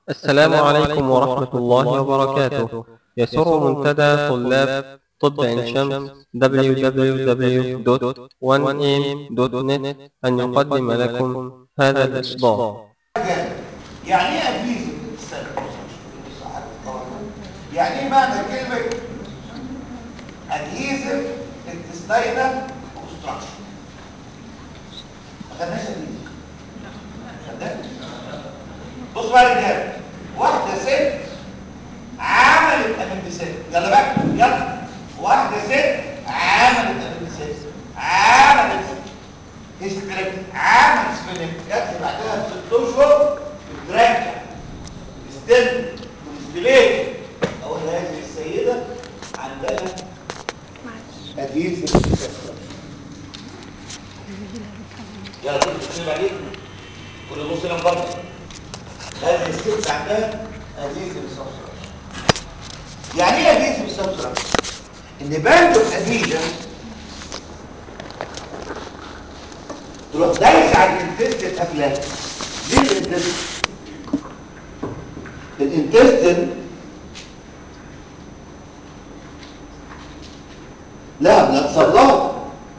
السلام عليكم ورحمة الله وبركاته يسر منتدى طلاب طب عين شمس www.1am.net أن يقدم لكم هذا الإصدار يعني ايه اديزم يعني ايه معنى كلمة ادهيزم intestinal obstruction ما خدناش ادهيزم خدناش بص بقى يا رجاله واحدة ست عملت ابندسات يلا بقى يلا واحدة ست عملت ابندسات عملت هيستريك عملت سبينك جت بعدها بست اشهر بترجع استنى ومستليت اقول هذه السيدة عندها ادهيزم يلا تكتب عليك كل بص لهم برضه هذه الست عندها ادهيزم سبستراكشن يعني ايه ادهيزم سبستراكشن ان باند اوف ادهيجن تروح دايس على الانتستين افلام دي الانتستين الانتستين لا بلاد صلاة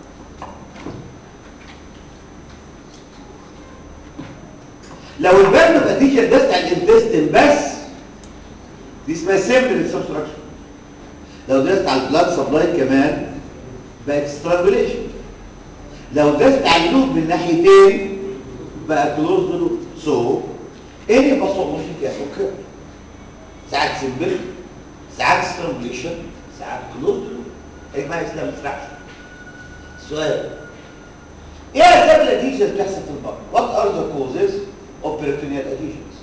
لو البرن فتيجة دست على الانتستين بس دي اسمها سيمبل سبستراكشن لو دست على البلاد سبلاي كمان بقت سترانجوليشن لو دست على اللوب من ناحيتين بقى كلوز لوب سو اني باثولوجي كان اوكي ساعات سيمبل ساعات سترانجوليشن ساعات كلوز لوب ايه ما اسمها ما تسرحش سؤال ايه اسباب الاديشنز بتحصل في البطن وات ار ذا كوزز اوف peritoneal adhesions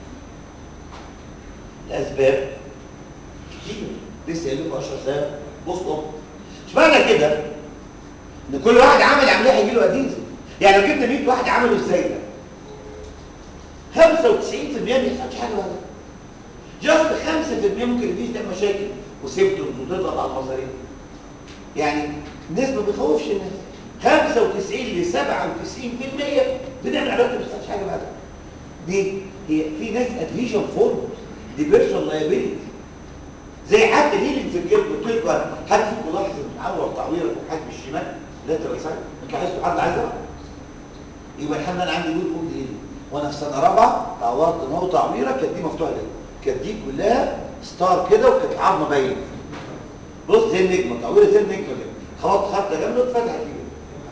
الاسباب كتير لسه قايل لكم 10 ثواني بص ام مش معنى كده ان كل واحد عمل عمليه هيجي له اديزم يعني لو جبنا 100 واحد عملوا ازاي ده 95% ما يحصلش حاجه ولا جاست 5% ممكن يجي تعمل مشاكل وسيمتومز وتضغط على المصاريف يعني النسبه ما بتخوفش الناس 95 ل 97% بنعمل علاج ما بيحصلش حاجه بعدها دي هي في ناس ادهيجن فورم دي بيرسونال لايبيلتي زي حتى هيلينج في الجلد قلت لكم حد فيكم لاحظ ان معور تعويره في الحجم الشمال لاترال سايد انت عايز حد عايز يعرف يبقى الحمد لله عندي جود فود هيلينج وانا في سنه رابعه تعورت ان هو تعويره كانت دي مفتوحه كده كانت دي كلها ستار كده وكانت عظمه باينه بص زي النجمه تعويره زي النجمه كده خبطت خبطه جامده واتفتحت كده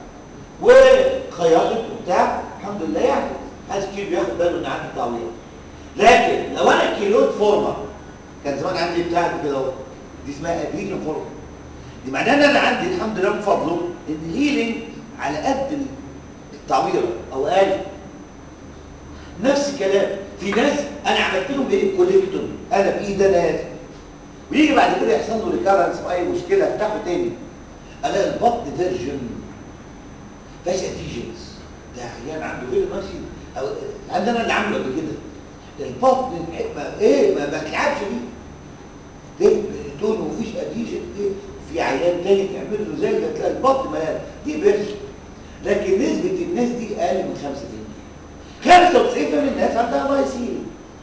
وخيطت وبتاع الحمد لله يعني محدش كتير بياخد باله ان عندي تعويره لكن لو انا كيلوت فورمر كان زمان عندي بتاعت كده اهو دي اسمها ادهيجن فورمر دي معناها ان انا عندي الحمد لله من فضله ان هيلينج على قد التعويره او اقل نفس الكلام في ناس انا عملت لهم ايه كوليكتومي انا بايدي انا لازم ويجي بعد كده يحصل له ريكارنس في اي مشكله افتحه تاني الاقي البطن فيرجن فاش اديجنز ده عيان عنده غير ماشي او عندنا اللي عامله قبل كده البطن ما ايه ما بتلعبش بيه ليه تقول مفيش اديجن ايه في عيان تاني تعمل له زي ده تلاقي البطن مليان دي بس لكن نسبه الناس دي اقل من 5% 95% من الناس عندها مايسين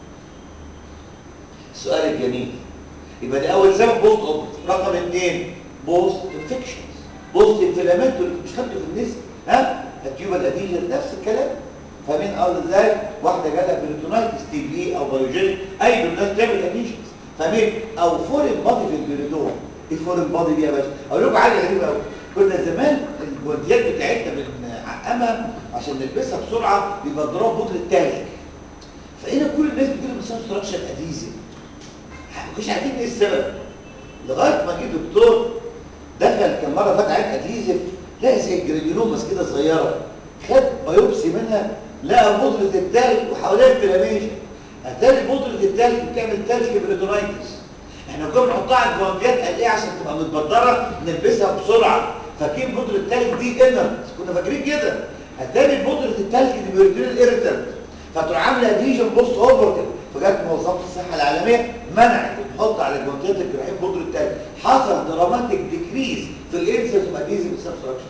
السؤال الجميل يبقى ده اول سبب بوست اوبت رقم اثنين بوست انفكشنز بوست انفلاماتوري مش خدته في النسبه ها التيوبال اديجن نفس الكلام فاهمين قصدي ازاي واحده جالها بريتونايتس تي بي او بايوجينيك اي الناس تعمل اديشنز فاهمين او فورين بادي في البريدون ايه فورين بادي دي يا باشا اقول لكم حاجه غريبه قوي كنا زمان الجوانتيات بتاعتنا بنعقمها عشان نلبسها بسرعه بيبقى ضرب بودره تلج فهنا كل الناس بتجيب مثلا ستراكشر اديزي ما كناش عارفين ايه السبب لغايه ما جه دكتور دخل كان مره فتح عين اديزيف لقى زي الجرانيولوماس كده صغيره خد بايوبسي منها لقى بودره التلج وحواليها انفلاميشن اتاري بودره التلج بتعمل تلج بريتونايتس احنا كنا بنحطها على الجوانتيات قال ايه عشان تبقى متبدره نلبسها بسرعه فاكرين بودره التلج دي انرت كنا فاكرين كده اتاري بودره التلج دي بيرتين ايرتنت فتروح عامله ديجن بوست اوفر كده فجت منظمه الصحه العالميه منعت نحط على الجوانتيات الجراحيه بودره التلج حصل دراماتيك ديكريز في الانسلز واديزم سبستراكشن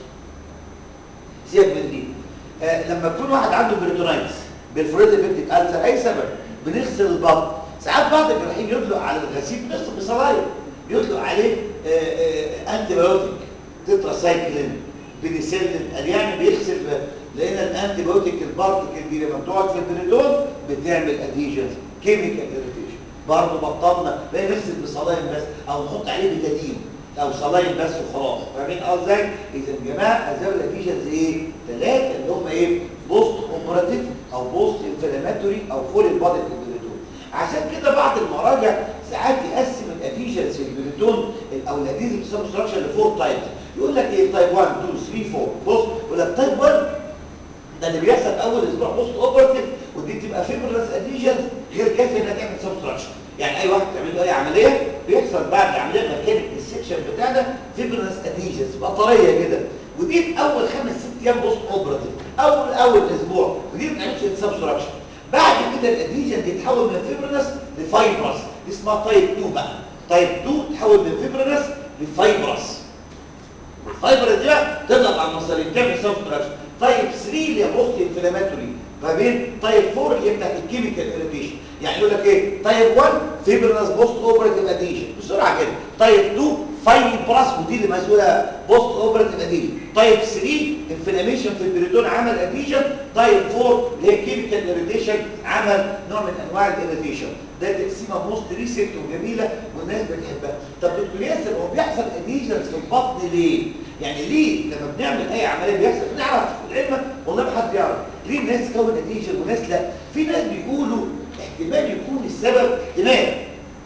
سيبك من دي آه لما يكون واحد عنده بريتونايتس بالفريد بيبتيك ألسر اي سبب بنغسل البطن ساعات بعض الجراحين يطلق على الغسيل بنغسل بصلايه يطلق عليه انتي بايوتيك تتراسايكلين بنسلين قال يعني بيغسل لان الانتي بايوتيك البارتكل دي لما بتقعد في البريتون بتعمل اديجنز كيميكال اريتيشن برضه بطلنا بقى نغسل بصلاين بس او نحط عليه بتادين او صلاين بس وخلاص فاهمين ازاي اذا يا جماعه اسباب الاديجنز ايه ثلاثه اللي هم ايه بوست اوبراتيف او بوست انفلاماتوري او فورين بادي البريتون عشان كده بعض المراجع ساعات يقسم الاديجنز في البريتون او الاديجنز سبستراكشن لفور تايبس يقول لك ايه تايب 1 2 3 4 بص يقول لك تايب 1 ده اللي بيحصل اول اسبوع بوست اوبراتيف ودي بتبقى فيبرلس اديجنز غير كافيه انها تعمل سبستراكشن يعني اي واحد تعمل له اي عمليه بيحصل بعد العمليه مكان السكشن بتاعنا فيبرلس اديجنز بطاريه كده ودي في اول خمس ست ايام بوست اوبراتيف اول اول اسبوع ودي ما بتعملش سبستراكشن بعد كده الاديجن بيتحول من فيبرلس لفايبرس دي اسمها تايب 2 بقى تايب 2 تحول من فيبرلس لفايبرس الفايبر دي بقى تضغط على المصارين تعمل سبستراكشن تايب 3 اللي هي بوست انفلاماتوري ما بين تايب 4 اللي هي بتاعت الكيميكال اريتيشن يعني يقول لك ايه تايب 1 فيبرنس بوست اوبراتيف اديشن بسرعه كده تايب 2 فايبرس ودي اللي مسؤوله بوست اوبراتيف اديشن تايب 3 انفلاميشن في البريتون عمل اديشن تايب 4 اللي هي كيميكال اريتيشن عمل نوع من انواع الاريتيشن ده تقسيمه موست ريسنت وجميله والناس بتحبها طب دكتور ياسر هو بيحصل اديشنز في البطن ليه يعني ليه لما بنعمل اي عمليه بيحصل نعرف في العلم والله ما حد يعرف ليه الناس تكون اديشن وناس لا في ناس بيقولوا احتمال يكون السبب احتمال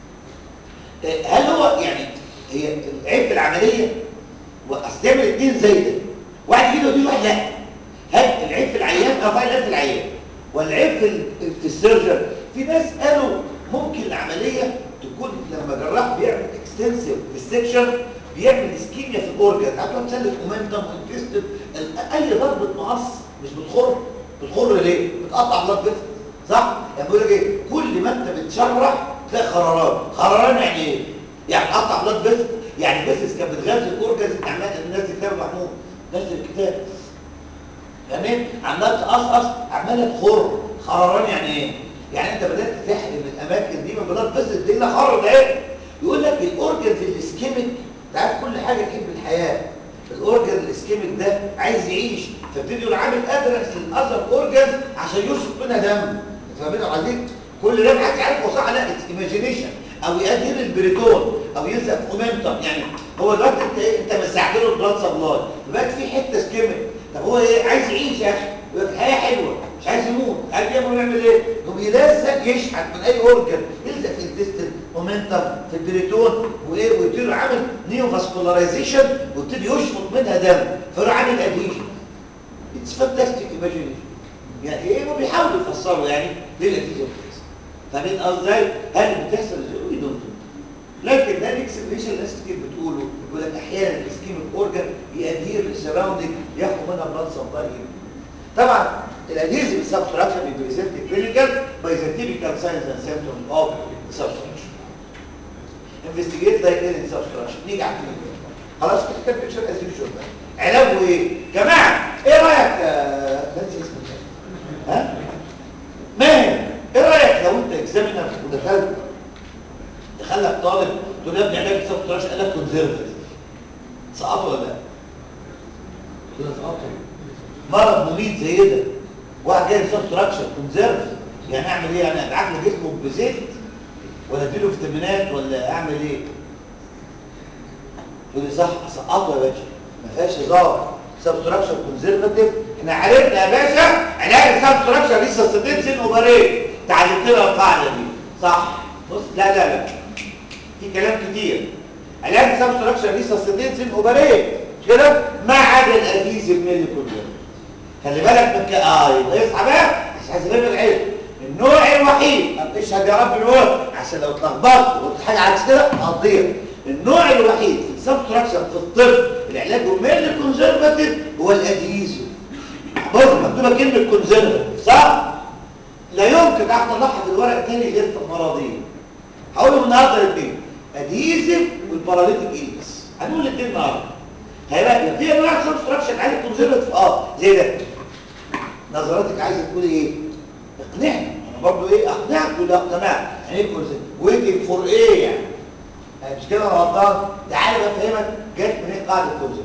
هل هو يعني هي العيب في العمليه واصل تعمل اثنين زي ده واحد يجي له دي واحد لا هل العيب في العيان او العيب في العيان والعيب في في السيرجن في ناس قالوا ممكن العمليه تكون لما جراح بيعمل اكستنسيف ديسكشن بيعمل اسكيميا في الاورجن هتقعد تسلك مومنتم وانتستد اي ضربه مقص مش بتخر بتخر ليه بتقطع بلاد فيسل صح يعني بيقول لك ايه كل ما انت بتشرح تلاقي خرارات خراران يعني ايه يعني تقطع بلاد فيسل يعني فيسلز كانت بتغذي الاورجنز عمال الناس كتاب محمود نفس الكتاب تمام عمال تقصقص عماله تخر خراران يعني ايه يعني انت بدات تحرم الاماكن دي من بلاد فيسل دي اللي خر ده ايه يقول لك الاورجنز الاسكيميك انت عارف كل حاجه تحب الحياه الاورجن الاسكيميك ده عايز يعيش فابتدي يقول عامل ادرس للاذر اورجنز عشان يرشق منها دم فاهمين عايزين كل ده محدش عارف هو صح لا ايماجينيشن او يأدير البريتون او يلزق في مومنتم يعني هو دلوقتي انت ايه انت مسحت له البلاد سبلاي دلوقتي في حته اسكيميك طب هو ايه عايز يعيش يا اخي يقول الحياه حلوه مش عايز يموت عارف يعمل يعمل ايه يقوم يلزق يشحت من اي اورجن يلزق في الانتستين مومنتم في البريتون وايه ويبتدي عامل نيو فاسكولارايزيشن ويبتدي يشفط منها دم فيروح عامل ادهيجن اتس فانتاستيك ايماجينيشن يعني ايه وبيحاولوا يفسروا يعني ليه الادهيجن بتحصل فاهمين ازاي هل بتحصل ازاي وي دونت لكن ده الاكسبريشن اللي ناس كتير بتقوله يقول لك احيانا الاسكيميك اورجن يادير للسراوندنج ياخد منها بلاد سبلاي طبعا الادهيزيف سبستراكشن بيبريزنت كلينيكال باي ذا تيبيكال ساينز اند سيمبتومز اوف سبستراكشن انفستيجيت لايك ان سبستراكشن نيجي على الكلينيكال خلاص كده كان بيكشر از يوجوال علاجه ايه جماعه ايه رايك بنسى اسمك ها ماهر ايه رايك لو انت اكزامينر ودخلت دخلك طالب تقول له يا ابني علاج السبستراكشن قال لك كونزرفتيف سقطه ولا لا؟ تقول له سقطه مرض مميت زي ده واحد جاي سبستراكشن كونزرف يعني اعمل ايه يعني ادعك له جسمه بزيت ولا اديله فيتامينات ولا اعمل ايه تقول لي صح اسقطه يا باشا ما فيهاش هزار سبستراكشن كونزرفاتيف احنا عرفنا يا باشا علاج السبستراكشن لسه صديت زين اوبريت تعلمت لها القاعده دي صح بص لا لا لا في كلام كتير علاج السبستراكشن لسه صديت زين اوبريت كده ما عدا الاديز الميلي كونزرف خلي بالك من كده اه يبقى اصحى بقى مش عايز ابقى العلم النوع الوحيد طب اشهد يا رب الوقت عشان لو اتلخبطت وقلت حاجه عكس كده هتضيع النوع الوحيد في السبستراكشن في الطب العلاج الميل كونزرفاتيف هو الادهيزيو بص مكتوبه كلمه كونزرفاتيف صح لا يمكن اطلعها في الورق تاني غير في المرضين هقولهم النهارده الاثنين ادهيزيف والباراليتيك ايلس هنقول الاثنين النهارده هيبقى في انواع سبستراكشن عايز كونزرفاتيف اه زي ده نظراتك عايزه تقول ايه اقنعني برضه ايه اقنعك ولا اقتنعت يعني ايه كونسيرف ويتنج فور ايه يعني يعني مش كده انا غلطان تعالى بقى افهمك جت منين قاعده كونسيرف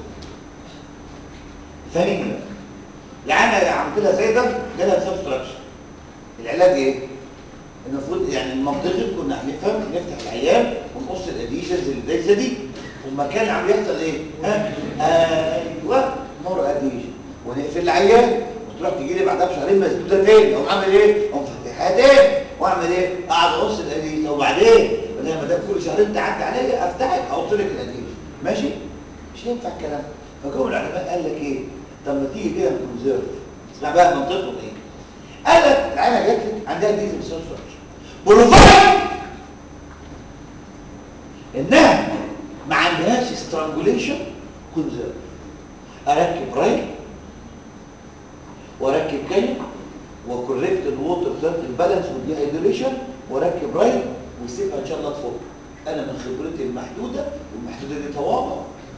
فاهمين بقى العينه عملت لها زي ده جالها سبستراكشن العلاج ايه المفروض يعني المنطقي كنا هنفهم نفتح العيان ونقص الاديشنز اللي دايسه دي والمكان اللي عم يحصل ايه ها ايوه مر اديشن ونقفل العيان وتروح تجي لي بعدها بشهرين مسدوده تاني اقوم عامل ايه اقوم فاتحها تاني واعمل ايه اقعد اقص الاديشن وبعدين بدل ما ده كل شهرين تعدي عليا افتحك احط لك الاديشن ماشي مش هينفع الكلام ده فجم العلماء قال لك ايه طب ما تيجي كده نكونزيرف اسمع بقى منطقهم ايه قال لك العينه جات لك عندها ديزل سيرفر بروفايد انها ما عندهاش سترانجوليشن كونزيرف اركب رايل واركب كلم وكوريكت الووتر ثيرت البالانس والديهايدريشن واركب رايل ويسيبها ان شاء الله تفوق انا من خبرتي المحدوده والمحدوده دي تواضع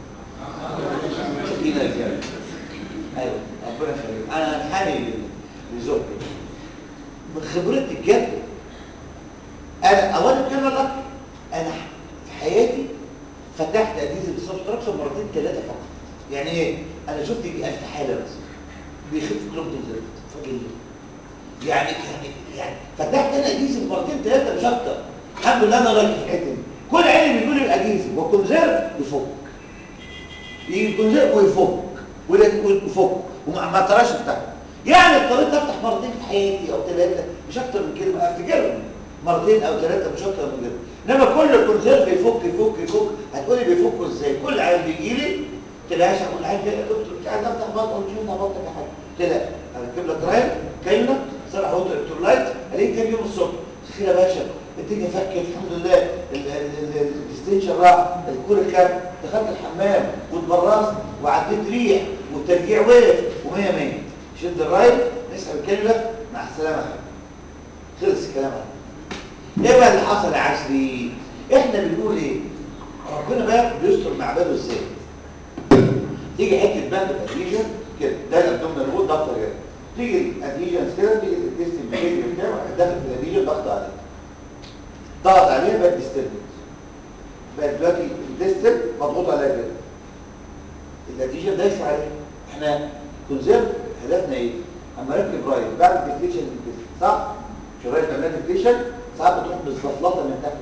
شكينا الجامعة ايوه ربنا يخليك انا انحني لزوجتي من خبرتي بجد انا اولا كان لك انا في حياتي فتحت اديز السبستراكشن مرتين ثلاثه فقط يعني ايه انا شفت يجي 1000 حاله بس بيخف كلهم تنزل فاضل يعني يعني يعني فتحت انا اديز مرتين ثلاثه مش اكتر الحمد لله انا راجل في الحته دي كل عيني بيقول لي الاديز وكونزيرف يفك يجي الكونزيرف ويفك ويفك وما تراش بتاعه يعني اضطريت افتح مرتين في حياتي او ثلاثه مش اكتر من كده ما افتكرهم مرتين او ثلاثه مش اكتر من كده انما كل كونسيرف يفك يفك يفك هتقولي بيفكوا ازاي كل عيل بيجي لي تلاقيش اقول عيل يا دكتور مش عايز افتح بطن مش عايز بطن يا حاجه تلاقي اركب لك رايل كلمه صلاح ووتر الكترولايت الاقيك تاني يوم الصبح خير يا باشا الدنيا فكت الحمد لله الاستنشن راح الكور كان دخلت الحمام واتبرزت وعديت ريح والترجيع وقف ومية مية شد الرايل نسحب الكلمه مع السلامه خلص الكلام عليك ايه بقى اللي حصل يا عشري احنا بنقول ايه ربنا بقى بيستر مع عباده ازاي تيجي حته باند اديجن كده ده الابدومينال وول ضغط كده تيجي الاديجنز كده تيجي التست بيجي كده داخل في الاديجن ضغط عليه ضغط عليها بقت ديستنت بقت دلوقتي الديستنت مضغوط عليها كده الاديجن دايس عليها احنا كونزيرف هدفنا ايه اما اركب رايت بعد الديفليشن صح شرايط تعملها ديفليشن ساعات بتروح بالزفلطه من تحت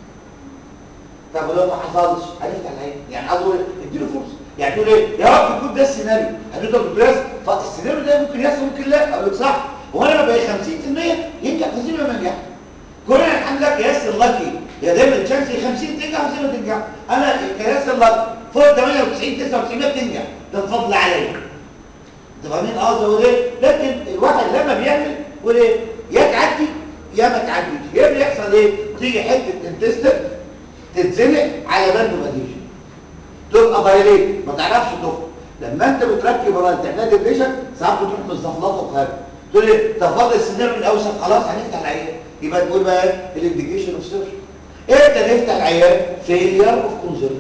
طب ولو ما حصلش هنفتح العين يعني عايز اقول اديله فرصه يعني تقول ايه يا رب يكون ده السيناريو هتقدر تدرس فالسيناريو ده ممكن يحصل ممكن لا اقول لك صح هو انا بقى 50% ينجح 50% ما ينجح كلنا الحمد لله كياسر لاكي يا دايما تشانسي 50 تنجح 50 ما تنجح انا كياسر لاكي فوق 98 99 بتنجح ده الفضل عليا انت فاهمين قصدي اقول ايه لكن الواحد لما بيعمل يقول ايه يا تعدي يا ما تعديش يا بيحصل ايه تيجي حته انتستر تتزنق على بند مديش تبقى دايليت ما تعرفش تخرج لما انت بتركب ورايا تعمل ديبريشن ساعات بتروح مزفلطه وخارج تقول لي طب فاضل السيناريو الاوسط خلاص هنفتح العيان يبقى تقول بقى الانديكيشن اوف سيرجري امتى نفتح العيان فيلير اوف كونزرفتيف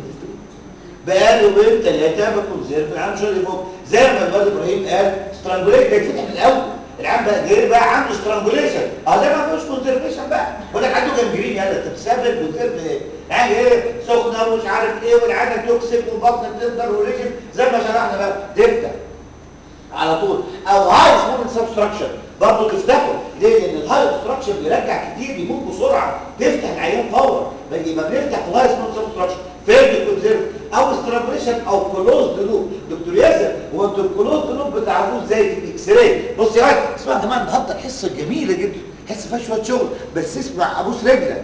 بقى له بين ثلاثه بكونزرف العام مش راضي يفوق زي ما الواد ابراهيم قال سترانجوليت يتفتح من الاول العام بقى غير بقى عنده سترانجوليشن اه ده ما فيهوش كونزرفيشن بقى بقول لك عنده جنجرين يلا انت بتسبب كونزرف ايه يعني ايه سخنه ومش عارف ايه والعاده توكسيك والبطن بتقدر وريجن زي ما شرحنا بقى تفتح على طول او هاي سمول سبستراكشن برضه تفتحه ليه لان الهاي سبستراكشن بيرجع كتير بيموت بسرعه تفتح العيان فورا يبقى بنفتح في الهاي سمول سبستراكشن فيرد كونزرف او استرابريشن او كلوز لوب دكتور ياسر هو انتوا الكلوز لوب بتعرفوه ازاي في الاكس راي بص يا راجل اسمع يا جماعه النهارده الحصه جميله جدا حصه فيها شويه شغل بس اسمع ابوس رجلك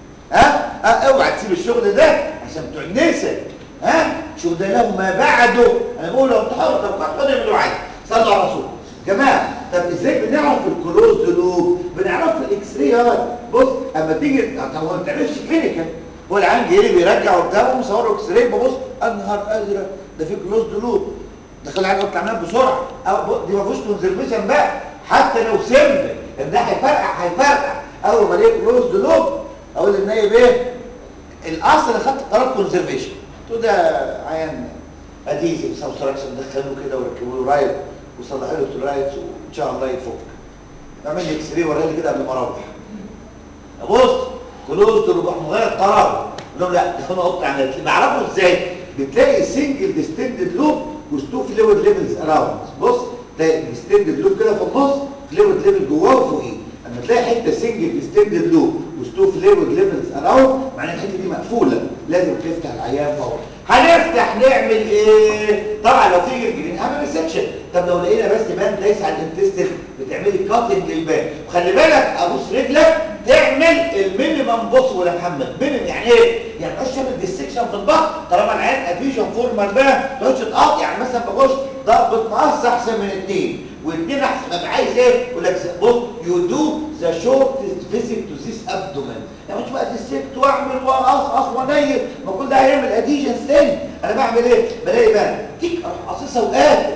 ها أه؟ اوعى تسيب الشغل ده عشان بتوع النسا ها شو ده له ما بعده انا بقول لو تحاول طب خد اللي عايز صلوا على الرسول جماعه طب ازاي بنعرف الكلوز لوب بنعرف في الاكس راي بص اما تيجي طب هو ما بتعملش كلينيكال هو العيان جاي لي بيرجع وبتاع ومصور اكس راي ببص انهار ازرق ده في كلوز لوب دخل العيان قلت عملها بسرعه أو دي ما فيهوش كونسرفيشن بقى حتى لو سمت ان ده هيفرقع هيفرقع اول ما الاقي كلوز لوب اقول للنايب ايه الاصل اللي خدت قرار كونسرفيشن قلت له ده عيان اديزي سبستراكشن دخلوه كده وركبوا له رايت وصلحوا له الرايت وان شاء الله يفك اعمل لي اكس راي وريها لي كده قبل ما اروح ابص كلوز تروح مغير قرار لهم لا ده انا قطع عن بعرفه ازاي بتلاقي سنجل ديستندد لوب وستو فلويد ليفلز اراوند بص تلاقي ديستندد لوب كده في النص فلويد ليفل جواه وفوقيه اما تلاقي حته سنجل ديستندد لوب وستو فلويد ليفلز اراوند معناها الحته دي مقفوله لازم تفتح العيان فورا هنفتح نعمل ايه طبعا لو في جرجرين هعمل ريسكشن طب لو لقينا بس بان دايس على الانتستين بتعملي كاتنج للبان وخلي بالك ابوس رجلك تعمل المينيمم بص ولا محمد مينيمم يعني ايه يعني ما تعمل ديسكشن في البطن طالما العيان اديشن فورمال بقى ما تقعدش تقاط يعني مثلا بخش ضربه مقص احسن من اثنين واثنين احسن ابقى عايز ايه يقول لك بص يو دو ذا شورتست فيزيت تو ذيس ابدومن يعني مش بقى ديسكت واعمل واقصقص وانيل ما كل ده هيعمل اديشنز تاني انا بعمل ايه بلاقي بقى تيك اروح قاصصها وقاتل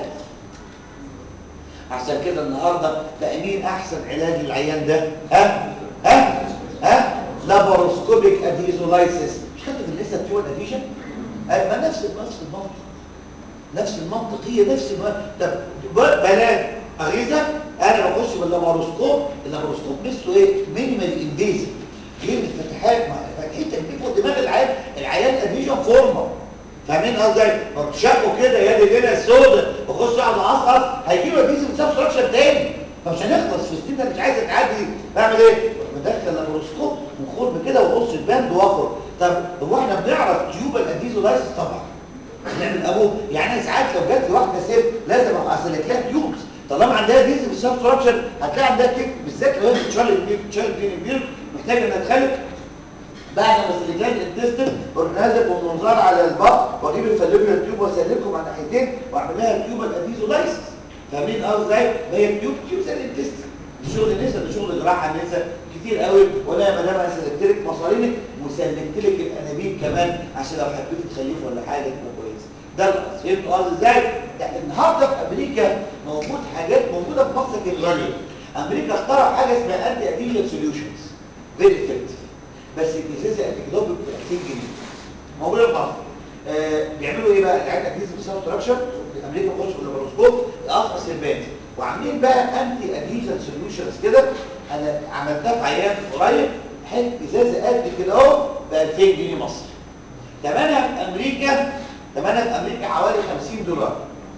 عشان كده النهارده بقى مين احسن علاج للعيان ده ها ها ها لاباروسكوبيك اديزولايسيس مش خدت في الليسته بتوع الاديشن ما نفس نفس المنطق نفس المنطق هي نفس المنطق طب بلاش اغيظه انا بخش باللاباروسكوب اللاباروسكوب مثله ايه مينيمال انفيزيف غير الفتحات فتحتك دي فوق دماغ العيان العيان اديشن فورمال فاهمين قصدي ما بتشقوا كده يا دي ليله السوداء بخش اقعد اعصقص هيجيب اديشن سبستراكشن تاني فمش هنخلص في السنه مش عايزه تعدي بعمل ايه بدخل لابروسكوب وخرم كده واقص الباند واخرج طب هو احنا بنعرف تيوب الاديزولايسيس طبعا نعمل ابوه يعني انا ساعات لو جات لي واحده ست لازم اسلك لها تيوبس طالما عندها ديزل في سبستراكشن هتلاقي عندها كيك بالذات لو هي بتشال البير بتشال البير محتاجه انها تخلف بعد ما سلكلها الانتستين بروح نازل بالمنظار على البطن واجيب الفالوبيا تيوب واسلكهم على الناحيتين واعمل لها تيوب الاديزولايسيس فاهمين قصدي ازاي؟ ما هي تيوب تيوب زي الانتستين دي شغل نسا ده شغل جراحه نسا كتير قوي ولا يا مدام انا سلكت لك مصارينك وسلكت لك الانابيب كمان عشان لو حبيتي تخلفي ولا حاجه تبقى كويسه ده القصد فهمتوا قصدي ازاي؟ يعني النهارده في امريكا موجود حاجات موجوده في مصر كده غاليه امريكا اخترع حاجه اسمها انتي اديشن سوليوشنز فيري افكتيف بس الازازه قد كده ب 2000 جنيه موجوده في مصر آه بيعملوا ايه بقى العيال اديزيف سبستراكشر في امريكا خش باللابروسكوب اقص البات وعاملين بقى انتي اديشن سوليوشنز كده انا عملتها في عيان قريب حته ازازه قد كده اهو ب 2000 جنيه مصري ثمنها في امريكا ثمنها في امريكا حوالي 50 دولار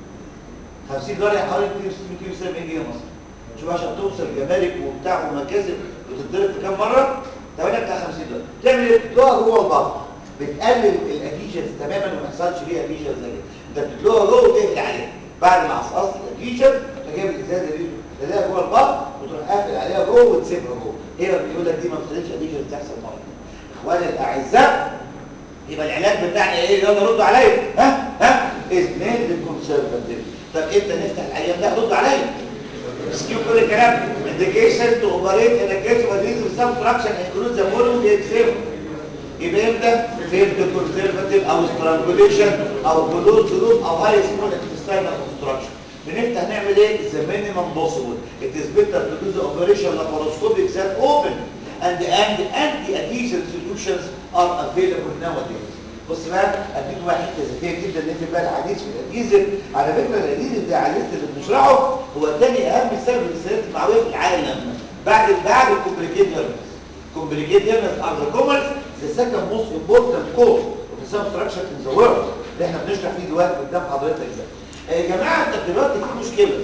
50 دولار يعني حوالي 270 جنيه مصري شوف عشان توصل جمارك وبتاع ومكاسب وتتضرب في كام مره ثمنها بتاع 50 دولار تعمل ايه بتدلوها جوه البطن بتقلل الاديشنز تماما وما يحصلش فيها اديشنز زي كده انت بتدلوها جوه وتقفل عليها بعد ما قصقصت الاديشن تجيب الازازه دي تلاقيها جوه البطن وتروح قافل عليها جوه وتسيبها جوه هي بيقول لك دي ما بتخليش اديشنز تحصل مره اخواني الاعزاء يبقى العلاج بتاعنا ايه يلا ردوا عليا ها ها اثنين للكونسرفاتيف طب امتى نفتح العيان ده ردوا عليا اسكيو كل الكلام indication to operate in a case of adhesive subtraction includes the following example يبقى امتى failed conservative او strangulation او closed loop او high small intestinal obstruction بنفتح نعمل ايه the minimum possible it is better to do the operation laparoscopic than open and and anti-adhesion solutions are available nowadays بص بقى اديكم بقى حته ذكيه جدا ان انت بقى الحديث في الاديزل على فكره الاديزل ده على الليست اللي بنشرحه هو تاني اهم سبب للسيارات المعويه في العالم بعد بعد الكومبليكيتورز كومبليكيتورز ار ذا كومرز ذا سكند موست امبورتنت كوز اوف ذا سبستراكشن ان ذا وورلد اللي احنا بنشرح فيه دلوقتي قدام حضرتك ده يا جماعه انت دلوقتي في مشكله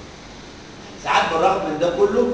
ساعات بالرغم من ده كله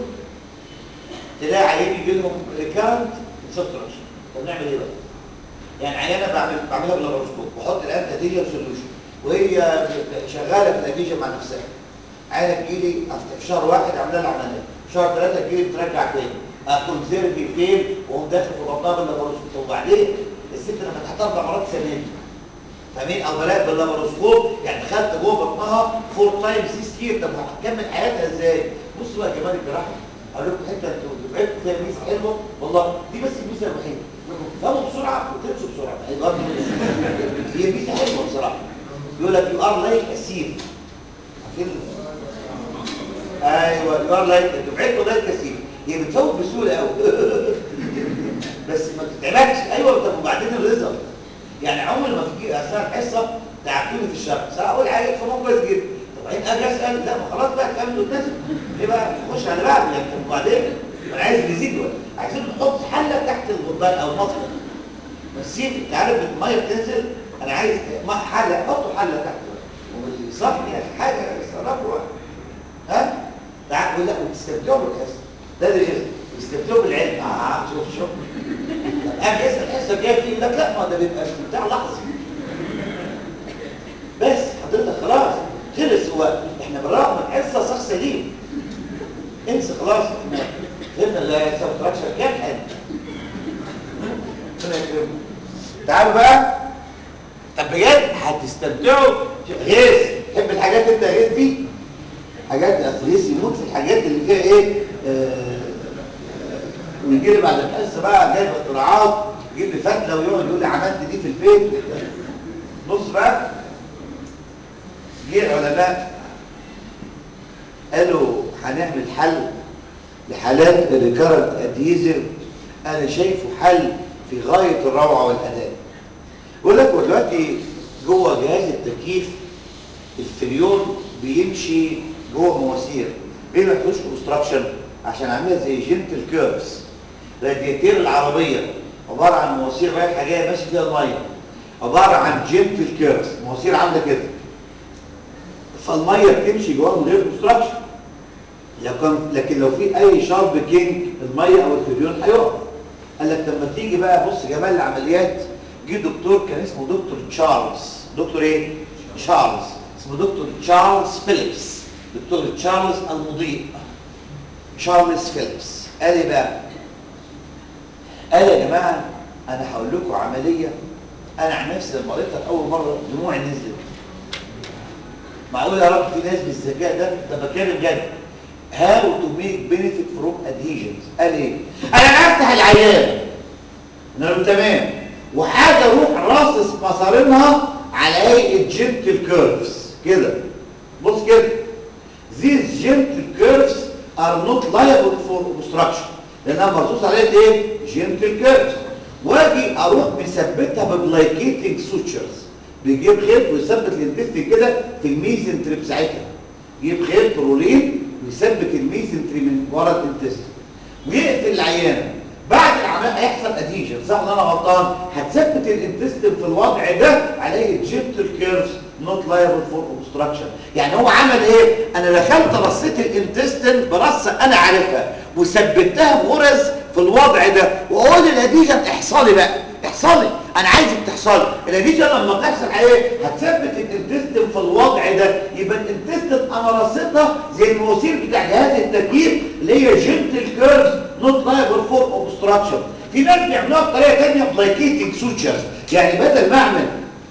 تلاقي عيان يجي لهم ريكارنت سبستراكشن طب نعمل ايه بقى؟ يعني عيانه بعمل بعملها باللابروسكوب واحط الان اديه سوليوشن وهي شغاله في الاديشن مع نفسها عيانه تجي لي في شهر واحد اعمل لها العمليه شهر ثلاثه تجي لي بترجع تاني كونسيرفي فين وهم داخل في بطنها باللابروسكوب وبعدين الست لما تحت اربع مرات سنه فاهمين او بلاقي باللابروسكوب يعني دخلت جوه بطنها فور تايمز سيس يير طب هتكمل حياتها ازاي؟ بصوا بقى جمال الجراحه اقول لكم حته انتوا دفعتكم فيها ميزه حلوه والله دي بس الميزه الوحيده تفهموا بسرعه وتنسوا بسرعه هيبقى هي ميزه حلوه بصراحه يقول لك يو ار لايك اسير عارفين ايوه يو ار لايك دفعتكم لايك اسير هي بتفوت بسهوله قوي بس ما تتعبكش ايوه طب وبعدين الرزق يعني عمر ما تجي اثناء الحصه تعبتوني في الشرح صراحه اول حاجه فهموا كويس جدا طب بعدين اجي اسال قال لا ما خلاص بقى الكلام ده لازم ايه بقى نخش على بعض يعني وبعدين انا عايز ريزيدوال عايزين نحط حله تحت الغبار او المصر بس انت عارف الميه بتنزل انا عايز ما- حله حطوا حله تحت وبالصحن يعني حاجه يتصرفوا ها تعال ولا وتستمتعوا بالحصه ده اللي غير تستمتعوا بالعلم اه شوف شوف طب اجي اسال الحصه الجايه فيه يقول لك لا ما ده بيبقى استمتاع لحظي بس حضرتك خلاص خلص هو احنا بالرغم من حصه صح سليم انسى خلاص احنا فهمنا لا سبتراكشر كام حلو ربنا يكرمك تعالوا بقى طب بجد هتستمتعوا غيث تحب الحاجات انت يا غيث دي حاجات اصل غيث يموت في الحاجات اللي فيها ايه آه، ويجي لي بعد الحصه بقى جايب اختراعات يجيب لي فتله ويقعد يقول لي عملت دي في البيت بص بقى جه العلماء قالوا هنعمل حل لحالات الريكارنت ادهيزيف انا شايفه حل في غايه الروعه والاداء بيقول لك هو دلوقتي جوه جهاز التكييف الفريون بيمشي جوه مواسير ليه ما فيهوش اوبستراكشن عشان عاملها زي جنتل كيرفز رادياتير العربيه عباره عن مواسير رايحه جايه ماشي فيها الميه عباره عن جنتل كيرفز مواسير عامله كده فالميه بتمشي جوه من غير اوبستراكشن لكن لكن لو في اي شارب كينج الميه او الفريون هيقف قال لك لما تيجي بقى بص جمال العمليات جه دكتور كان اسمه دكتور تشارلز دكتور ايه تشارلز اسمه دكتور تشارلز فيليبس دكتور تشارلز المضيء تشارلز فيليبس قال ايه بقى قال يا جماعه انا هقول لكم عمليه انا عن نفسي لما قريتها اول مره دموعي نزلت معقول يا رب في ناس بالذكاء ده ده بتكلم جد how to make benefit from adhesions قال ايه انا افتح العيان قلنا له تمام وحاجه اروح راصص مصارينها على هيئه جنتل كيرفز كده بص كده these gentle curves are not liable for obstruction لانها مرصوص عليها ايه gentle curves واجي اروح مثبتها ببلايكيتنج سوتشرز بيجيب خيط ويثبت الانتستين كده في الميزنتري بتاعتها يجيب خيط برولين ويثبت الميزنتري من ورا الانتستين ويقفل العيان بعد العمليه هيحصل اديشن صح ولا انا غلطان هتثبت الانتستين في الوضع ده عليه جنتل كيرفز نوت لايبل فور اوبستراكشن يعني هو عمل ايه انا دخلت رصيت الانتستين برصه انا عارفها وثبتها بغرز في الوضع ده واقول الاديشن احصلي بقى احصلي انا عايزك تحصلي الاديشن لما تحصل ايه هتثبت الانتستين في الوضع ده يبقى الانتستين انا رصيتها زي المواسير بتاع جهاز التكييف اللي هي جنتل كيرفز نوت لايبل فور اوبستراكشن في ناس بيعملوها بطريقه ثانيه بلايكيتنج سوتشرز يعني بدل ما اعمل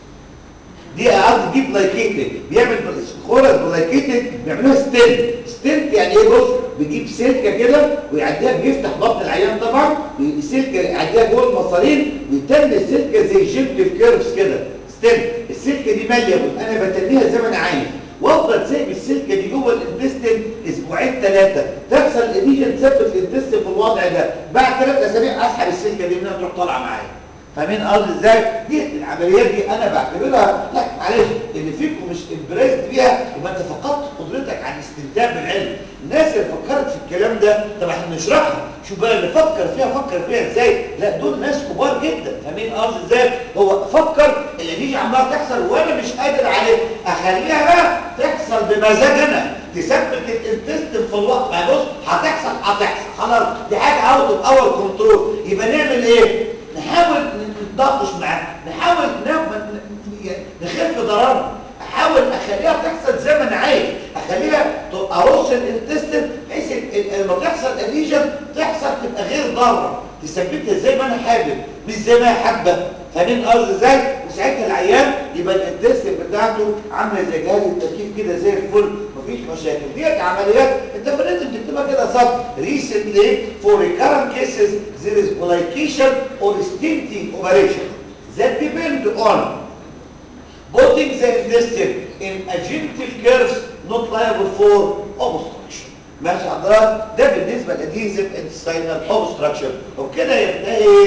دي قصدي دي بلايكيتد بيعمل خرز بلايكيتد بيعملوها ستنت ستنت يعني ايه بص بيجيب سلكه كده ويعديها بيفتح بطن العيان طبعا السلكه يعديها جوه المصارين ويتم السلكه زي جنتل كيرفز كده ستنت السلكه دي ماليه انا بتنيها زي ما انا عايز وافضل سايب السلكه دي جوه الانتستين اسبوعين ثلاثه تحصل اديشن تثبت الانتستين في الوضع ده بعد ثلاث اسابيع اسحب السلكه دي منها تروح طالعه معايا فاهمين قصدي ازاي دي العمليات دي انا بعتبرها لا معلش اللي فيكم مش امبريست بيها يبقى انت فقدت قدرتك على الاستمتاع بالعلم الناس اللي فكرت في الكلام ده طب احنا نشرحها شوف بقى اللي فكر فيها فكر فيها ازاي لا دول ناس كبار جدا فاهمين قصدي ازاي هو فكر اللي تيجي عماله تحصل وانا مش قادر عليه اخليها بقى تحصل بمزاج انا تثبت الانتستين في الوقت ما بص هتحصل هتحصل خلاص دي حاجه اوت اوف اور كنترول يبقى نعمل ايه نحاول نتناقش معاه نحاول نعمل نخف ضررها احاول اخليها تحصل زي ما انا عايز اخليها ارص الانتستين بحيث لما تحصل اديشن تحصل تبقى غير ضاره تثبتها زي ما انا حابب مش زي ما هي حابه فاهمين قصدي ازاي وساعتها العيان يبقى الانتستين بتاعته عامله زي جهاز التكييف كده زي الفل مفيش مشاكل ديت عمليات انت لازم تكتبها كده صح recently for recurrent cases there is glycation or stenting operation that depend on putting the intestine in a gentle curve not liable for obstruction ماشي حضرتك ده بالنسبه للادهيزيف انتستينال اوبستراكشن وبكده ينتهي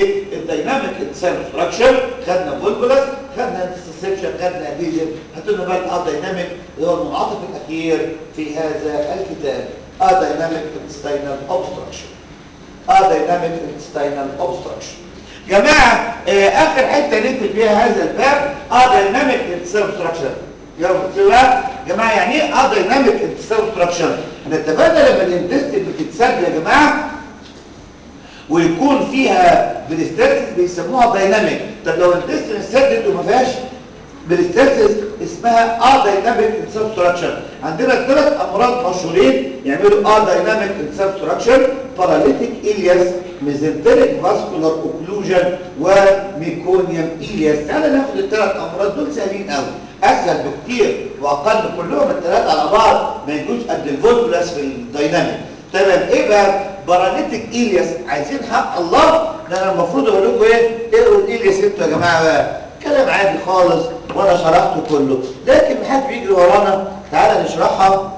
الدايناميك سبستراكشر خدنا فولفولاس خدنا انتسسبشن خدنا اديجن هاتوا بقى الار دايناميك اللي هو المنعطف الاخير في هذا الكتاب ار دايناميك انتستينال اوبستراكشن ار دايناميك انتستينال اوبستراكشن جماعه آه اخر حته نقفل بيها هذا الباب ار دايناميك انتستينال اوبستراكشن يا جماعه يعني ايه ار دايناميك انتستينال اوبستراكشن احنا اتفقنا لما الانتستين بتتسد يا جماعه ويكون فيها بريستاتس بيسموها دايناميك طب لو الانتستين اتسدت وما فيهاش بريستاتس اسمها ا دايناميك سبستراكشن عندنا ثلاث امراض مشهورين يعملوا ا دايناميك سبستراكشن باراليتيك الياس ميزنتريك فاسكولار اوكلوجن وميكونيوم الياس تعالى ناخد الثلاث امراض دول سهلين قوي اسهل بكتير واقل كلهم الثلاثه على بعض ما يجوش قد الفولفولاس في الدايناميك تمام ايه بقى باراليتيك الياس عايزين حق الله ده انا المفروض اقول لكم ايه اقروا الالياس انتوا يا جماعه بقى كلام عادي خالص وانا شرحته كله لكن محد بيجري ورانا تعالى نشرحها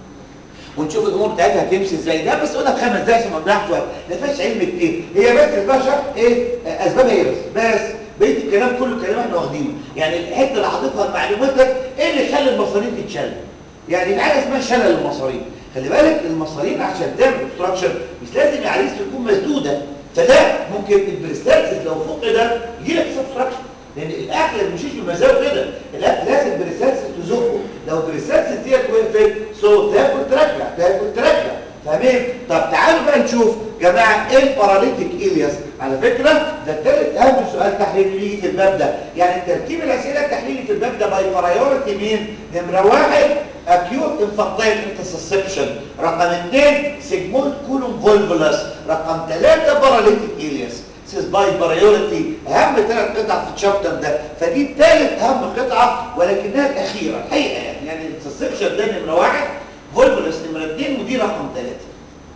ونشوف الامور بتاعتها هتمشي ازاي ده بس قلنا خمس دقايق عشان ما نضيعش وقت ما فيهاش علم كتير هي بس البشر ايه اسبابها هي بس بس بقيه الكلام كله كلام احنا واخدينه يعني الحته اللي حاططها لمعلوماتك ايه اللي خلى المصارين تتشل يعني في حاجه اسمها شلل المصارين خلي بالك المصارين عشان تعمل اوبستراكشن مش لازم العريس تكون مسدوده فده ممكن البريستاتس لو فوق ده يجي لك اوبستراكشن لان الاكل ما بيمشيش بمزاجه كده الاكل لازم بريستاتس تزقه لو بريستاتس ديت وقفت سو تاكل ترجع تاكل ترجع فاهمين طب تعالوا بقى نشوف جماعه ايه الباراليتيك الياس على فكره ده الثالث اهم سؤال تحليلي بيجي في الباب ده يعني ترتيب الاسئله التحليلي في الباب ده باي برايورتي مين نمره واحد acute infantile interception رقم اثنين سيجمويد كولوم فولفولاس رقم ثلاثة باراليتيك إلياس سيس باي برايورتي أهم ثلاث قطع في الشابتر ده فدي ثالث أهم قطعة ولكنها الأخيرة الحقيقة يعني يعني الانترسبشن ده نمرة واحد فولفولاس نمرة اثنين ودي رقم ثلاثة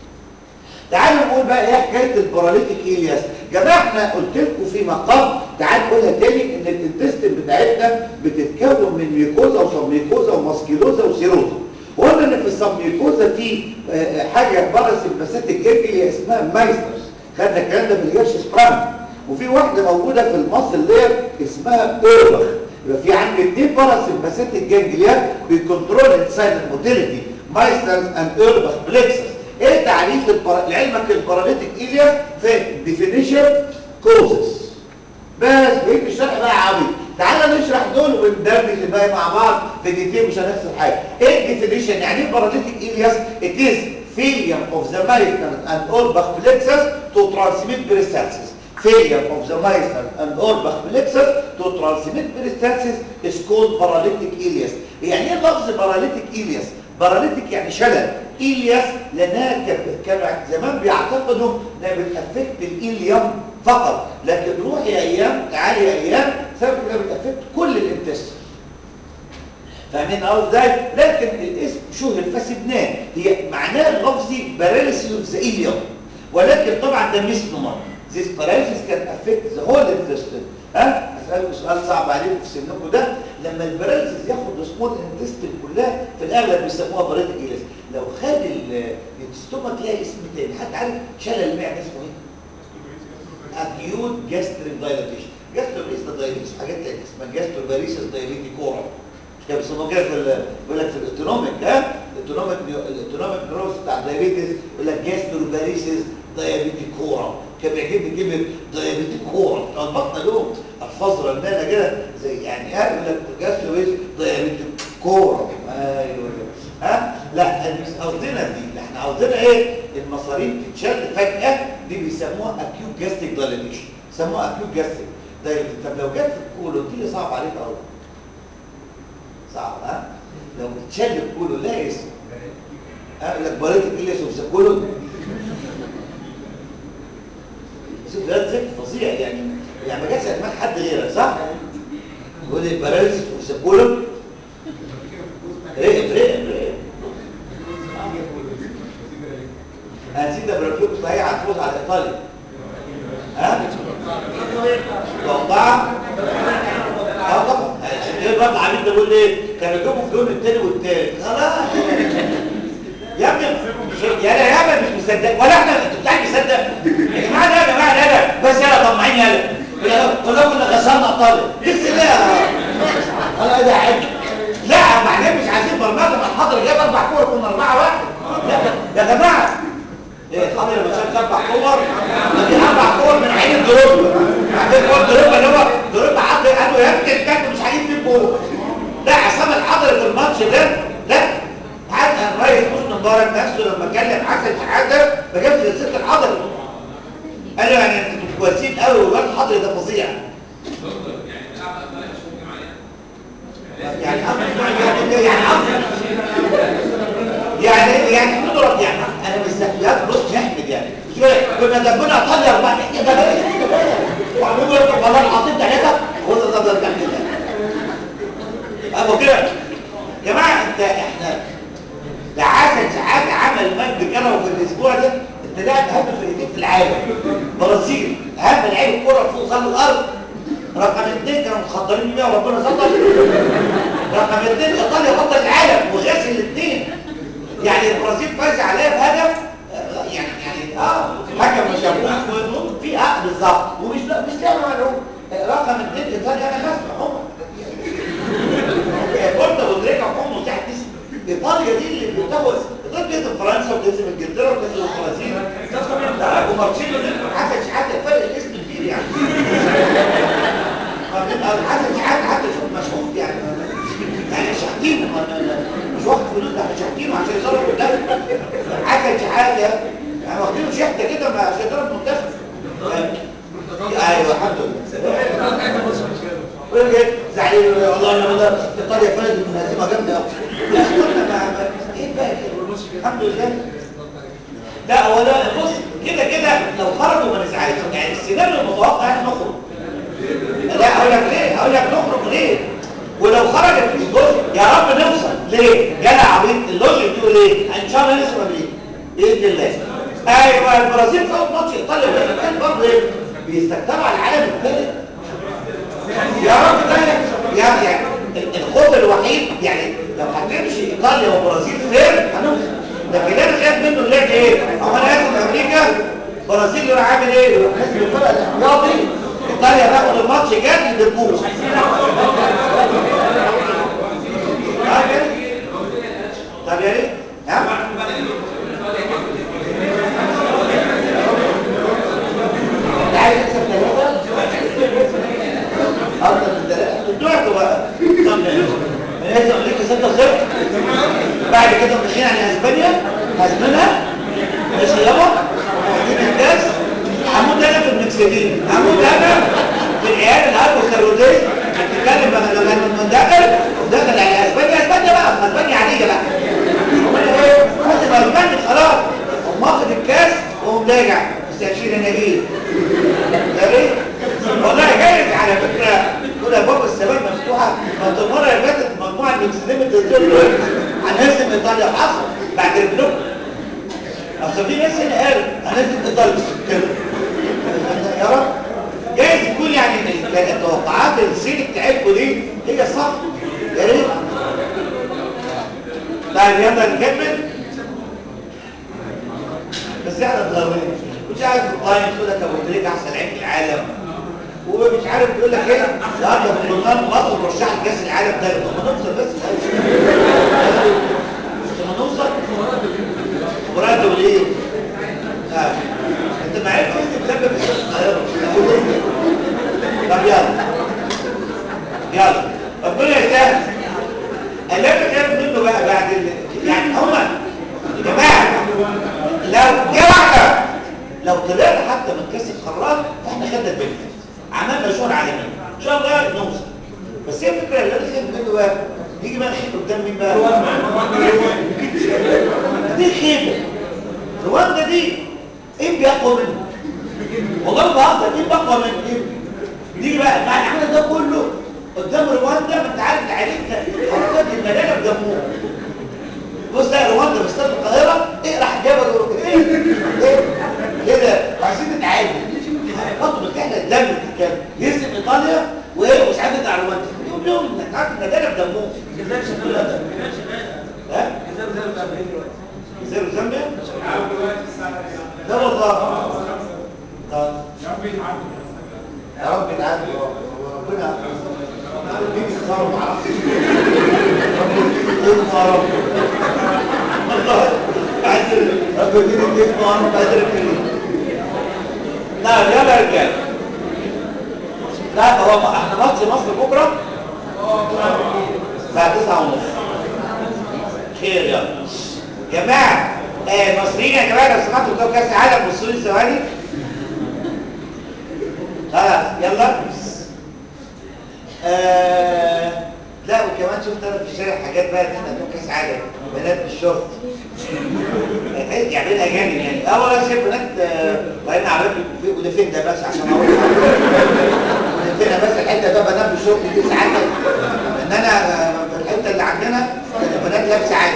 تعالوا نقول بقى ايه حكايه الباراليتيك الياس جماعه احنا قلت لكم في مقام تعالوا نقولها تاني ان الانتستين بتاعتنا بتتكون من ميكوزا وسبميكوزا وماسكيلوزا وسيروزا وقلنا ان في السبميكوزا في حاجه باراسمباثيك جانجليا اسمها مايسترز خدنا الكلام ده في الهيرش سبرام وفي واحده موجوده في المصل ديت اسمها اوربخ يبقى في عندي اثنين باراسمباثيك جانجليا بيكنترول انسايد الموتيليتي مايسترز اند اوربخ بلكسس ايه تعريف البر... لعلمك الباراليتيك إليا في definition causes بس بقيت الشرح بقى عبيد تعالى نشرح دول وندردش بقى مع بعض في دقيقتين مش هنخسر حاجه ايه الديفينيشن يعني ايه باراليتيك إلياس it is failure of the mitral and Orbach plexus to transmit peristalsis failure of the mitral and Orbach plexus to transmit peristalsis is called paralytic Ilias يعني ايه لفظ paralytic Ilias باراليتيك يعني شلل إلياس لأنها كانوا زمان بيعتقدوا انها بتأفكت الإليوم فقط لكن روح يا أيام تعالي يا أيام سبب انها بتأفكت كل الانتست فاهمين قصدي ازاي؟ لكن الاسم شهر فسبناه هي معناه اللفظي باراليسيس اوف ذا إليوم ولكن طبعا ده مسنومر This paralysis can affect the whole intestine ها اسالكم سؤال صعب عليكم في سنكم ده لما الباراليسيس ياخد السمول انتستين كلها في الاغلب بيسموها باراليتيك إيليس لو خد الاستومك ليها اسم تاني حد عارف شلل المعده اسمه ايه اكيوت جاستريك دايلاتيشن جاستريك ده دايليتس حاجات تانية اسمها جاستروباريسيس دايليتي كورا كده بيسموها كده في بيقول لك في الاوتونوميك ها الاوتونوميك الاوتونوميك نيوروس بتاع الدايابيتس يقول لك جاستروباريسيس دايابيتي كورا كان بيعجبني كلمه دايابيتي كورا بتاع البطنه لهم الفاظ رنانه كده زي يعني ها يقول لك جاستروباريسيس دايابيتي كورا ايوه ها لا مش قصدنا دي احنا عاوزينها ايه المصاريف تتشد فجاه دي بيسموها اكيوت جاستيك دايليتيشن بيسموها اكيوت جاستيك دايليتيشن طب لو جت في الكولون دي صعب عليك قوي صعب ها لو اتشل الكولون لا اسم ها يقول لك باريتك الياس اوف ذا كولون شوف ده ذكر فظيع يعني يعني ما جاتش دماغ حد غيرك صح؟ يقول لي باراليسيس اوف ذا كولون رقب رقب رقب هنسيب برافلوكس صحيح هتفوز على ايطاليا ها توقع اه طبعا عشان كده الواد العميد ده بيقول ايه كانوا يجيبوا في اليوم الثاني والثالث خلاص يا ابني يا لا يا مش مصدق ولا احنا انتوا بتاعك مصدق يا جماعه ده يا جماعه ده بس يلا طمعين يلا كويسين قوي والواد الحضري ده فظيع يعني يعني يعني يعني يعني نضرب يعني انا مستحيلات بص نحمد يعني كنا دبنا ايطاليا اربع يا ده بقى وعملوا لك والله العظيم ثلاثه خد ده ده ده ابو كده يا جماعه انت احنا لعاسة ساعات عمل مجد كروي في الاسبوع ده انت لاعب اهم فرقتين في العالم برازيل اهم لعيب الكوره فوق ظهر الارض رقم اثنين كانوا متخدرين بيها وربنا ستر رقم اثنين ايطاليا بطل العالم وغسل الاثنين يعني البرازيل فاز عليها بهدف آه، يعني يعني اه حكم مش هيكون في اه بالظبط ومش مش لعبه معلوم رقم اثنين ايطاليا انا خسر هم بورتا ودريكا وهم تحت اسم ايطاليا دي اللي بتاخد غير كده فرنسا وتهزم انجلترا وتهزم البرازيل ده ومارتشيلو ده حسن شحاته فرق الاسم كتير يعني حسن شحاته حتى شوف مشهور يعني يعني شحاتينه مش واخد فلوس ده احنا شحاتينه عشان يضرب المنتخب حسن شحاته يعني واخدينه شحته كده عشان يضرب المنتخب ايوه الحمد لله ورجعت زعلان والله انا بدأ ايطاليا فازت من هزيمه جامده قوي لا قلنا ما ما- ايه بقى كده الحمد لله لا هو ده بص كده كده لو خرجوا ما نزعلش يعني السيناريو المتوقع احنا نخرج لا اقول لك ليه اقول لك نخرج ليه ولو خرجت في الجزء يا رب نوصل ليه جدع عبيط اللوجيك بيقول ايه ان شاء الله نوصل ليه باذن الله ايوه البرازيل في اول ماتش ايطاليا كان برضه ايه بيستكتروا على العالم الثالث يا رب ده يعني يعني الخوف الوحيد يعني لو هتمشي ايطاليا وبرازيل فين هنوصل لكن انا خايف منه اللعب ايه هو انا اسف امريكا برازيل يروح عامل ايه يروح نازل الفرق الاحتياطي ايطاليا تاخد الماتش جد يدبوه طب يا ريت طب يا ريت ها انت عايز تكسب ثلاثه افضل من ثلاثه دعته بقى طب من لازم امريكا 6 0 بعد كده ماشيين على اسبانيا هزمنا ماشي يابا واخدين الكاس هموت انا في المكسبين هموت انا في العيال الهايبوثيروديز هتتكلم بقى لما لما دخل دخل على اسبانيا اسبانيا بقى اسبانيا عاديه بقى امال ايه؟ لازم اسبانيا خلاص قوم واخد الكاس وقوم راجع مستشفى نبيل يا ريت والله جايز على فكره كل ابواب السماء مفتوحه ما انت المره اللي فاتت مجموعه المكسدين بتنزلوا هنهزم ايطاليا حصل بعد البلوك اصل في ناس هنا قالوا هنهزم ايطاليا كده يا رب جايز يكون يعني ال- التوقعات السين بتاعتكم دي هي صح يا ريت طيب يلا نكمل بس احنا اتغرينا مش عارف الطايم تقول لك ابو تريكه احسن لعيب في العالم ومش عارف تقول لك ايه النهارده في البرنامج مصر مرشح لكاس العالم ده طب ما نوصل بس الاول طب ما نوصل مراد تقول ايه؟ آه. انت ما عرفتش تسبب الشيخ القاهره طب يلا يلا ربنا يسهل اللي انا خايف منه بقى بعد ال... يعني هما يا جماعه لو يا واحده لو طلعنا حتى من كاس القارات احنا خدنا البنت عملنا شهر عالمي ان شاء الله نوصل بس هي الفكره اللي انا خايف منه بقى نيجي بقى نخيب قدام مين بقى دي خيبه رواندا دي ايه بيقوى منه والله ما بهزر ايه بيقوى منه ايه نيجي بقى مع العمل ده كله قدام رواندا ما انت عارف العيال حركات المدينه بدمهم بص ده رواندا باستاد القاهره ايه راح جابها دور ايه ايه كده عايزين نتعادل حطوا بتحلى الدم كان يهزم ايطاليا وايه وساعات بتاع رواندا يقول لهم انك عارف المدينه بدمهم ها زيرو زامبيا لا والله طيب يا رب يتعادل ربنا مين يختاروا ما اعرفش ربنا يا رب والله عايز رب يديني الاسم يا رب قادر الكريم نعم يلا يا رجاله لا هو احنا ماتش مصر بكره الساعه 9 ونص خير يلا جماعه آه، المصريين يا جماعه لو سمحتوا بتوع كاس العالم بصوا لي ثواني يلا آه لا وكمان شفت انا في الشارع حاجات بقى ان احنا كاس عالم بنات بالشورت يعملها جامد يعني اول انا شايف بنات وبعدين عرفت وده فين ده بس عشان اروح وده فين بس الحته ده بنات بالشورت دي ساعات ان انا في الحته اللي عندنا البنات لابسه عادي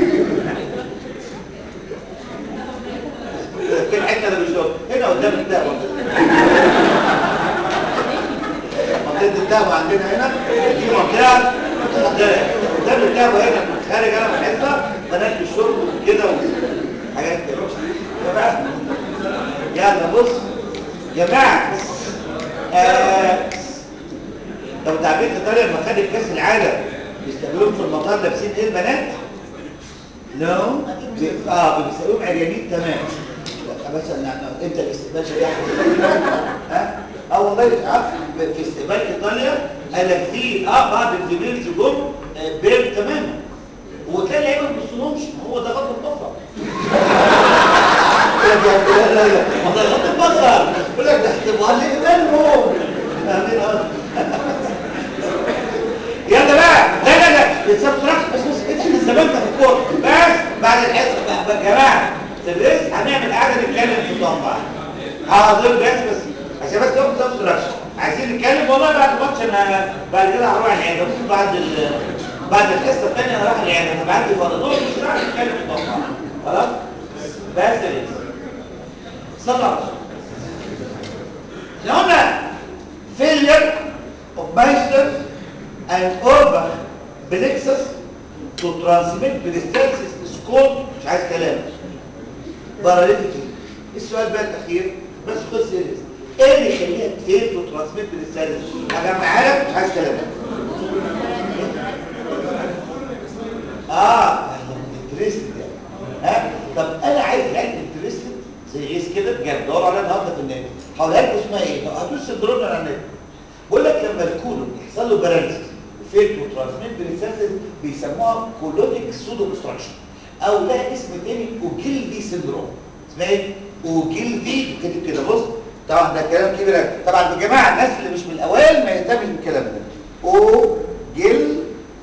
فين الحته اللي بالشورت هنا قدام الدهوه منطقه الدهوه عندنا هنا دي منطقه قدام الدهوه هنا خارج انا من الحته بنات بالشرب كده وحاجات كده يا جماعه يلا بص يا جماعه آه لو تعبير ايطاليا لما خدت كاس العالم بيستقبلوهم في المطار لابسين ايه البنات؟ نو no. اه بيستقبلوهم عريانين تمام بس امتى الاستقبال ده ها اه والله عارف في استقبال ايطاليا قال لك في اه بعض الفيميلز جم بير تماما وتلاقي اللعيبه ما بيبصلهمش هو ده غض البصر لا لا لا ما ده غض البصر يقول لك ده اختبار ليه مالهم فاهمين يلا بقى لا لا لا لسه بصراحه بس بص انت من زمان في الكوره بس بعد الحصه بقى يا جماعه تدريس هنعمل قاعده نتكلم في الطاقه حاضر بس بس عشان بس يوم تفضل عايزين نتكلم والله بعد الماتش انا بعد كده هروح العياده ممكن بعد ال بعد الحصه الثانيه انا رايح العياده انا بعد فرضون مش رايح نتكلم في الطاقه خلاص بس يا صلى على الرسول احنا قلنا failure of Meister and Orbach plexus to transmit peristalsis is called مش عايز كلام باراليتيك السؤال بقى الاخير بس خد سيريس ايه اللي يخليها تفيل تو ترانسميت بالستالس هجمعها لك مش عايز كلام اه انترستد ها طب انا عايز العلم انترستد زي غيث كده بجد دور عليها النهارده في النادي هقولها لكم اسمها ايه طب هاتوا السندروم على النت بقول لك لما الكولون يحصل له باراليسيس فيل تو ترانسميت بالستالس بيسموها كولونيك سودو اوبستراكشن او لها اسم تاني اوجيلفي سندروم اسمها ايه اوجيلفي كاتب كده بص طبعا ده كلام كبير طبعا يا جماعه الناس اللي مش من الاوائل ما يهتمش بالكلام ده اوجيل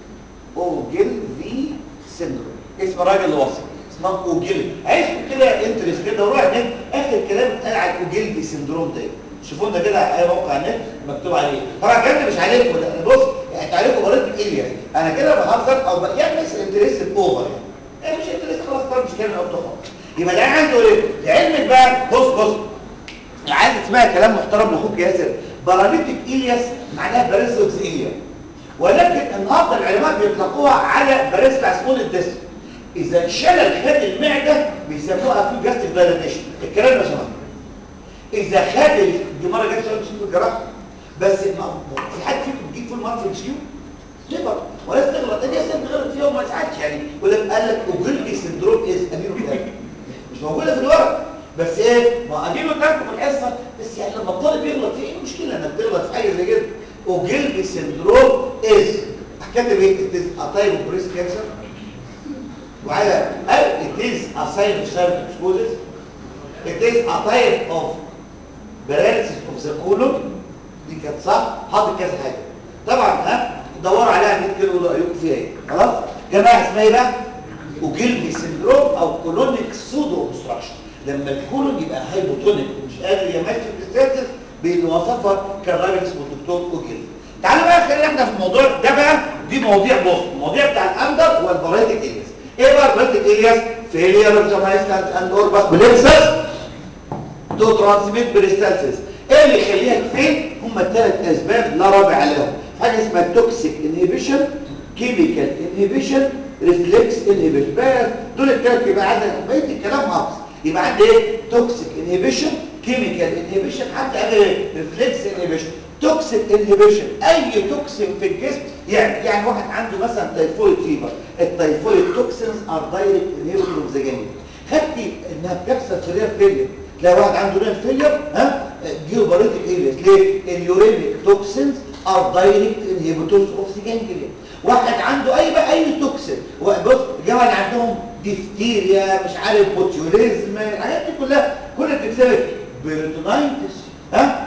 اوجيلفي سندروم اسم راجل وصف اسمه اوجيل عايزكم كده انترست كده وروح النت اخر كلام اتقال على الاوجيلفي سندروم ده شوفوا لنا كده على اي موقع النت مكتوب عليه طبعا الكلام ده مش عليكم ده بص يعني تعرفوا مريض الياس انا كده بهزر او يعني ناس انترست اوفر يعني مش انترست خلاص طب مش كلمه او خالص يبقى ده عنده ايه لعلمك بقى بص بص عايز تسمع كلام محترم لاخوك ياسر باراليتيك إلياس معناها باريسوكس إليا ولكن النهارده العلماء بيطلقوها على باريسلا سمول الدسم اذا شلل خد المعده بيسموها في جاستيك دايلاتيشن الكلام ده شباب اذا خد دي مره جت سؤال في الجراحه بس في حد فيكم بيجيب فول مارك في الشيو ليبر ولا تغلط انت اصلا تغلط فيها وما تساعدش يعني ولا قال لك اوجلفي سندروم از امينو مش موجوده في الورق بس ايه ما اديله تركه في الحصه بس يعني لما الطالب يغلط في ايه المشكله انك تغلط في حاجه زي كده اوجلفي سندروم از كاتب ايه it is a type of breast cancer وعلى it is a sign of cervical it is a type of paralysis of the colon دي كانت صح حاطط كذا حاجه طبعا ها دوروا عليها النت كده وقولوا رايكم فيها ايه خلاص جماعه اسمها ايه بقى اوجلفي سندروم او كولونيك سودو اوبستراكشن لما الكولون يبقى هايبوتونيك ومش قادر يمشي الستاتس بيوصفها كالراجل اسمه الدكتور اوجلفي تعالوا بقى خلينا احنا في الموضوع ده بقى دي مواضيع بص المواضيع بتاع الاندر والبرايتك الياس ايه بقى البرايتك الياس فيلير اوف ذا مايستانس اند اورباس بليكسس تو ترانسميت بريستالسيس ايه اللي يخليها تفين هم الثلاث اسباب لا رابع لهم حاجه اسمها توكسيك انهبيشن كيميكال انهبيشن ريفلكس انهبيشن بس دول الثلاث يبقى عندك بقيه الكلام ناقص يبقى عندي ايه توكسيك انهبيشن كيميكال انهبيشن حتى ايه ريفلكس انهبيشن توكسيك انهبيشن اي توكسين في الجسم يعني يعني واحد عنده مثلا تايفويد فيبر التايفويد توكسينز ار دايركت انهبيتور اوف ذا جانب خدتي انها بتحصل في رير فيلير تلاقي واحد عنده رير فيلير ها جيوباريتيك ايريس ليه اليورينيك توكسينز ار دايركت انهبيتورز اوف ذا جانجليا واحد عنده اي بقى اي توكسين بص الجماعه اللي عندهم ديفتيريا مش عارف بوتيوليزم الحاجات دي كلها كل بتكسبك بيرتونايتس ها واحد عنده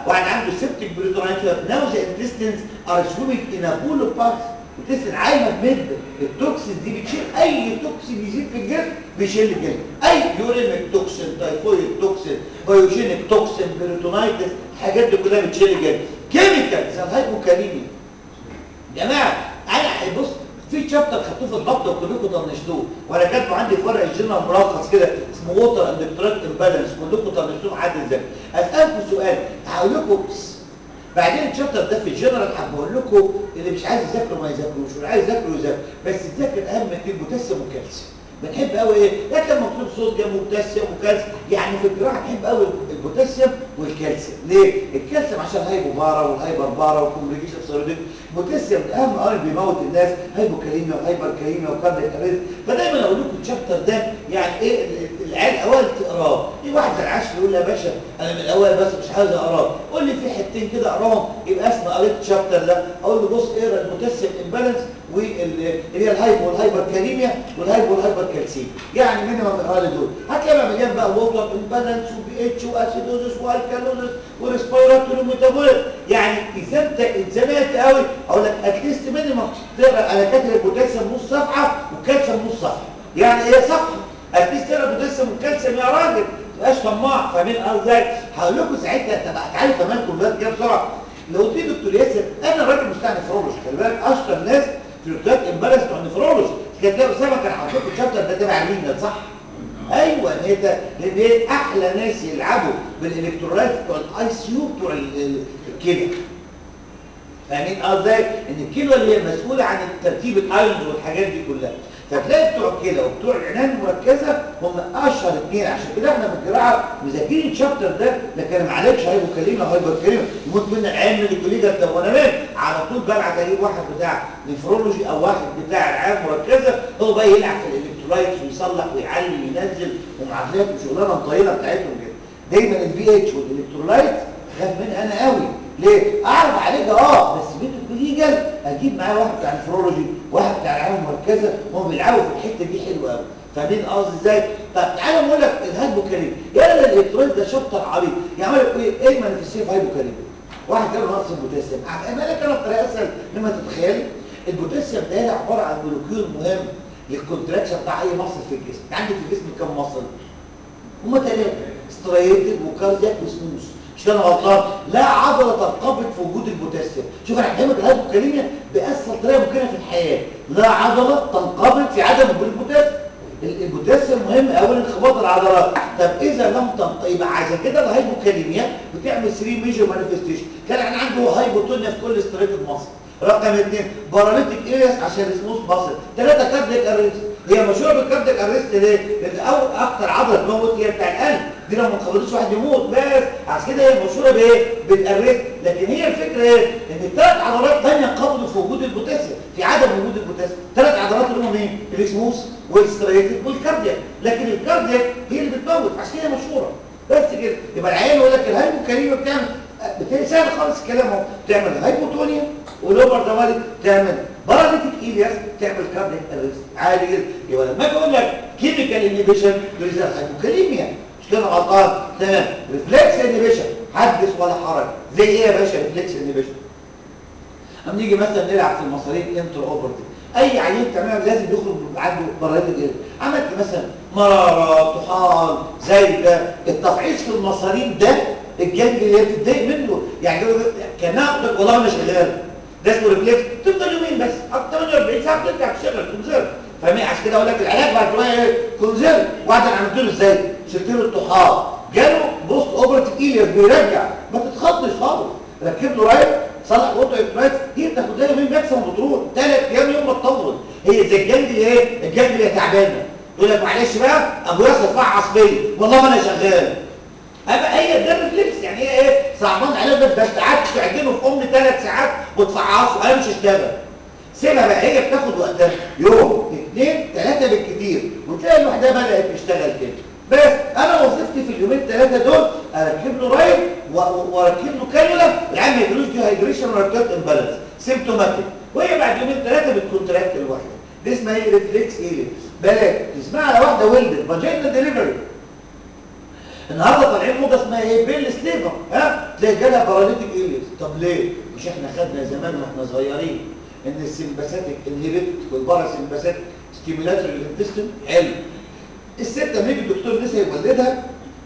عنده سيبتيك بريتونايتس ناو ذا intestines are swimming in a pool of pus الانتستين عايمه بمد التوكسين دي بتشيل اي توكسين يزيد في الجسم بيشيل الجسم اي يورينيك توكسين تايفويد توكسين بايوجينيك توكسين بريتونايتس الحاجات دي كلها بتشيل الجسم كيميكال زي الهايبوكاليميا جماعه انا بص في شابتر خدتوه في الضبط وكلكم طنشتوه وانا كاتبه عندي في ورق الجنرال ملخص كده اسمه ووتر اند تراك امبالانس كلكم طنشتوه عادي ازاي اسالكم سؤال هقول لكم بعدين الشابتر ده في الجنرال هقول لكم اللي مش عايز يذاكره ما يذاكروش واللي عايز يذاكره يذاكر بس تذاكر اهم من البوتاسيوم والكالسيوم بنحب قوي ايه لكن مكتوب صوت جنبه بوتاسيوم وكالسيوم يعني في الجراحه بنحب قوي البوتاسيوم والكالسيوم ليه الكالسيوم عشان هايبوبارا والهايبر بارا والكومبليكيشن سيروديك البوتاسيوم اهم قرن بيموت الناس هايبوكاليميا وهايبر كاليميا وكاردياك اريث فدايما اقول لكم الشابتر ده يعني ايه العيال الاول تقراه في واحد زي العشر يقول لي يا باشا انا من الاول بس مش عايز اقراه قول لي في حتتين كده اقراهم يبقى اسمع قريت الشابتر ده اقول له بص اقرا البوتاسيوم امبالانس واللي هي الهايبو والهايبر كاليميا والهايبو والهايبر كالسيم يعني مينيمم اقرا لي دول هتلاقي مليان بقى ووتر امبالانس وبي اتش واسيدوزس والكالوزس وريسبيراتوري وميتابوليك يعني اذا انت اتزنقت قوي اقول لك اتليست مينيمم تقرا انا كاتب البوتاسيوم نص صفحه والكالسيوم نص صفحه يعني ايه صفحه اتليست تقرا البوتاسيوم والكالسيوم يا راجل ما تبقاش طماع فاهمين ازاي هقول لكم ساعتها طب تعالوا كمان كليات كده بسرعه لو في دكتور ياسر انا راجل مستعد نفرولوجي خلي بالك اشطر ناس في الكليات امبارس بتوع نفرولوجي كانت تلاقي اسامه كان حاطط لكم الشابتر ده تبع مين صح ايوه ان هي لان هي احلى ناس يلعبوا بالالكترولايت بتوع الاي سي يو بتوع الكلى فاهمين ازاي ان الكلى اللي هي مسؤوله عن ترتيب الايونز والحاجات دي كلها فتلاقي بتوع الكلى وبتوع العنايه المركزه هم اشهر اثنين عشان كده احنا في الجراحه مذاكرين الشابتر ده لكن ما عليكش هايبوكاليميا وهايبوكاليميا يموت منا العيان من الكليه ده وانا مات على طول ببعت اجيب واحد بتاع نفرولوجي او واحد بتاع العنايه المركزه هو بقى يلعب في الالكترولايتس ويصلح ويعلي وينزل ومعادلات وشغلانه مطينه بتاعتهم كده دايما البي اتش والالكترولايت خاف منها انا قوي ليه؟ اعرف عليها اه بس بيت الكوليجل اجيب معاه واحد بتاع النفرولوجي واحد بتاع العنايه المركزه هم بيلعبوا في الحته دي حلوه قوي فاهمين قصدي ازاي؟ طب تعالى نقول لك الهايبوكاليميا يا الالكترولايت ده شابتر عريض يعمل لك ايه؟ ايه المانيفستيشن في هايبوكاليميا؟ واحد جاله نقص البوتاسيوم اعمل لك انا بطريقه اسهل مما تتخيل البوتاسيوم ده عباره عن مولكيول مهم للكونتراكشن بتاع اي مصل في الجسم عندك في الجسم كم مصل؟ هم ثلاثه ستريتد وكاردياك وسموث مش انا غلطان لا عضله تنقبض في وجود البوتاسيوم شوف انا هفهمك الهايبوكاليميا باسهل طريقه ممكنه في الحياه لا عضله تنقبض في عدم وجود البوتاسيوم البوتاسيوم مهم قوي لانخفاض العضلات طب اذا لم تنقبض يبقى عشان كده الهايبوكاليميا بتعمل 3 ميجر مانيفستيشن كان احنا عنده هايبوتونيا في كل ستريتد مصر رقم اثنين باراليتيك ايريس عشان السموث مصر ثلاثه كاردياك اريست هي مشهوره بالكاردياك اريست ليه؟ لان اول اكتر عضله تموت هي بتاع القلب دي لو ما انقبضتش واحد يموت بس عشان كده هي مشهوره بايه؟ بالاريست لكن هي الفكره ايه؟ ان الثلاث عضلات ثانيه انقبضوا في وجود البوتاسيوم في عدم وجود البوتاسيوم ثلاث عضلات اللي هم مين؟ السموث والستريتد والكاردياك لكن الكاردياك هي اللي بتموت عشان كده مشهوره بس كده يبقى العيان يقول لك الهايبوكاليميا بتعمل بتلاقي سهل خالص الكلام اهو تعمل هايبوتونيا ولوبر دوالي تعمل باراليتيك ايلياس تعمل كارديك اريست عادي جدا يبقى لما اجي اقول لك كيميكال انيبيشن ريزلت هايبوكاليميا مش كده غلطان تمام ريفلكس انيبيشن حدث ولا حرج زي ايه يا باشا ريفلكس انيبيشن اما نيجي مثلا نلعب في المصاريف انتر اوبرتيف اي عيان تمام لازم يخرج عنده باراليتيك ايلياس عملت مثلا مراره طحال زايده التفعيص في المصاريف ده الجنب اللي بتتضايق منه يعني كانها والله انا شغال ده اسمه ريفلكس تفضل يومين بس 48 ساعه ترجع تشتغل كونزيرف فاهمين عشان كده اقول لك العلاج بعد شويه ايه كونزيرف واحد انا عملت له ازاي شلت له الطحال جاله بوست اوبرتيف ايلياس بيرجع ما تتخضش خالص ركب له رايت صلح وضع الكويس هي بتاخد لها يومين ماكسيموم بتروح ثلاث ايام يوم ما تطول هي زي الجلد ايه الجلد اللي تعبانه يقول لك معلش بقى ابو ياسر فعص فيا والله ما انا شغال أبقى هي ده الريفلكس يعني هي ايه صعبان عليها بس بس قعدت تعجنه في ام ثلاث ساعات وتفعصه انا مش هشتغل سيبها بقى هي بتاخد وقتها يوم اثنين ثلاثه بالكثير وتلاقي لوحدها بدات تشتغل كده بس انا وظيفتي في اليومين ثلاثه دول اركب له رايل واركب له كانولا العيال ما يجيلوش دي هيدريشن ولا امبالانس سيمتوماتيك وهي بعد يومين ثلاثه بتكونتراكت لوحدها دي اسمها ايه ريفلكس ايه بلاك تسمع على واحده ولدت فاجينا ديليفري النهارده طالعين موضه اسمها ايه بيل سليفر ها تلاقي جالها باراليتيك اليس طب ليه مش احنا خدنا زمان واحنا صغيرين ان السمباثيك انهبيت والباراسمباثيك ستيمولاتوري للانتستين حلو الست لما يجي الدكتور لسه يولدها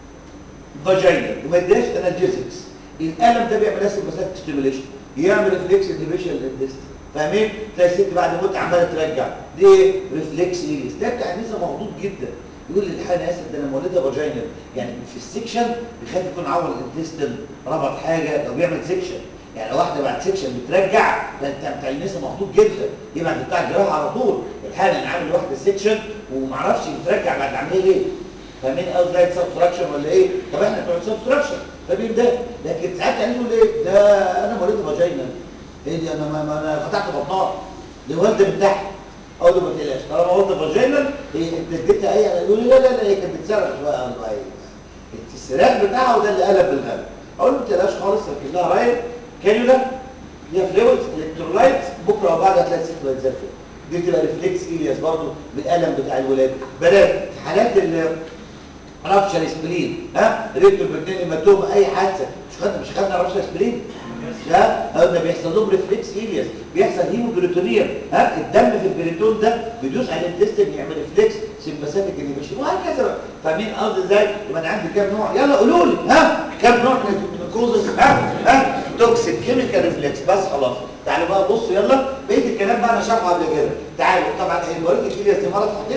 فاجينا وما يديهاش انالجيزكس الالم ده بيعمل سمباثيك ستيموليشن يعمل ريفلكس انهبيشن للانتستين فاهمين تلاقي الست بعد موت عماله ترجع دي ايه ريفلكس اليس ده بتاع النساء مخضوض جدا يقول للحقيقه انا اسف ده انا مولدها فاجينا يعني في السكشن بيخاف يكون عور الانتستين ربط حاجه لو بيعمل سكشن يعني لو واحده بعد سكشن بترجع ده انت بتاع النساء مخضوض جدا يبعت بتاع الجراحه على طول الحقيقه انا عامل واحده سكشن ومعرفش بترجع بعد العمليه ليه فاهمين قصدي زي سبستراكشن ولا ايه طب احنا بتوع سبستراكشن فاهمين ده لكن ساعات يعني يقول ايه ده انا مولدها فاجينا ايه دي انا ما ما انا فتحت بطنها دي والده من تحت اقول له ما تقلقش طالما والده فاجينا هي انت اديتها ايه يقول لي لا لا لا هي كانت بتصرخ شويه اقول له ايوه الصراخ بتاعها وده اللي قلب بالغلب اقول له ما تقلقش خالص ركب لها رايل كانيولا فيها فلويدز الكترولايتس بكره وبعد هتلاقي الست بقت زي الفل دي بتبقى ريفلكس ايلياس برضه بالالم بتاع الولاده بنات حالات ال رابشر سبلين ها ريكتور برنين هيماتوما اي حادثه مش خدنا مش خدنا رابشر سبلين ده قلنا بيحصل لهم ريفلكس ايلياس بيحصل هيموجلوتونيا ها الدم في البريتون ده بيدوس على الانتستين يعمل ريفلكس سمباثيك انيبيشن وهكذا بقى فاهمين قصدي ازاي يبقى انا عندي كام نوع يلا قولوا لي ها كام نوع من الكوزز ها ها توكسيك كيميكال ريفلكس بس خلاص تعالوا بقى بصوا يلا بقيه الكلام بقى انا شرحه قبل كده تعالوا طبعا البوليتيك ايلياس دي مرض خطير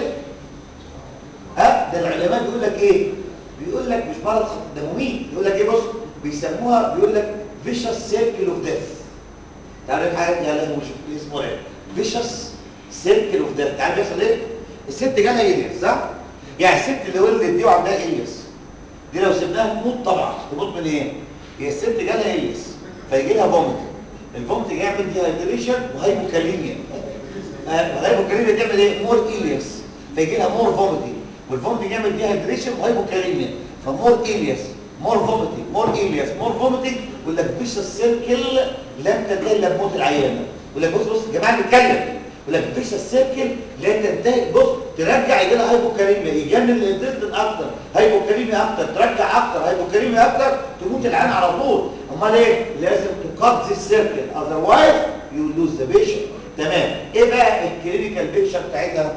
ها ده العلماء بيقول لك ايه بيقول لك مش مرض خطير ده مميت يقول لك ايه بص بيسموها بيقول لك فيشس سيركل اوف ديث تعالوا الحاجات دي عليها مش اسمه ايه فيشس سيركل اوف ديث تعالوا بيحصل ايه الست جالها ايليس صح يعني الست اللي ولدت دي وعندها ايليس دي لو سبناها تموت طبعا تموت من ايه هي الست جالها ايليس فيجي لها فومت الفومت يعمل ديهايدريشن وهايبوكاليميا الهايبوكاليميا تعمل ايه مور ايليس فيجي لها مور فوميتنج والفوميتنج يعمل ديهايدريشن وهايبوكاليميا فمور ايليس مور فوميتنج مور ايلياس مور فوميتنج يقول لك فيش السيركل لن تنتهي الا بموت العيانه يقول لك بص بص يا جماعه بنتكلم يقول لك فيش السيركل لن تنتهي بص ترجع يجي لها هايبوكاليميا يجنن الانتستين اكتر هايبوكاليميا اكتر ترجع اكتر هايبوكاليميا اكتر تموت العيان على طول امال ايه لازم تقضي السيركل اذروايز يو لوز ذا بيشنت تمام ايه بقى الكلينيكال بيكشر بتاعتها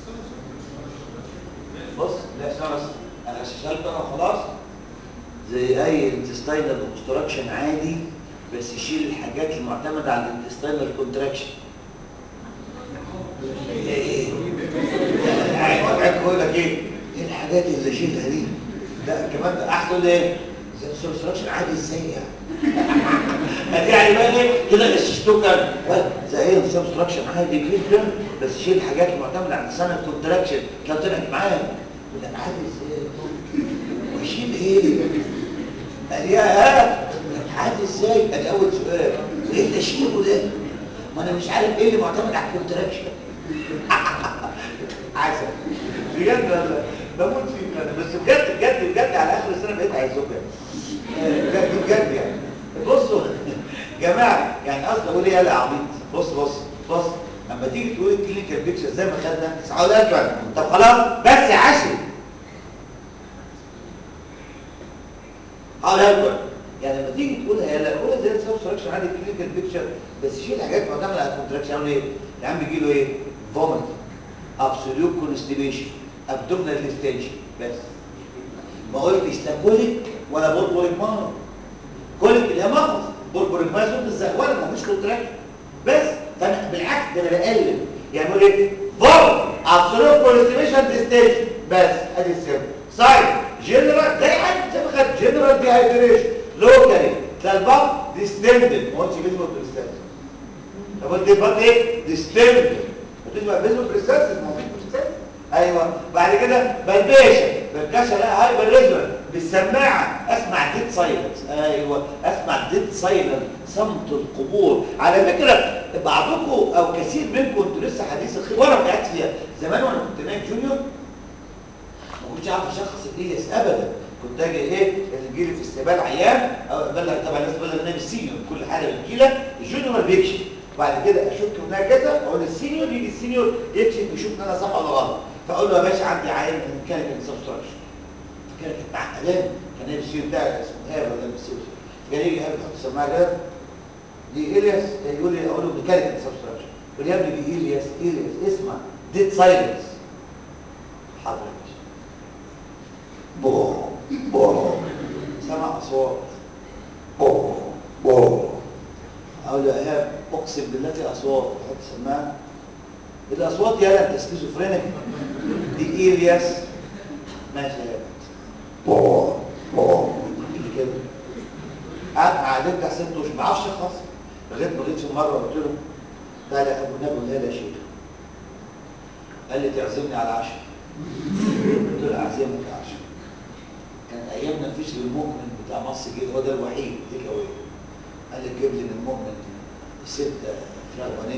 بص لا خلاص انا شغلت انا خلاص زي اي انتستينال اوبستراكشن عادي بس يشيل الحاجات المعتمده على الانتستينال كونتراكشن ايه ايه يقول لك ايه ايه الحاجات اللي اشيلها دي لا كمان ده احسن ايه اوبستراكشن عادي ازاي يعني يعني بقى ايه كده غششتوه كان زي ايه اوبستراكشن عادي جدا بس يشيل الحاجات المعتمده على الانتستينال كونتراكشن لو طلعت معايا يقول لك عادي ازاي واشيل ايه قال يا ها عادي ازاي ادي اول سؤال ايه اللي اشيله ده ما انا مش عارف ايه اللي معتمد على الكونتراكشن عسل بجد والله بموت فيك انا بس بجد بجد بجد على اخر السنه بقيت عايزكم يعني بجد بجد يعني بصوا جماعه يعني اصل اقول ايه يا عبيط بص بص بص لما تيجي تقول الكلينيكال بيكشر زي ما خدنا تسعه لك طب خلاص بس يا عشري هقولها لكم يعني لما تيجي تقولها يلا قولها زي السبستراكشن عادي كلينيكال بيكتشر بس شيل حاجات معتمده على الكونتراكشن عامل ايه؟ يا عم بيجي له ايه؟ فوميت ابسوليوت كونستيبيشن ابدومينال ديستنشن بس ما قلتش لا كوليك ولا بوربوريك مارو كوليك اللي هي مغص بوربوريك مارو صوت الزهوله ما فيش كونتراكشن بس فانا بالعكس ده انا بقلل يعني بقول ايه؟ فوميت ابسوليوت كونستيبيشن ديستنشن بس ادي السبب سايد جنرال زي حد زي ما خد جنرال ديهايدريشن لوكالي تلاقي الباب ديستندد ما قلتش فيزيبل بريستانس طب قلت الباب ايه ديستندد بتسمع فيزيبل بريستانس ما هو فيش بريستانس ايوه بعد كده بالبيشن بالكاشة لا هايبر ريزونانس بالسماعه اسمع ديد سايلنس ايوه اسمع ديد سايلنس صمت القبور على فكره بعضكم او كثير منكم انتوا لسه حديث الخير وانا وقعت فيها زمان وانا كنت نايم جونيور ما كنتش عارف اشخص الإيليس ابدا كنت اجي ايه اللي يجي لي في استقبال عيان او ابلغ طبعا الناس بتقول انا السينيور كل حاجه بتجي لك الجونيور ما بيكشف وبعد كده اشك انها كذا اقول السينيور يجي السينيور يكشف يشوف ان انا صح ولا غلط فاقول له يا باشا عندي عيان من ميكانيكال سبستراكشن فكانت معقداني كان هي السير بتاعي اسمه هاب ولا السير كان يجي هاب يحط السماعه كده دي الياس يقول لي اقول له ميكانيكال سبستراكشن يقول لي يا ابني دي الياس الياس اسمع ديد سايلنس حضرتك بو بو سمع اصوات بو بو اقول له يا ايهاب اقسم بالله في اصوات حط السماعه الاصوات يا انت سكيزوفرينيك دي الياس ماشي يا ايهاب بو بو كده قعدت مع عدد ست اشهر ما اعرفش خالص لغايه ما جيت في مره قلت له تعالى يا ابو النبي قول لي يا شيخ قال لي تعزمني على العشاء قلت له اعزمك على العشاء كان ايامنا مفيش غير المؤمن بتاع مصر جه هو ده الوحيد تيك اواي قال لي جيب لي من المؤمن ست فراخ بانيه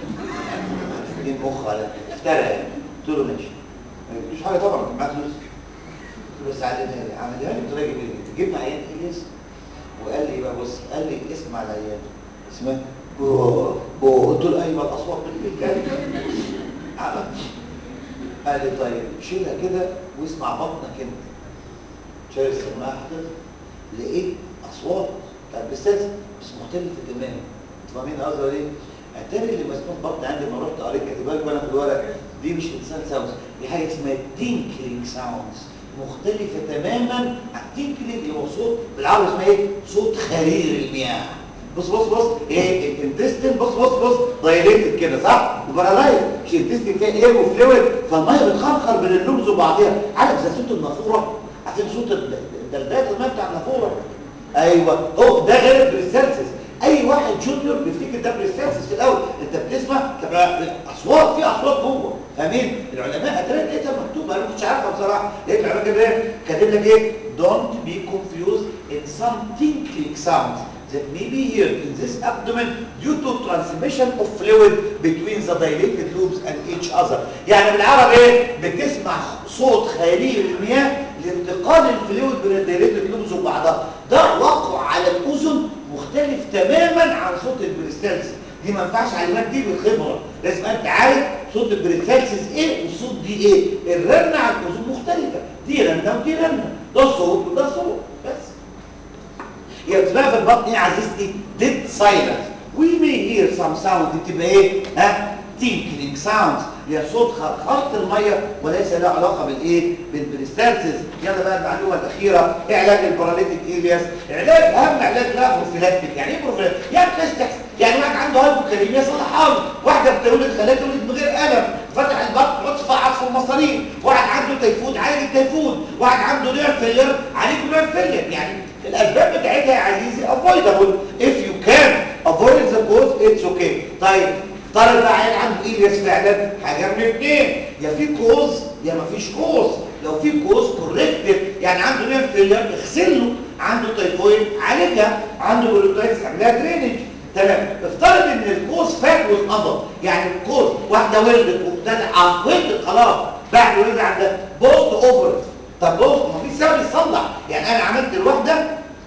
اتنين مخ على افترى يعني قلت له ماشي ما جبتوش حاجه طبعا كان معاك فلوس قلت له بس علمها لي عملها لي بطريقه جميله تجيب لي عيان اليس وقال لي بقى بص قال لي اسمع العيان اسمها بو بو قلت له ايوه الاصوات بتتكلم عمل قال لي طيب شيلها كده واسمع بطنك انت شايل السماعه حضرتك لقيت اصوات بتاعت بستاذ بس مختلفه تماما انتوا فاهمين قصدي ولا ايه؟ اتاري اللي مسموع بطن عندي لما رحت قريت كاتبها لك وانا في الورق دي مش انسان ساوندز دي حاجه اسمها تينكلينج ساوندز مختلفه تماما عن تينكلينج هو صوت بالعربي اسمها ايه؟ صوت خرير المياه بص بص بص ايه الانتستين بص بص بص دايليتد كده صح وبارالايز مش الانتستين فيها اير وفلويد فالميه بتخرخر بين اللوبز وبعضها عارف زي صوت النافوره عارفين صوت الدلدات الميه بتاع النافوره ايوه هو ده غير البريسالسيس اي واحد جونيور بيفتكر ده بريسالسيس في الاول انت بتسمع تبقى اصوات في اصوات جوه فاهمين العلماء هتلاقي لقيتها مكتوبه انا ما كنتش عارفها بصراحه لقيت العلماء كده ايه كاتب لك ايه don't be confused in some tinkling sounds that may be heard in this abdomen due to transmission of fluid between the dilated lobes and each other يعني بالعربي ايه بتسمع صوت خليل المياه لانتقال الفلويد بين الدايليتد لوبز وبعضها ده وقع على الاذن مختلف تماما عن صوت البريستالس دي ما ينفعش علمك دي بالخبره لازم انت عارف صوت البريستالسيس ايه والصوت دي ايه الرنه على الاذن مختلفه دي رنه ودي رنه ده صوت وده صوت بس هي بتبقى في البطن ايه يا عزيزتي dead silence we may hear some sound دي بتبقى ايه ها tinkling sounds هي صوت خرخرة المية وليس له علاقة بالايه بالبريستالسيس يلا بقى المعلومة الأخيرة ايه علاج الباراليتيك إيلياس علاج أهم علاج لها بروفيلاكتيك يعني ايه بروفيلاكتيك يعني تستحس يعني واحد عنده هايبوكاليميا صلحها له واحدة بتولد خلاها تولد من غير ألم فتح البطن حط فقعت في المصارين واحد عنده تيفود عالج التيفود واحد عنده نير فيلر عالج نير فيلر يعني الأسباب بتاعتها يا عزيزي avoidable if you can avoid the cause it's okay طيب طالب بقى عيل عنده ايلياس فعلا حاجه من الاثنين يا في كوز يا ما فيش كوز لو في كوز كوركتيف يعني عنده نير فيلر اغسله عنده تيفويد عالجها عنده بوليتايتس اعملها درينج تمام افترض ان الكوز فات واتقضى يعني الكوز واحده ولدت وابتدى ولدت خلاص بعد ولد عندها بوست اوفر طب بوست ما في سبب يصلح يعني انا عملت الواحده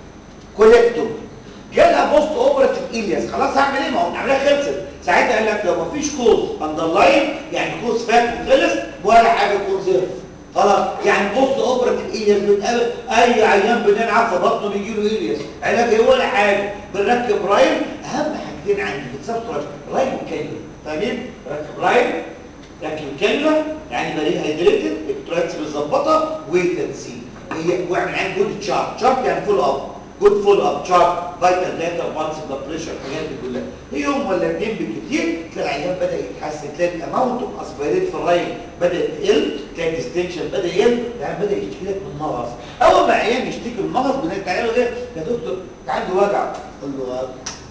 كوليكتور جالها بوست اوبراتيف ايلياس خلاص هعمل ايه ما هو العمليه خلصت ساعتها قال لك لو ما فيش كوز اندرلاين يعني كوز فات وخلص ولا حاجه كونزيرف خلاص يعني بوست اوبراتيف ايلياس بتقابل اي عيان بنلعب في بطنه بيجي له ايلياس علاج ايه ولا حاجه بنركب رايل اهم حاجتين عندي بتسبب رايل وكانيولا فاهمين ركب رايل ركب كانيولا يعني بريء هيدريتد الكترايتس بتظبطها وتنسيق هي واعمل عين جود تشارت تشارت يعني فول اب جود فول اب تشارت فيتال داتا وانس بلاد بريشر الحاجات دي كلها يوم ولا اثنين بالكثير تلاقي العيان بدا يتحسن تلاقي الاماونت اوف اسبيريت في الرايل بدات تقل تلاقي الديستنشن بدا يقل العيان بدا يشتكي لك من مغص اول ما عيان يشتكي من مغص بنلاقي تعالى له يا دكتور عنده وجع قول له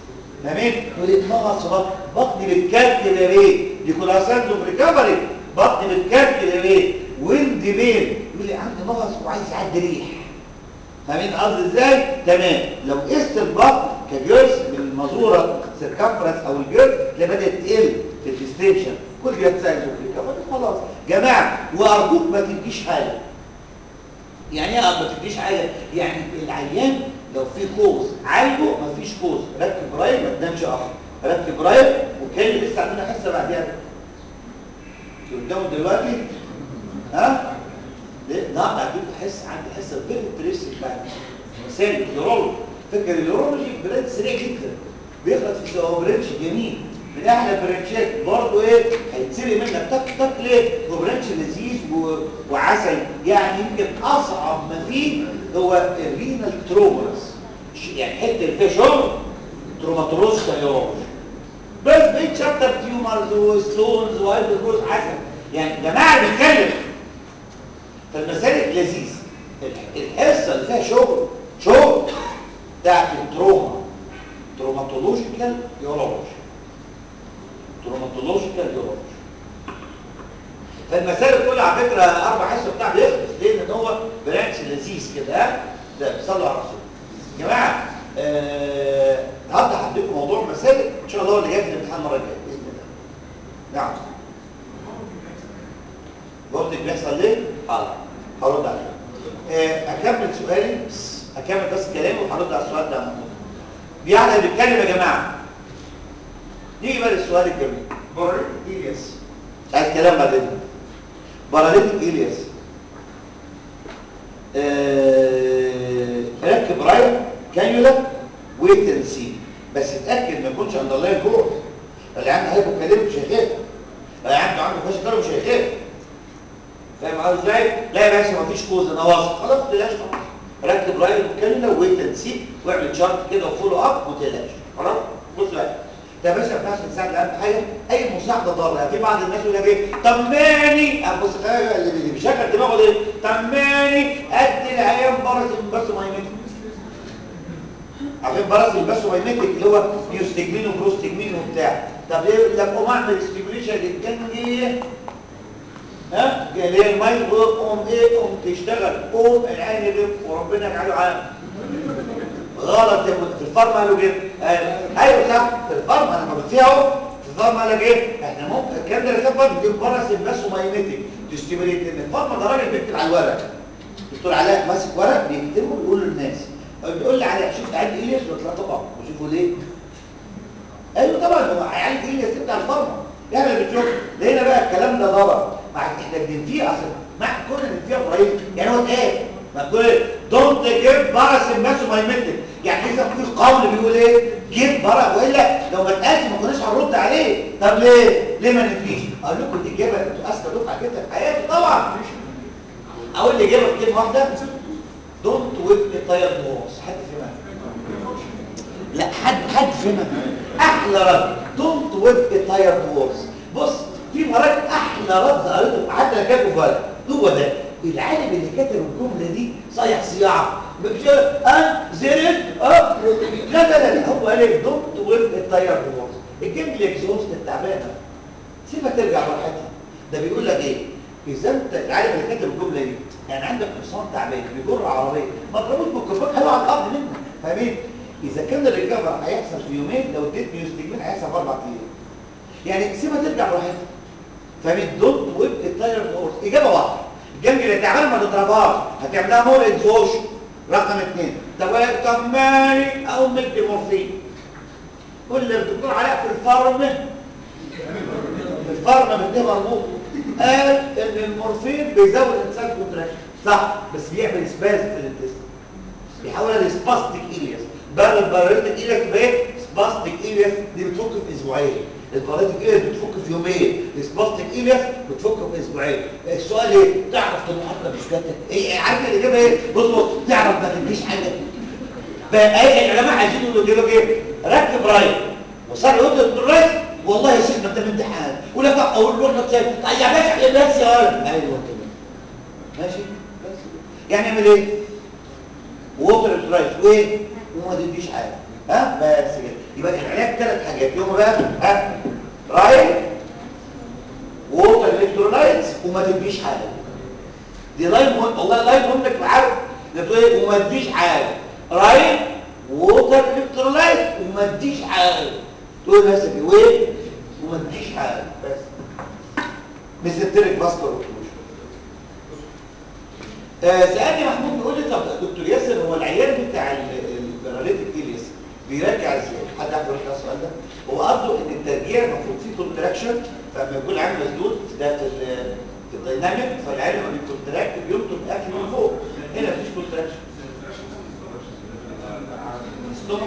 تمام يقول لي مغص بطني بتكتل يا بيه دي كلها ساينز اوف ريكفري بطني بتكتل يا بيه ويند بين يقول لي عندي مغص وعايز يعدي ريح فاهمين قصدي ازاي تمام لو قست البطن كجرس بالمزوره سيركمفرنس او الجرس اللي بدات تقل في الديستنشن كل دي ساينز اوف ريكفري خلاص جماعه وارجوك ما تديش حاجه يعني ايه ما تديش حاجه يعني العيان لو في كوز عالجه ما فيش كوز ركب رايل ما تنامش اخر ركب رايل وكان لسه عندنا حصه بعديها قدامه دلوقتي ها ليه؟ النهارده هديكم حس عندي حصه فيري انترستنج بعد مسائل اليورولوجي فكر اليورولوجي برنش سريع جدا بيخلص في هو برنش جميل من احلى البرنشات برضه ايه هيتسرق منك تك تك ليه هو برنش لذيذ و... وعسل يعني يمكن اصعب ما فيه هو الرينال ترومرز يعني حته اللي فيها شغل تروماتولوجيا يورولوجي بس بقيت شابتر تيومرز وستونز وهايدروز عسل يعني يا جماعه بنتكلم فالمسالك لذيذ الحصه اللي فيها شغل شغل بتاعت التروما تروماتولوجيكال يورولوجي تروماتولوجيكال يورولوجي فالمسائل كلها على فكره اربع حصص بتاع بيخلص ليه؟ لان هو برانش لذيذ كده ها ده صلوا على الرسول يا جماعه آه هبدا هديكم موضوع مسائل ان شاء الله اللي جاي في الامتحان المره الجايه باذن الله نعم قلت بيحصل ليه؟ حاضر هرد عليه آه اكمل سؤالي اكمل بس كلامي وهرد على السؤال ده يا محمود بيعلى بيتكلم يا جماعه نيجي بقى للسؤال الجميل باراليتيك إلياس عايز كلام بعدين باراليتيك إلياس آه ركب رايت كانيولا ويت اند سي بس اتاكد ما يكونش اندرلاين جوه اللي عنده هايبوكاليميك مش هيخاف اللي عنده عنده فاشل مش هيخاف فاهم قصدي ازاي؟ لا يا باشا مفيش كوز انا واثق خلاص ما تقلقش خلاص ركب رايت كانيولا ويت اند سي واعمل شارت كده وفولو اب وما تقلقش خلاص بص بقى ده يا باشا ما ينفعش نساعد اهم حاجه اي مساعده ضاره يعني في بعض الناس يقول لك ايه طماني بص اللي بيشغل دماغه ده طماني ادي العيان برس بس ما يمتك عارفين برس بس ما يمتك اللي هو نيوستجمين وبروستجمين وبتاع طب ليه يقول لك قوم اعمل ستيميوليشن للجنجيه ها اللي هي المايك قوم ايه قوم تشتغل قوم العين يلف وربنا يجعله عام غلط في الفارما قالوا كده ايوه صح في الفارما انا بقول فيها اهو في الفارما قال لك ايه احنا ممكن الكلام ده اللي كان بيجيب بره بس ومايمتك تستمريت ان الفارما ده راجل بيكتب على الورق دكتور علاء ماسك ورق بيكتبه ويقول للناس بيقول لي علاء شوف عيال ايلياس ولا طبعا وشوفوا ليه ايوه طبعا هو عيال ايلياس تبدا على الفارما احنا بنشوف لقينا بقى الكلام ده ضرر مع احنا بننفيه اصلا مع كل ننفيه قريب يعني هو اتقال ما تقول دونت جيب باراسين بس ومايمتك يعني اذا في قول بيقول ايه جيب برا والا لو ما اتقالش ما كناش هنرد عليه طب ليه ليه ما نفيش اقول لكم دي اجابه انتوا اذكى دفعه جدا في حياتي طبعا اقول لي اجابه في كلمه واحده دونت ويب طير نورس حد فهمها لا حد حد فهمها احلى رد دونت ويب طير نورس بص في مرات احلى رد قريته حتى لو كاتبه فاضي هو ده العالم اللي كتب الجمله دي صايع صياعه مش ان زرت اه لا لا لا هو قال لك دونت ويب الطيار بوظ الجمله الاكزوست التعبانه سيبها ترجع براحتها ده بيقول لك ايه اذا انت العالم اللي كتب الجمله دي يعني عندك حصان تعبان بيجر عربيه ما تضربوش بالكرباج هيقع على الارض منك فاهمين اذا كان الريكفر هيحصل في يومين لو اديت ميوستجمين هيحصل في اربع ايام يعني سيبها ترجع براحتها فاهمين دونت ويب الطيار بوظ اجابه واحده الجنب اللي تعمل ما تضربهاش هتعملها مور اكزوشن رقم اثنين طب مالي او مدي مورفين كل الدكتور علاء في الفارم في الفارم بديه مربوط قال ان المورفين بيزود الانسان كونتراكشن صح بس بيعمل سباز في الانتست بيحولها لسباستيك ايلياس بقى الباراليتيك ايلياس بقى سباستيك ايلياس دي بتفك في اسبوعين الباراليتيك ايلياس بتفك في يومين السباستيك ايلياس بتفك في اسبوعين السؤال ايه تعرف تنحط مش فاتك ايه عارف الاجابه ايه بص بص تعرف ما تديش حاجه فاي يا جماعه عايزين يقولوا كده ايه ركب رايت وصار يقول له الرايت والله يا شيخ ما انت من امتحان ولا بقى اقول له لك يا باشا يا بس يا ولد ايوه كده ماشي بس يعني اعمل ايه ووتر رايت وايه وما تديش حاجه ها بس كده يبقى العلاج ثلاث حاجات يوم بقى ها رايت ووتر الكترولايتس وما تديش حاجه دي لاين مهم والله لاين مهم انك عارف تقول ايه وما تديش حاجه رايت ووتر الكترولايت وما تديش حاجه تقول لنفسك ايه وما تديش حاجه بس ميزنتريك فاسكولار آه سألني محمود بيقول لي طب دكتور ياسر هو العيان بتاع الباراليتيك إليس بيرجع ازاي؟ حد يعرف يقول السؤال ده؟ هو قصده ان الترجيع المفروض فيه كونتراكشن فلما يكون عامل مسدود ده في في الدايناميك فالعين لما بيكونتراكت بينطر الاكل من فوق هنا مفيش كونتراكشن ستومك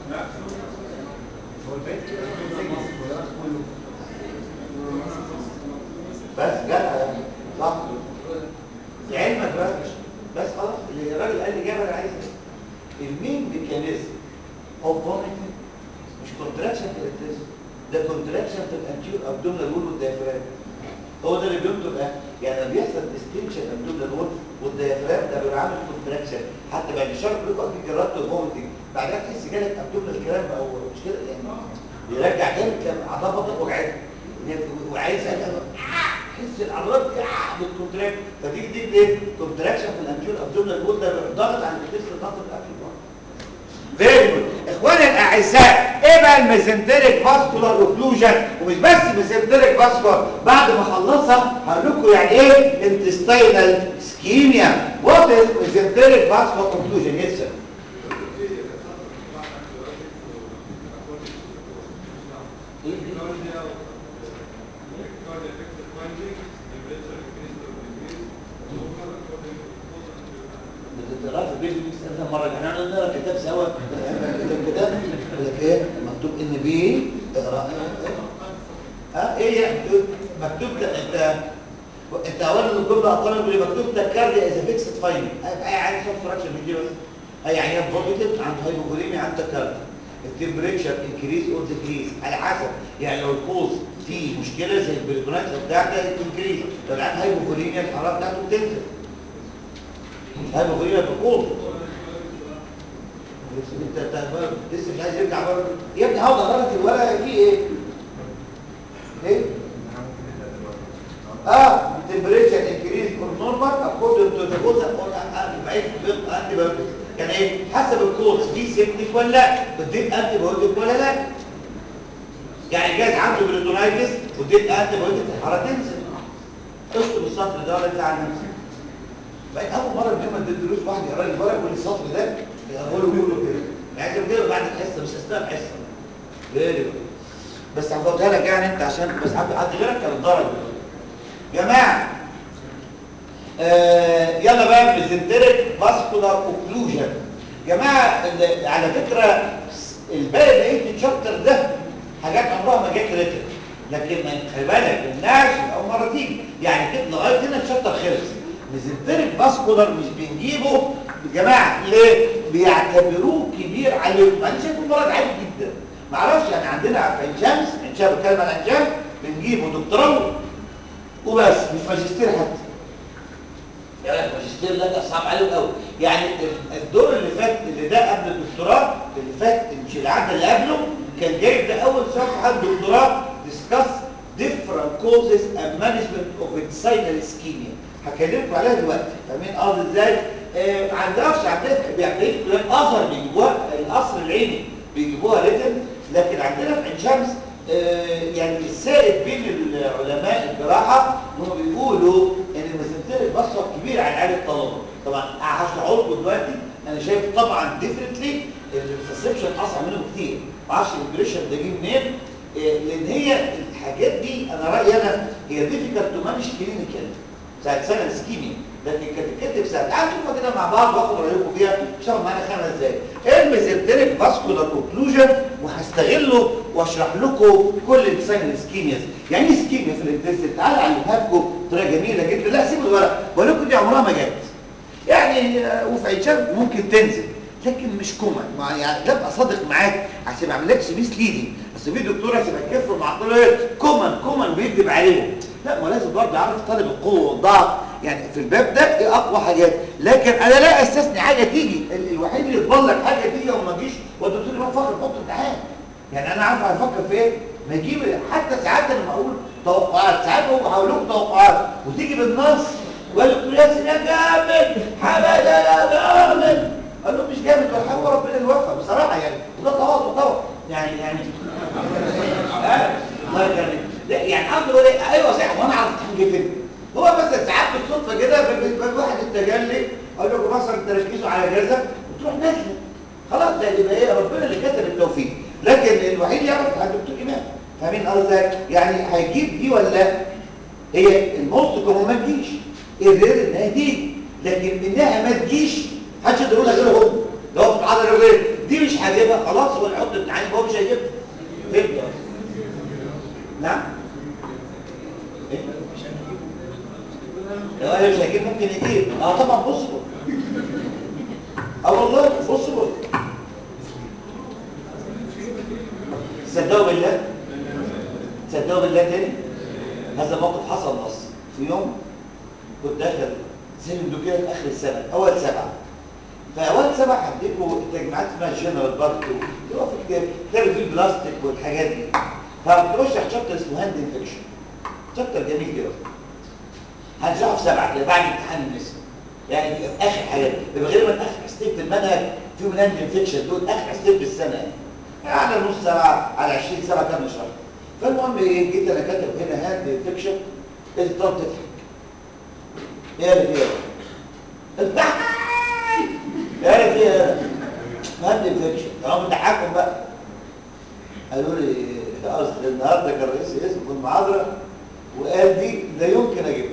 بس جدع يعني صح لعلمك بس بس خلاص اللي الراجل قال لي جاب انا عايز إيه؟ المين ميكانيزم اوف فوميتنج مش كونتراكشن في الانتست ده كونتراكشن في الانتيور ابدومينال وول والديافرام هو ده اللي بينطر ده يعني لما بيحصل ديستنشن ابدومينال وول والديافرام ده بيبقى عامل كونتراكشن حتى بعد الشهر بيقول لك جربت الفوميتنج بعدها تحس جالك ابدومينال كلام او مش كده يعني بيرجع تاني كان اعضاء بطنك وجعتك وعايز تحس العضلات دي بالكونتراكت فتيجي تيجي ايه كونتراكشن في الانتيور ابدومينال وول ده ضغط على الجسم ضغط الاكل فيري جود اخواني الاعزاء ايه بقى الميزنتريك فاسكولار اوكلوجن ومش بس ميزنتريك فاسكولار بعد ما اخلصها هقول لكم يعني ايه انتستينال سكيميا وات از ميزنتريك فاسكولار اوكلوجن يس سير بتقرا في البيت بتستخدم مره احنا قلنا نقرا كتاب سوا كتاب كده يقول لك ايه مكتوب ان بي اقرا ها ايه يعني مكتوب ده انت انت اولا الجمله اطول يقول لي مكتوب تكارديا از فيكسد فاينل اي عايز سبستراكشن من دي بس اي عيان بوزيتيف عنده هايبوكوليميا عنده تكارديا التمبريتشر انكريز اور ديكريز على حسب يعني لو الكوز فيه مشكله زي البريتونات بتاعتها انكريز لو العيان هايبوكوليميا الحراره بتاعته بتنزل هذا غريبة بقوم انت انت لسه مش عايز يرجع بره يا ابني هقعد اقرا في الورقه في ايه ايه اه temperature increase or normal according to the cause or بعيد انتي بايوتيك يعني ايه حسب الكوز في سيبتيك ولا لا بديك انتي بايوتيك ولا لا يعني جاز عنده بريتونايتس وديك انتي بايوتيك الحراره تنزل اشطب السطر ده ولا بتاع نفسك بقيت اول مره من يوم ما اديت دروس واحد يقرا لي ورق يقول لي السطر ده يقولوا بيقولوا كده يعني انت كده بعد الحصه مش اثناء الحصه فيري بس هفوتها لك يعني انت عشان بس حد حد غيرك كان اتضرب جماعه آه يلا بقى ميزنتريك فاسكولار اوكلوجن جماعه على فكره الباقي بقيه الشابتر ده حاجات عمرها ما جت ريتن لكن خلي بالك الناس اول مره تيجي يعني كده لغايه هنا الشابتر خلص ميزنتريك فاسكولار مش بنجيبه يا جماعه ليه بيعتبروه كبير عليهم انا شايفه مرض عادي جدا ما اعرفش يعني عندنا في عين شمس عين شمس بتكلم عن عين شمس بنجيبه دكتوراه وبس مش ماجستير حتى يعني الماجستير لا ده صعب عليهم قوي يعني الدور اللي فات اللي ده قبل الدكتوراه اللي فات مش اللي عدى اللي قبله كان جايب ده اول صفحه الدكتوراه ديسكاس different causes and management of intestinal ischemia هكلمكم عليها دلوقتي فاهمين قصدي ازاي آه ما عندناش عندنا بيعملوا الاثر بيجيبوها القصر العيني بيجيبوها ريتم لكن عندنا في عين شمس آه يعني السائد بين العلماء الجراحه هم بيقولوا ان الميزنتريك بصه كبيره عن عيال الطلبه طبعا هشرحه لكم دلوقتي انا شايف طبعا ديفرنتلي الريسبشن اصعب منه كتير ما اعرفش الامبريشن ده جه منين آه لان هي الحاجات دي انا رايي انا هي ديفيكالت تو مانج كلينيكال ساعه سنه السكيميا لكن كانت بتكتب سنه تعالوا نشوفها كده مع بعض واخد رايكم فيها اشتغل معانا خمس دقايق الميزنتريك فاسكولار اوكلوجن وهستغله واشرح لكم كل الساين السكيمياز يعني ايه سكيميا في الانتستين تعالوا اعلمها لكم بطريقه جميله جدا لا سيبوا الورق بقول لكم دي عمرها ما جت يعني وفي عيشان ممكن تنزل لكن مش كومن يعني لا ابقى صادق معاك عشان ما اعملكش ميس ليدنج اصل في دكتوره تبقى كفر مع الطلبه كومن كومن بيكذب عليهم لا ما لازم برضه اعرف طالب القوه والضعف يعني في الباب ده ايه اقوى حاجات لكن انا لا استثني حاجه تيجي الوحيد اللي يضمن لك حاجه تيجي وما تجيش والدكتور ما فكر يحط امتحان يعني انا عارف هفكر في ايه ما يجيب حتى ساعات لما اقول توقعات ساعات هو هقول لكم توقعات وتيجي بالنص والدكتور ياسر يا جامد حمد يا جامد قال له مش جامد ولا حاجه ربنا اللي وفق بصراحه يعني وده تواضع طبعا يعني يعني ها الله يعني لا يعني قصدي اقول ايه ايوه صحيح وانا عارف تحكي فين هو بس ساعات بالصدفه كده واحد التجلي اقول لكم مثلا تركزوا على كذا وتروح نازله خلاص ده يبقى ايه ربنا اللي كتب التوفيق لكن الوحيد يعرف عند الدكتور امام فاهمين قصدي يعني هيجيب دي ولا لا هي الموست كومون ما تجيش الرير انها تيجي لكن انها ما تجيش محدش يقدر يقول لك غير هو لو هو بتعرض الرير دي مش هجيبها خلاص هو يحط امتحان هو مش هيجيبها فهمت نعم ايه لو انا مش هجيب ممكن يجيب اه طبعا بوسيبل اه والله بوسيبل صدقوا بالله صدقوا بالله تاني هذا موقف حصل نص في يوم كنت داخل سلم كده في اخر السنه اول سبعه فاول سبعه هديكوا تجمعات اسمها جنرال بارت اللي هو في كتاب كتاب فيه البلاستيك والحاجات دي فكنت بشرح شابتر اسمه هاند انفكشن شابتر جميل كده هنشرحه في سبعه كده بعد امتحان النساء يعني في اخر حاجه يبقى غالبا اخر ستيب في المنهج فيهم الهاند انفكشن دول اخر ستيب في السنه يعني على نص سبعه على 20 سبعه كان نشرح فالمهم ايه جيت انا كاتب هنا هاند انفكشن الطالب تضحك ايه اللي فيها الضحك ايه اللي فيها هاند انفكشن تمام بتضحكهم بقى قالوا لي اصل النهارده كان رئيس اسم في المحاضره وقال دي لا يمكن اجيبها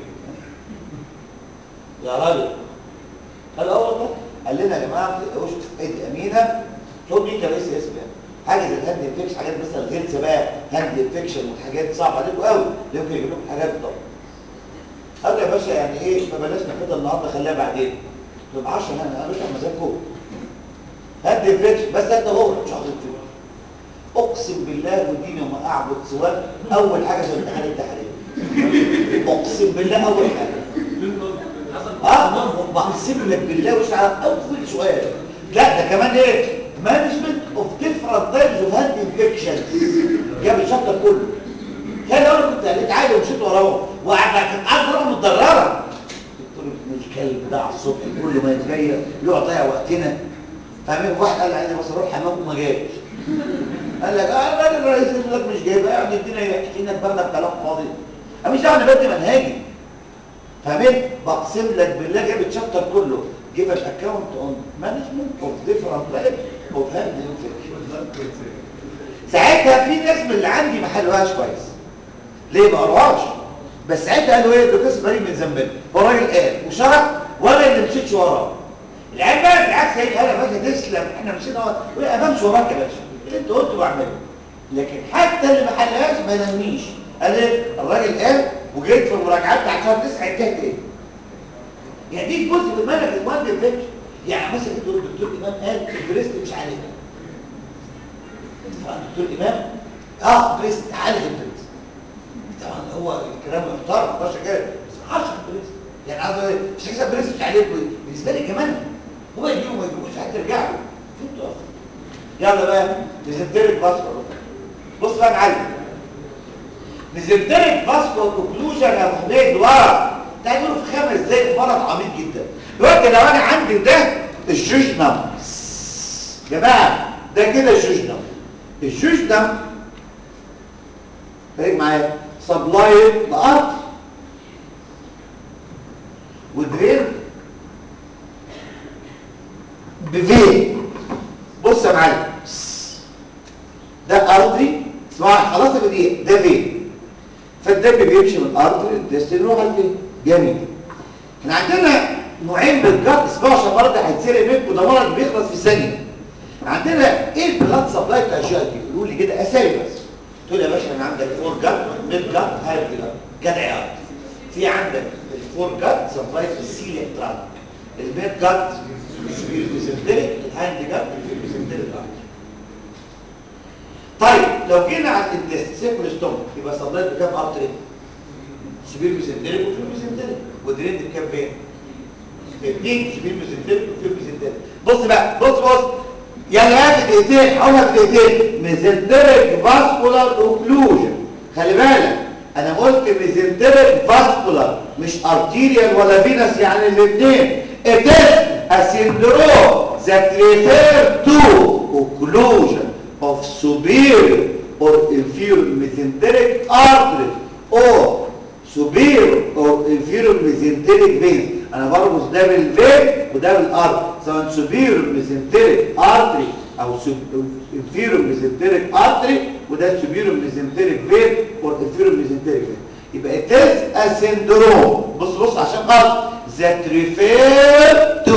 يا راجل قال اه والله قال لنا يا جماعه ما تقلقوش ايدي امينه خد دي كرئيس اسم يعني حاجه زي الهاند انفكشن حاجات مثلا غير بقى هاند انفكشن وحاجات صعبه عليكم قوي يمكن يجيب لكم حاجات طبعا قال يا باشا يعني ايه فبلاش ناخدها النهارده خليها بعدين قلت له 10 انا يا باشا مزاجكم هاند انفكشن بس انت هو مش هاخد فيه اقسم بالله وديني وما اعبد سواك اول حاجه في امتحان التحرير اقسم بالله اول حاجه اه بقسم لك بالله وش على اول سؤال لا ده كمان ايه مانجمنت اوف ديفرنت تايبز اوف هاند انفكشنز جاب الشابتر كله كان لو انا كنت قلت عادي ومشيت وراه وقعدت كانت قاعده طبعا متضرره قلت له ابن الكلب ده على الصبح كل ما يتغير يقعد يضيع وقتنا فاهمين واحد قال لي عايز بس اروح حمام وما جاش قال لك اه الراجل الرئيس يقول لك مش جايبها يقعد يدينا يحكي لك بردك كلام فاضي انا مش دعوه انا بدي منهجي فاهمين بقسم لك بالله جايب الشابتر كله give an account on management of different types of hand infection ساعتها في ناس من اللي عندي ما حلوهاش كويس ليه ما قروهاش بس ساعتها قالوا ايه ده قسم بريء من ذنبنا هو الراجل قال وشرح وانا اللي مشيتش وراه العيال بقى بالعكس هي قال يا باشا تسلم احنا مشينا ورا ولا امامش وراك يا باشا اللي انت قلته بعمله لكن حتى اللي ما حلهاش ما يلمنيش قال ايه الراجل قال وجيت في المراجعات بتاعت شهر 9 انتهت ايه يعني دي جزء من المنهج المهم الفكر يعني مثلا كده الدكتور امام قال البريست مش عليه طبعا الدكتور امام اه بريست عالج البريست طبعا هو الكلام محترم ما اقدرش كده بس ما حدش البريست يعني عاوز اقول مش كده بريست مش عليه بالنسبه لي كمان هو يجيبه ما يجيبوش هترجع له فهمتوا اصلا يلا بقى نزلتلك باسكور بص بقى يا معلم نزلتلك باسكور اوكلوجن يا ابو حميد ورا تعملوا في خمس دقايق مرض عميق جدا دلوقتي لو انا عندي ده الجوجنم جماعه ده كده الجوجنم الجوجنم خليك معايا سبلاي لارض ودرين بفين بص يا معلم ده ارتري اسمع خلاص يبقى دي ده فين فالدم بيمشي من الارتري للدستين يروح على الفين جميل احنا عندنا نوعين من الجلد اسمعوا عشان برضه هيتسرق منكم ده مرض بيخلص في ثانيه عندنا ايه البلاد سبلاي بتاع الجي اي تي قولوا لي كده اسامي بس تقول يا باشا انا عندك فور جاد ميد جاد هايب جاد جدع يا في عندك الفور جاد سبلاي في السيليك ترانك الميد جاد السبيل بيسنتريك الهاند جاد الفيل بيسنتريك طيب لو جينا على الانتست سيكول ستومك يبقى سبلاي بكام ارتري سبيل بيسنتريك وفيل بيسنتريك ودرين بكام فين اثنين سبيل بيسنتريك وفيل بيسنتريك بص بقى بص بص يلا بقى في دقيقتين هقولها في دقيقتين ميزنتريك فاسكولار اوكلوجن خلي بالك انا قلت ميزنتريك فاسكولار مش ارتيريال ولا فينس يعني الاثنين it is a syndrome that refer to occlusion of superior or inferior mesenteric artery or superior or inferior mesenteric veins انا بربط ده بالفين وده بالارض سواء superior mesenteric artery او inferior mesenteric artery وده superior mesenteric vein or inferior mesenteric vein يبقى it is a syndrome بص بص عشان غلط that refer to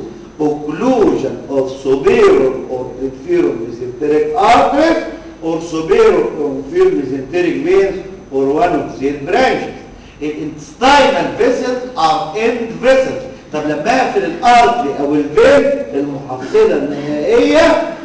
occlusion of superior or inferior mesenteric arteries or superior or inferior mesenteric veins or one of their branches الانتستينال vessels are end vessels طب لما اقفل الارتري او الفين المحصله النهائيه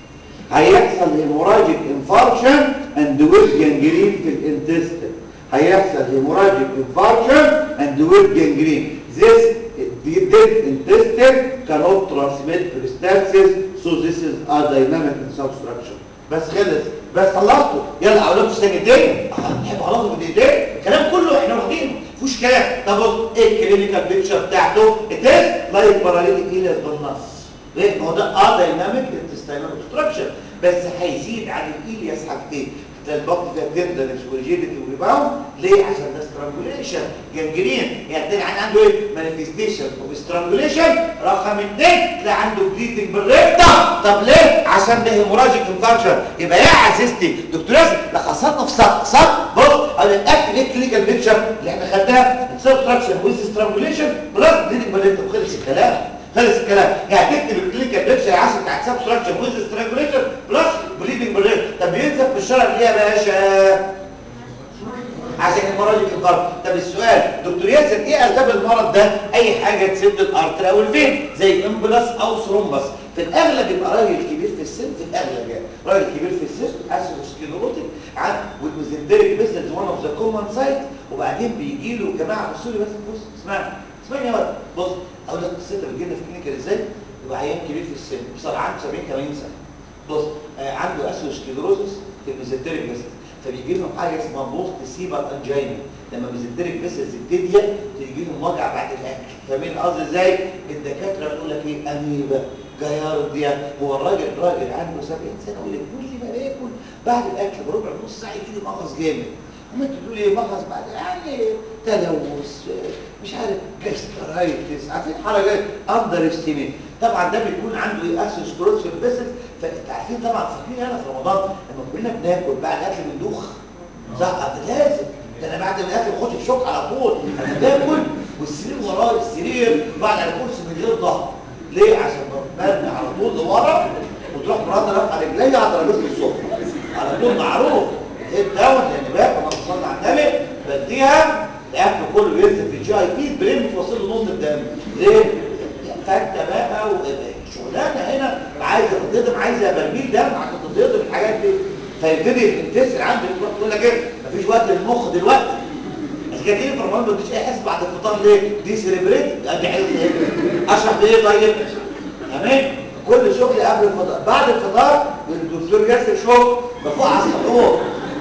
هيحصل هيموراجيك انفاركشن اند ويب جنجرين في الانتستين هيحصل هيموراجيك انفاركشن اند ويب جنجرين this dead intestine cannot transmit peristalsis so this is a dynamic substruction بس خلص بس خلصته يلا اقول لكم ثانيتين نحب خلاص في دقيقتين الكلام كله احنا واخدينه مفيش كلام طب بص ايه الكلينيكال بيكتشر بتاعته اتس لايك باراليتيك ايليس بالنص ليه ما هو ده اه دايناميك انتستينال اوبستراكشن بس هيزيد عن الايلياس حاجتين هتلاقي البطن فيها تندنس وريجيديتي وريباوند ليه عشان ده سترانجوليشن جنجرين يعني الثاني عنده ايه مانيفستيشن اوف سترانجوليشن رقم اثنين تلاقي عنده بليدنج بالريكتا طب ليه عشان ده هيموراجيك انفاركشن يبقى يا عزيزتي دكتور ياسر لخصتنا في سطر سطر بص هذا الاكل ايه كلينيكال بيكتشر اللي احنا خدناها سبستراكشن ويز سترانجوليشن بلس بليدنج بالريكتا وخلص الكلام خلص الكلام يعني تكتب الكلينيكال بيكتشر العصر بتاع سبستراكشن ويز سترانجوليشن بلس بليدنج بالريكتا طب بينزل في الشرع ليه يا باشا عشان المرض الانفاركت طب السؤال دكتور ياسر ايه اسباب المرض ده اي حاجه تسد الارتري او الفين زي امبلاس او ثرومبس في الاغلب يبقى راجل كبير في السن في الاغلب يعني راجل كبير في السن اسيروسكليروتيك عن والميزنتريك بيزنس وان اوف ذا كومن سايت وبعدين بيجي له جماعه بصوا لي بس بص اسمعني اسمعني يا ولد بص اقول لك قصتها بتجي لنا في كلينيكال ازاي يبقى عيان كبير في السن بصراحه عنده 70 80 سنه بص آه عنده اسيروسكليروزس في الميزنتريك بيزنس فبيجي لهم حاجه اسمها بوست سيبر انجينا لما بيزنتريك بيسلز تبتدي تيجي لهم وجع بعد الاكل فاهمين قصدي ازاي الدكاتره يقول لك ايه اميبا جايارديا هو الراجل راجل عنده 70 سنه ويقول لك كل ما بياكل بعد الاكل بربع نص ساعه يجي لي مغص جامد هم انتوا تقولوا ايه مغص بعد يعني تلوث مش عارف جاسترايتس عارفين حركات اندر استيميت طبعا ده بيكون عنده ايه اسوسكلوز في البسل فانت عارفين طبعا فاكرين انا في رمضان لما كنا بناكل بعد الاكل بندوخ صح ده لازم ده انا بعد الاكل بخش في شوك على طول انا باكل والسرير ورايا السرير بعد على الكرسي من غير ظهر ليه عشان برمي على طول لورا وتروح مراتي رافعه رجليا على ترابيزه السفره على طول معروف هيد داون لان باكل ما تصلي على النبي بديها الاكل كله بينزل في الجي اي تي البريم بيوصل له نص الدم ليه فانت بقى وشغلانه هنا عايزه تتضرب عايزه برميل دم عشان تتضرب الحاجات دي فيبتدي الانتستين عندك تقول لك ايه مفيش وقت للمخ دلوقتي بس كده في رمضان ما بديش اي حس بعد الفطار ليه دي سيريبريت ادي حس ايه اشرح بايه طيب تمام كل شغل قبل الفطار بعد الفطار الدكتور ياسر شغل بفوق على السحور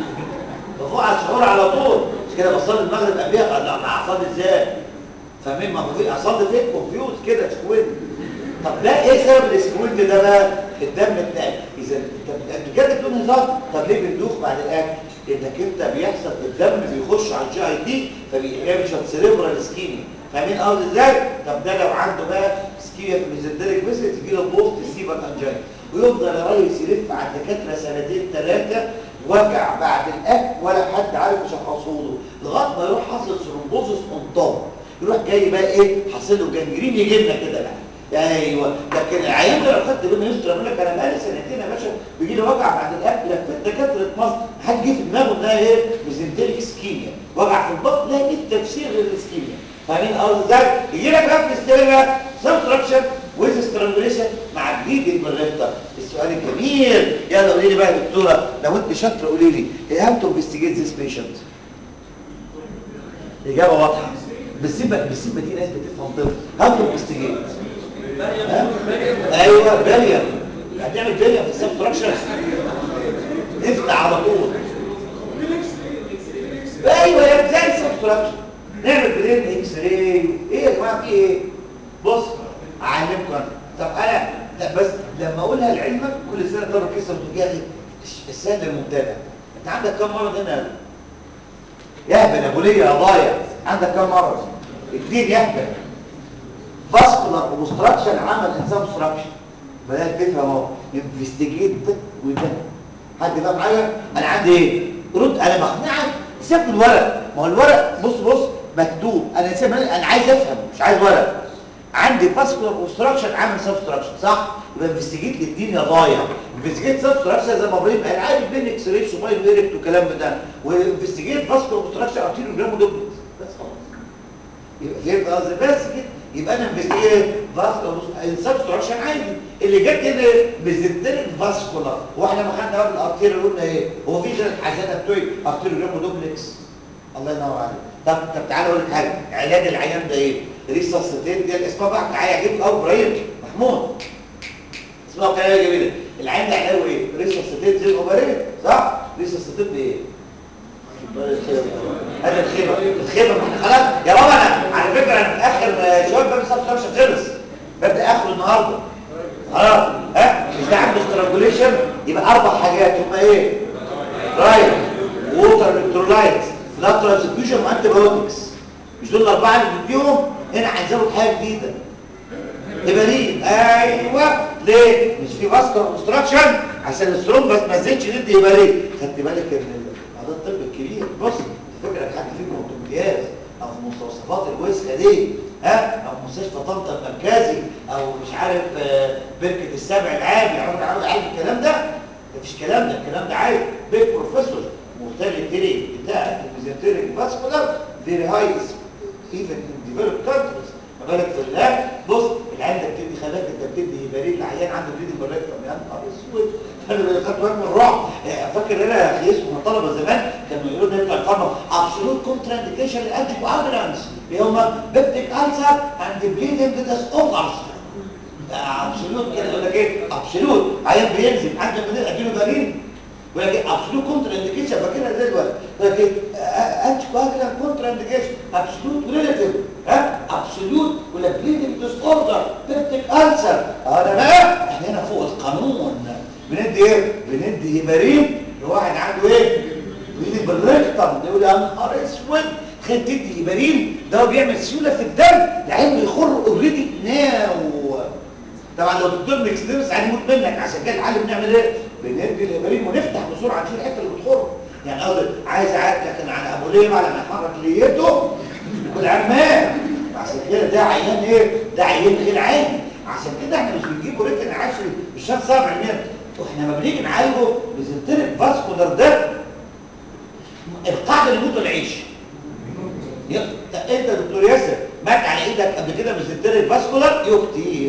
بفوق على السحور على طول مش كده بصلي المغرب قبلها لا انا هصلي ازاي فاهمين ما هو في اصلي فين كونفيوز كده سكوين طب ده ايه سبب السكوين ده بقى الدم بتاعك اذا انت بجد بدون هزار طب ليه بندوخ بعد الاكل انك انت بيحصل الدم بيخش على الجي اي تي فبيعمل سيريبرال اسكيميا فاهمين قصدي ازاي طب ده لو عنده بقى اسكيميا في الميزنتريك بس تجي له بوست سيبر انجين ويفضل الريس يلف على الدكاتره سنتين ثلاثه وجع بعد الاكل ولا حد عارف يشخصه له لغايه ما يروح حاصل ثرومبوزس اون توب يروح جاي بقى ايه حاصل له جنجرين يجي لنا كده بقى ايوه لكن العيان ده لو خدت بالنا يسطر يقول لك انا بقالي سنتين يا باشا بيجي لي وجع بعد الاكل لفيت دكاتره مصر حد جه في دماغه انها ايه ميزنتريك اسكيميا وجع في البطن لا ايه تفسير للاسكيميا فاهمين قصدي ازاي يجي لك بقى في السكيميا سبتراكشن ويز سترانجوليشن مع بليدنج بالريفتر السؤال الجميل يلا قولي لي بقى يا دكتوره لو انت شاطره قولي لي هاو تو انفستيجيت ذيس بيشنت اجابه واضحه بالسبه بالسبه دي ناس بتفهم طب هاو تو انفستيجيت ايوه باليا هتعمل باليا في السبتراكشن افتح على طول ايوه يا زي السبتراكشن نعمل برين اكس راي ايه يا جماعه في ايه بص اعلمكم انا طب انا لا بس لما اقولها لعلمك كل سنه طلب كيسه وتجاهي السهل المبتدع انت عندك كم مرض هنا يهبل ابو ليه يا ضايع عندك كم مرض اثنين يهبل فاسكولار اوبستراكشن عمل انسان اوبستراكشن بدات تفهم اهو انفستيجيت وده حد فاهم حاجه انا عندي ايه رد انا بقنعك سيبك من الورق ما هو الورق بص بص مكتوب انا سيب انا عايز افهم مش عايز ورق عندي فاسكولار اوبستراكشن عامل سبستراكشن صح يبقى انفستيجيت للدنيا ضايع انفستيجيت سبستراكشن زي ما ابراهيم قال عادي بين اكس راي سوباين ويركت والكلام ده وانفستيجيت فاسكولار اوبستراكشن ارتيريو جرام دوبلكس بس خلاص يبقى فهمت قصدي بس كده يبقى انا انفستيجيت فاسكولار السبستراكشن عادي اللي جت هنا ميزنتريك فاسكولار واحنا ما خدنا قبل الارتيريو قلنا ايه هو في غير الحزانه بتوعي ارتيريو جرام دوبلكس الله ينور عليك طب طب تعالى اقول لك حاجه علاج العيان ده ايه ريسوسيتيت دي اسمها بقى هيعجبك قوي ابراهيم محمود اسمها كلام جميله العيان ده علاجه ايه ريسوسيتيت زي الاوبريت صح ريسوسيتيت بايه هذا الخيبه الخيبه ما احنا خلاص يا بابا انا على فكره انا في اخر شويه باب السبستراكشن خلص ببدا اخره النهارده خلاص ها مش ده عنده سترانجوليشن يبقى اربع حاجات هم ايه رايت ووتر الكترولايتس لا ترانسفيوجن وانتي بايوتكس مش دول الاربعه اللي بنديهم هنا هنزود حاجه جديده هيبارين ايوه ليه مش في فاسكولار اوبستراكشن عشان الثرومبس ما زادش ندي هيبارين خدت بالك ان ده الطب الكبير بص فكره حد فيكم انتم امتياز او في مستوصفات الوسخه دي ها او مستشفى طنطا المركزي او مش عارف آه، بركه السبع العام يعرفوا يعرفوا عادي الكلام ده مفيش كلام ده الكلام ده عادي بيج بروفيسور mortality بتاع الميزنتريك فاسكولار فيري هاي ايفن ان ديفلوب كانتريز ما بالك في الله بص العيان ده بتدي خلاك انت بتدي هيبارين العيان عنده بليدنج بالريكتم يا نهار اسود انا خدت بالي من الرعب فاكر انا يا اخي اسمه طلبه زمان كانوا يقولوا لنا يطلع الفارما ابسولوت كونترا انديكيشن لانتيكو امبولانس اللي هم بيبتيك السر اند بليدنج ديس اوفرز ابسولوت كده يقول لك ايه ابسولوت عيان بينزل عنده بدل اديله بارين ولكن ابسولوت كونترا انديكيشن فاكرها زي الوقت ولكن انتي كواجلان كونترا انديكيشن ابسولوت وريلاتيف ها ابسولوت ولا بليدنج ديس اوردر بيبتيك السر انا بقى احنا هنا فوق القانون بندي ايه بندي هيبارين لواحد عنده ايه بليدنج بالريكتم يقول يا نهار اسود خد تدي هيبارين ده هو بيعمل سيوله في الدم العين بيخر اوريدي ناو طبعا لو دكتور مكسدرس هيموت منك عشان كده الحل بنعمل ايه بندي الهيبارين ونفتح بسرعه نشيل الحته اللي بتخر يعني قصدي عايز اعاد لكن على ابو ليه بعد ما يحرك ليته يكون عمال عشان كده ده عيان ايه ده عيان غير عادي عشان كده احنا مش بنجيبه ريتن عشري بالشمس سبع مين واحنا ما بنيجي نعالجه بزنتريك فاسكولار ده القاعده اللي يموت العيش يا انت يا دكتور ياسر مات على ايدك قبل كده بزنتريك فاسكولار يو كتير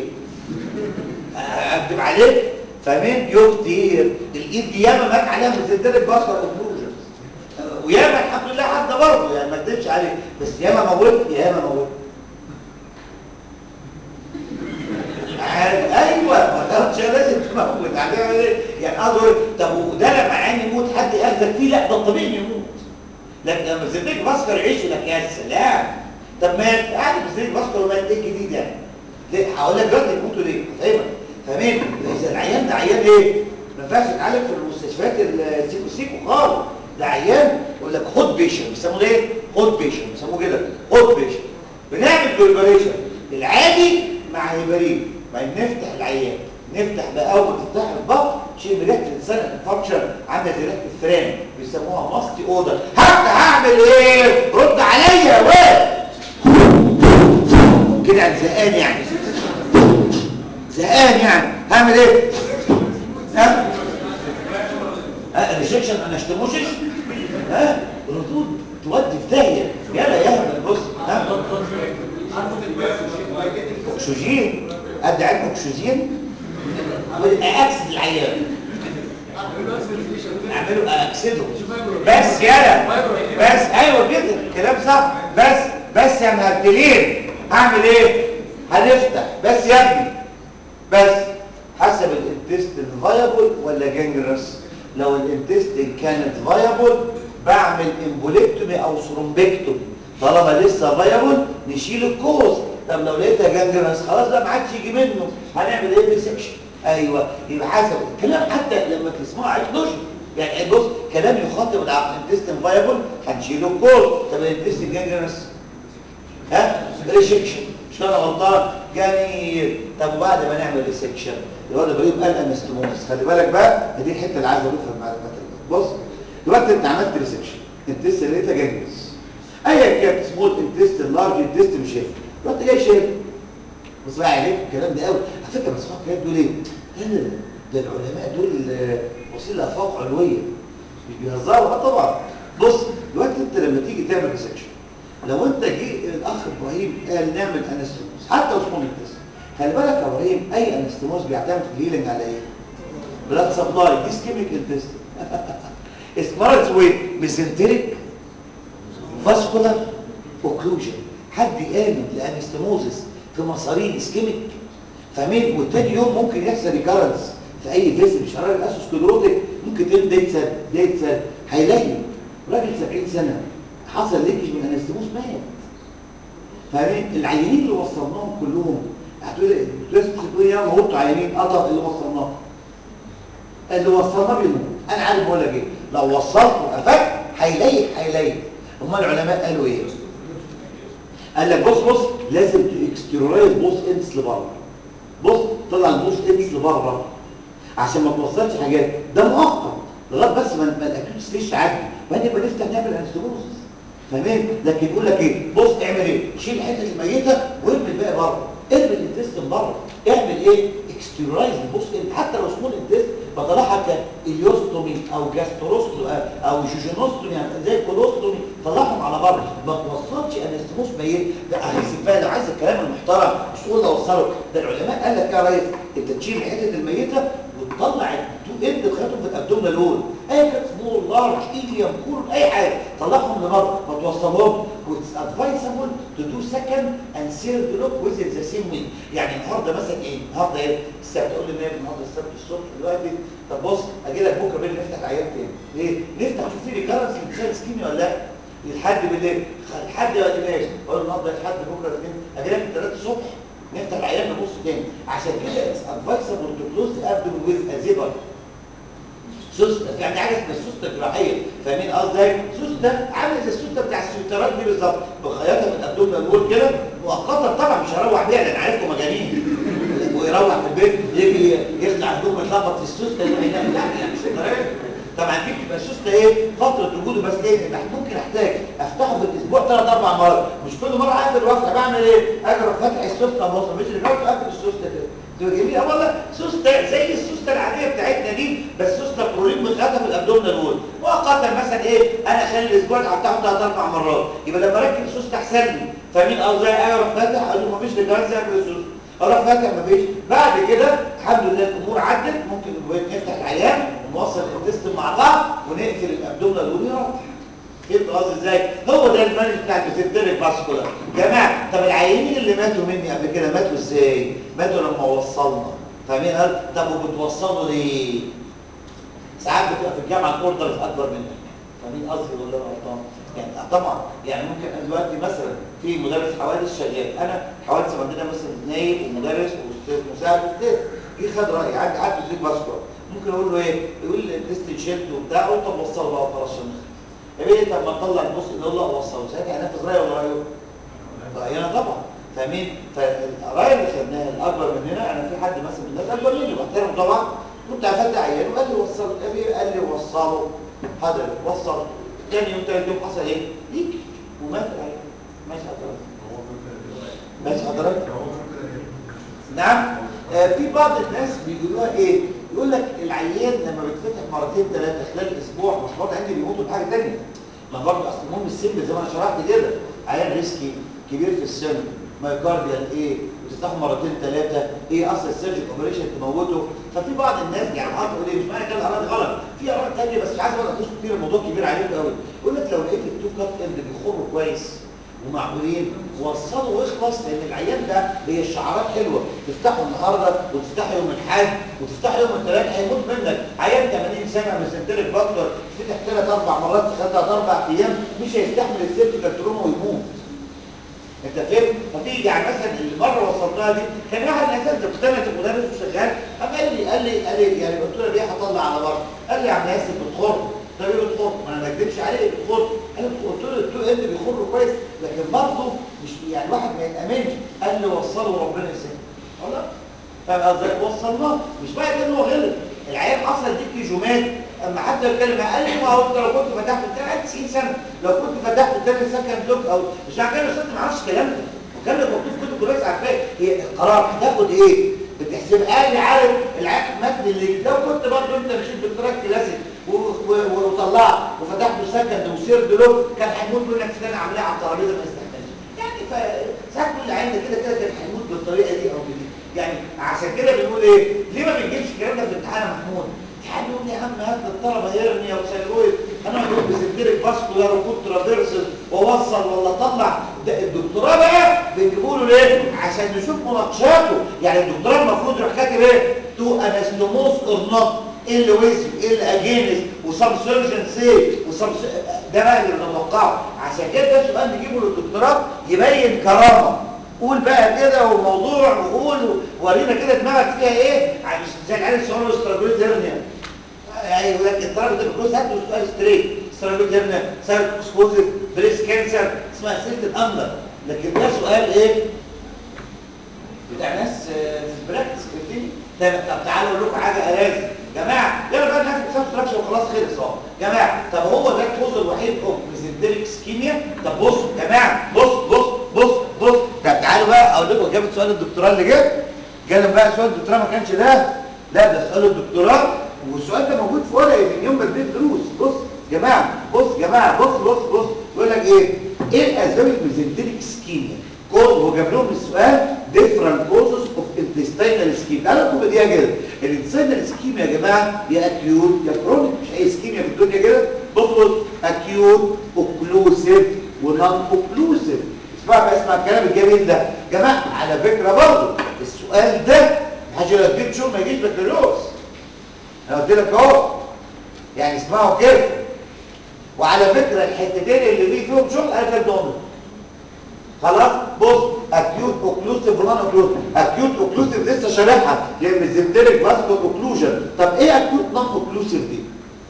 اكتب عليك فاهمين يو كتير الايد دي ياما مات عليها بزنتريك فاسكولار اوكلوجن وياما الحمد لله عدى برضه يعني ما اكذبش عليك بس ياما موت ياما موت ايوه ما تعرفش لازم تموت هتعمل ايه يعني قصدي طب وده لما عين يموت حد ياخدك فيه لا ده الطبيعي يموت لكن لما زدتك باسكر يعيش لك يا سلام طب مات يعني زدتك باسكر ومات ايه جديد يعني ليه هقول لك دلوقتي يموتوا ليه فاهمك فاهمين فاذا العيان ده عيان ايه ما ينفعش يتعالج في المستشفيات السيكو سيكو خالص ده عيان يقول لك خد بيشن بيسموه ايه خد بيشن بيسموه كده خد بيشن بنعمل بريباريشن العادي مع هيبرين ما نفتح العيان نفتح بقى اول ما تفتح البطن شيء ريحه الانسان الفانكشن عامله زي ريحه الفران بيسموها ماستي اوردر حتى هعمل ايه رد عليا يا واد كده انا زهقان يعني زهقان يعني هعمل ايه ها ها ريجكشن انا اشتموشش ها ردود تودي في داهيه يلا يا بص ها اكسجين قد علم اكسجين اكسد العيان اعملوا اكسده بس يلا بس ايوه كده كلام صح بس بس يا مهبلين هعمل ايه هنفتح بس يا ابني بس حسب الانتستين فايبل ولا جنجرس لو الانتستين كانت فايبل بعمل امبوليكتومي او ثرومبكتومي طالما لسه فايبل نشيل الكوز طب لو لقيتها جنجرس خلاص ده ما عادش يجي منه هنعمل ايه ريسكشن ايوه يبقى حسب الكلام حتى لما تسمعه عيد لوجيك يعني بص كلام يخاطب العقل انتستين فايبل هنشيله الكوز طب الانتستين جنجرس ها ريسكشن مش انا غلطان جميل طب وبعد ما نعمل ريسكشن الواد ابراهيم قال انستموس خلي بالك بقى دي الحته اللي عايز اضيفها في المعلومات بص دلوقتي انت عملت ريسكشن انتستين لقيتها جنس ايا كان سمول انتستين لارج انتستين مش هيفرق رحت جاي شايل بص بقى عليك الكلام ده قوي على فكره بس الكلام دول ايه؟ لا لا ده العلماء دول آه، واصلين لافاق علويه مش بيهزروا اه طبعا بص دلوقتي انت لما تيجي تعمل ريسكشن لو انت جه الاخ ابراهيم قال نعمل انستموس حتى لو سمول انتستين خلي بالك يا ابراهيم اي انستموس بيعتمد في الهيلنج على ايه؟ بلاد سبلاي دي سكيميك انتستين اسمها اسمه ايه؟ ميزنتريك فاسكولار اوكلوجن حد قام لانستموزس في مصارين اسكيميك فاهمين والتاني يوم ممكن يحصل ريكارنس في اي فيزل مش راجل اسوسكلروتيك ممكن تقول ده يتسد ده يتسد هيلاقي راجل 70 سنه حصل ليكج من انستموز مات فاهمين العيانين اللي وصلناهم كلهم هتقول لازم تقول يا موتوا عيانين اه طب اللي وصلناهم اللي وصلناه بيموت انا عارف بقول لك ايه لو وصلت وقفلت هيلاقي هيلاقي امال العلماء قالوا ايه قال لك بص بص لازم تكسترولايز بوس انس لبره بص طلع البوس انس لبره عشان ما توصلش حاجات ده مؤقت لغايه بس ما ما الاكيوت ستيج تعدي بعدين يبقى نفتح نعمل انستموزس فاهمين لكن يقول لك ايه بص اعمل ايه شيل حته الميته وارمي الباقي بره ارمي الانتستين بره اعمل ايه اكسترولايز البوس انت حتى لو سمول انتست بطلعها كاليوستومي او جاستروستومي او جوجينوستومي يعني زي الكولوستومي طلعهم على بره ما توصلش انستموس ميت ده عايزك بقى لو عايز الكلام المحترم مش تقول ده وصله ده العلماء قال لك يا ريس انت تشيل حته الميته وتطلع التو اند تخيطهم في الابدومينال وول اي كانت سمول لارج ايليوم كول اي حاجه طلعهم لبره ما توصلهم واتس ادفايسبل تو دو سكند اند سيرد لوك ويز ذا سيم ويك يعني النهارده مثلا ايه النهارده ايه السبت تقول لي نايم النهارده السبت الصبح دلوقتي طب بص اجي لك بكره بالليل نفتح العيان تاني ليه نفتح نشوف في ريكارنس للانسان سكيني ولا لا لحد بالليل لحد وقت ماشي اقول النهارده لحد بكره الاثنين اجي لك الثلاث الصبح نفتح العيان نبص تاني عشان كده اتس ادفايسبل تو كلوز ابدومين ويز ازيبر سوسته يعني حاجه اسمها السوسته الجراحيه فاهمين قصدي سوسته عامل زي السوسته بتاع السويترات دي بالظبط بخيطها من الابدومينال وول كده مؤقتا طبعا مش هروح بيها لان عارفكم مجانين ويروح في البيت يجي يخلع هدومه يخبط في السوسته يروح ينام لا لا مش الطريقه طبعا دي بتبقى السوسته ايه فتره وجوده بس ايه ممكن احتاج افتحه في الاسبوع ثلاث اربع مرات مش كل مره اقفل وافتح بعمل ايه اجرب فتح السوسته ابص مش رجعت اقفل السوسته كده تبقى جميله والله سوسته زي السوسته العاديه بتاعتنا دي بس سوسته برولين متغطى في الابدومينال وول مؤقتا مثلا ايه انا خلال الاسبوع هفتحه ثلاث اربع مرات يبقى لما اركب السوسته احسن لي فاهمين قصدي اروح فاتح اقول له مفيش رجال زي السوسته اروح فاتح مفيش بعد كده الحمد لله الامور عدت ممكن نفتح العيان ونوصل الانتستين مع بعض ونقفل الابدومينال وول يروح فهمت قصدي ازاي هو ده المانج بتاع الفيزيتيريك فاسكولار جماعه طب العيانين اللي ماتوا مني قبل كده ماتوا ازاي ماتوا لما وصلنا فاهمين قال طب وبتوصلوا ليه ساعات بتبقى في الجامعه الاوردرز اكبر منك فاهمين قصدي ولا انا غلطان يعني طبعا يعني ممكن انا دلوقتي مثلا في مدرس حوادث شغال انا حوادث عندنا مثلا نايب ومدرس واستاذ مساعد واستاذ جه خد رايي عندي عدد فيزيك فاسكولار ممكن اقول له ايه يقول لي التست شيلد وبتاع قلت طب وصله بقى وخلاص عشان نخلص يا بيه طب ما نطلع البص نقول له وصله ساعتها هينفذ رايه ولا رايه؟ راينا طبعا فاهمين فالراي اللي خدناها الاكبر مننا انا في حد مثلا من الناس اكبر مني بحترمه طبعا كنت افتح عيان وقال لي وصله يا بيه قال لي وصله حاضر وصل تاني يوم تالت يوم حصل ايه؟ ليك ومات العيان ماشي حضرتك ماشي حضرتك نعم آه في بعض الناس بيقولوها ايه يقول لك العيان لما بيتفتح مرتين ثلاثه خلال اسبوع مش برضه عندي بيموتوا بحاجه ثانيه ما برضه اصل المهم السن زي ما انا شرحت كده عيان ريسكي كبير في السن مايكارديال ايه وتفتحه مرتين ثلاثه ايه اصل السيرجيك اوبريشن تموته ففي بعض الناس يعني عارف تقول ايه مش معنى كده الاراضي غلط في اراضي ثانيه بس مش عايز اقول لك كتير الموضوع كبير عليك قوي يقول لك لو لقيت التو كات اند بيخروا كويس ومعقولين وصلوا واخلص لان العيان ده هي الشعارات حلوه تفتحه النهارده وتفتحه يوم الاحد وتفتحه يوم الثلاث هيموت منك عيان 80 سنه ميزنتريك فاكتور فتح ثلاث اربع مرات في ثلاث اربع ايام مش هيستحمل السيرجيكال تروما ويموت انت فاهم ففي يعني مثلا اللي مره وصلتها دي كان واحد من الناس كنت انا مدرس وشغال قام قال لي قال لي قال لي يعني قلت له ليه هطلع على بره قال لي يا عم ياسر بتخر ده ايه بتخر ما انا ما اكذبش عليه بتخر قال لي قلت له التو اند بيخر كويس لكن برضه مش يعني واحد ما يتامنش قال لي وصله ربنا يسلمك والله فاهم قصدي وصلناه مش بقى كده هو غلط العيال حصل ديك جومات اما حد يتكلم قال لي ما هو انت لو كنت فتحت بتاع 90 سنه لو كنت فتحت تاني سكند لوك او مش عارف كده الاستاذ ما يعرفش الكلام ده وكان مكتوب في كتب كويس عارفاه هي القرار هتاخد ايه بتحسب قال لي عارف العقد متن اللي لو كنت برضه انت مشيت بالطريقه الكلاسيك وطلعت وفتحت سكند وسيرد لوك كان هيموت منك سنه عاملاه على الترابيزه ما يستحملش يعني فساعات كل عين كده كده كان هيموت بالطريقه دي او بدي يعني عشان كده بنقول ايه ليه ما بنجيبش الكلام ده في الامتحان يا محمود امتحان يقول لي يا عم هات للطلبه هيرنيا وثايرويد انا اقول بسنتريك فاسكولار وكنت ترافيرسل واوصل ولا اطلع ده الدكتوراه بقى بنجيبوا له ليه عشان نشوف مناقشاته يعني الدكتوراه المفروض يروح كاتب ايه تو انستوموس اور نوت ايه اللي وزن ايه اللي اجينس وسام سيرجن سي وسام ده بقى اللي بنتوقعه عشان كده ده سؤال نجيبه للدكتوراه يبين كرامه قول بقى كده وموضوع وقول ورينا كده دماغك فيها ايه زي العيال الصغيره استراتيجيه هيرنيا يعني يقول لك الطلبه ده بيقول هات له سؤال ستريت استراتيجيه هيرنيا سايت اكسبوزيف بريس كانسر اسمها اسئله الامر لكن ده سؤال ايه بتاع ناس في البراكتس فهمتني ده طب تعالوا اقول لكم حاجه الاذ جماعه يلا بقى ناخد سب ستراكشر وخلاص خلص اهو جماعه طب هو ده الكوز الوحيد اوف ميزنتريك سكيميا طب بصوا جماعه بص بص بص بص طب تعالوا بقى اقول لكم اجابه سؤال الدكتوراه اللي جه جالنا بقى سؤال الدكتوراه ما كانش ده لا ده سؤال الدكتوراه والسؤال ده موجود في ورقه من يوم ما اديت دروس بص جماعه بص جماعه بص بص بص يقول لك ايه ايه الاسباب الميزنتريك سكيميا كود هو جاب لهم السؤال different causes of intestinal ischemia تعالوا نكتب دي كده الانتستينال ischemia يا جماعه يا اكيوت يا كرونيك مش اي ischemia في الدنيا كده بص بص اكيوت اوكلوسيف ونون اوكلوسيف اسمع بقى اسمع الكلام الجميل ده يا جماعه على فكره برضه السؤال ده حاجه لو اديت شغل ما يجيش بكالوريوس انا قلت لك اهو يعني اسمعوا كده وعلى فكره الحتتين اللي فيه فيهم شغل انا كاتبهم خلاص بص اكيوت اوكلوسيف ونون اوكلوسيف اكيوت اوكلوسيف لسه شارحها هي ميزنتريك فاسكو اوكلوجن طب ايه اكيوت نون اوكلوسيف دي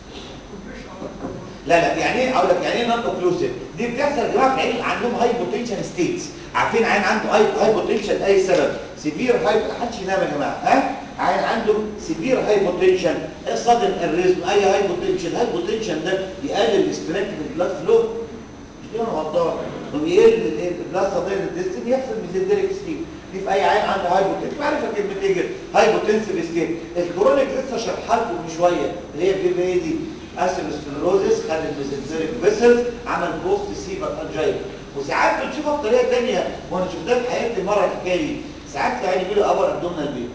لا لا يعني ايه اقول لك يعني ايه نون اوكلوسيف دي بتحصل يا جماعه في عين عندهم هايبوتنشن ستيتس عارفين عين عنده هايبوتنشن اي سبب سيفير هايب محدش ينام يا جماعه ها عين عنده سيفير هايبوتنشن صدم الريزم اي هايبوتنشن هايبوتنشن ده يقلل الاستراك من البلاد فلو مش كده غلطان ويقل البلاد صدر الدستين يحصل ميزنتريك ستيت دي في اي عين عنده هايبوتنسيف عارفه كلمه ايه هايبوتنسيف ستيت الكرونيك لسه شرحها لكم من شويه اللي هي بتبقى ايه دي اسيروسكلروزس خد الميزنتريك فيسلز عمل بوست سيبر انجاينا وساعات بنشوفها بطريقه ثانيه وانا شفتها في حياتي مره الحكايه دي ساعات في عيني بيقولوا ابر ابدومينال بين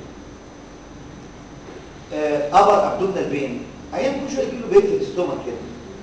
ابر ابدومينال بين احيانا كل شويه يجيله بيت في الاستومك كده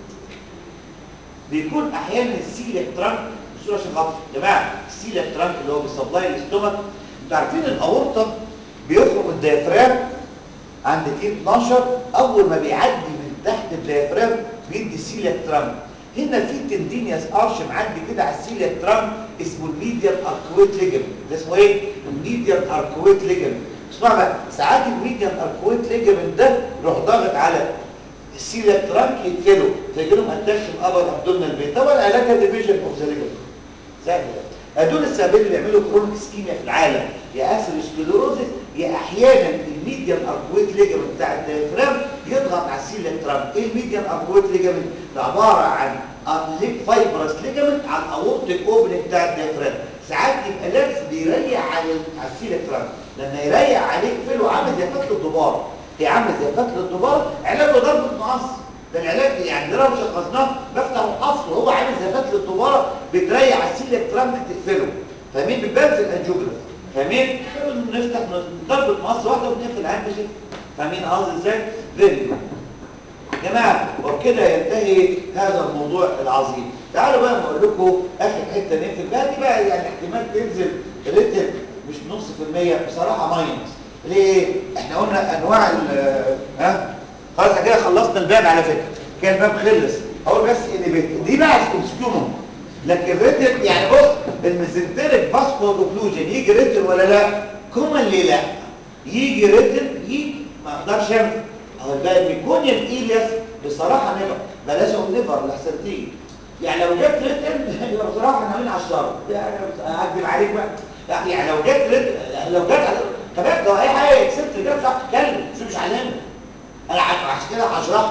بيكون احيانا السيليك ترانك بصوره عشان خاطر يا جماعه السيليك ترانك اللي هو بيسبلاي الاستومك انتوا عارفين الاورطه بيخرج الديافرام عند تي 12 اول ما بيعدي من تحت الديافرام بيدي السيليك ترانك هنا في تندينياس ارش معدي كده على السيليك ترانك اسمه الميديان اركويت ليجمنت ده اسمه ايه الميديان اركويت ليجمنت اسمع بقى ساعات الميديان اركويت ليجمنت ده يروح ضاغط على السيليك ترانك يقفله فيجي لهم اتاك في الابر ابدومينال بين طبعا علاجها ديفيجن اوف ذا ليجمنت سهل دول السببين اللي بيعملوا كرونيك سكيميا في العالم يا اثيروسكليروزس يا احيانا الميديان اركويت ليجمنت بتاع الديافرام يضغط على السيليك ترانك ايه الميديان اركويت ليجمنت ده عباره عن فايبرس ليجمنت على الاورتيك اوبننج بتاع الديافرام ساعات يبقى لابس بيريح على على السيليك ترانك لما يريح عليه يقفله عامل زي فتله الدبار هي عامله زي فتله الدبار علاجه ضربه مقص ده العلاج يعني ده لو شخصناه بفتح القصر وهو عامل زي فتله الدباره بتريح على السيليك ترانك تقفله فاهمين بتبان في الانجيوجراف فاهمين نفتح ضربه مقص واحده ونقفل عين بشكل فاهمين قصدي ازاي فيري جماعه وبكده ينتهي هذا الموضوع العظيم تعالوا بقى نقول لكم اخر حته نقفل بقى دي بقى يعني احتمال تنزل ريتم مش نص في المية بصراحه ماينس ليه احنا قلنا انواع ال ها خلاص كده خلصنا الباب على فكره كده الباب خلص اقول بس ان بيت دي بقى سكيومون لكن ريتم يعني بص الميزنتريك فاسكو اوكلوجن يجي ريتم ولا لا كومن ليه لا يجي ريتم يجي ما اقدرش انفع اهو بقى ميكونيوم ايلياس بصراحه نيفر بلاش اقول نيفر لحسن تيجي يعني لو جت ريتم يبقى بصراحه احنا عاملين على الشر يعني اكذب عليك بقى يعني لو جت ريتم لو جت كمان لو اي حاجه اكسبت جت مش هتعرف تتكلم شو مش علمنا انا عشان كده هشرح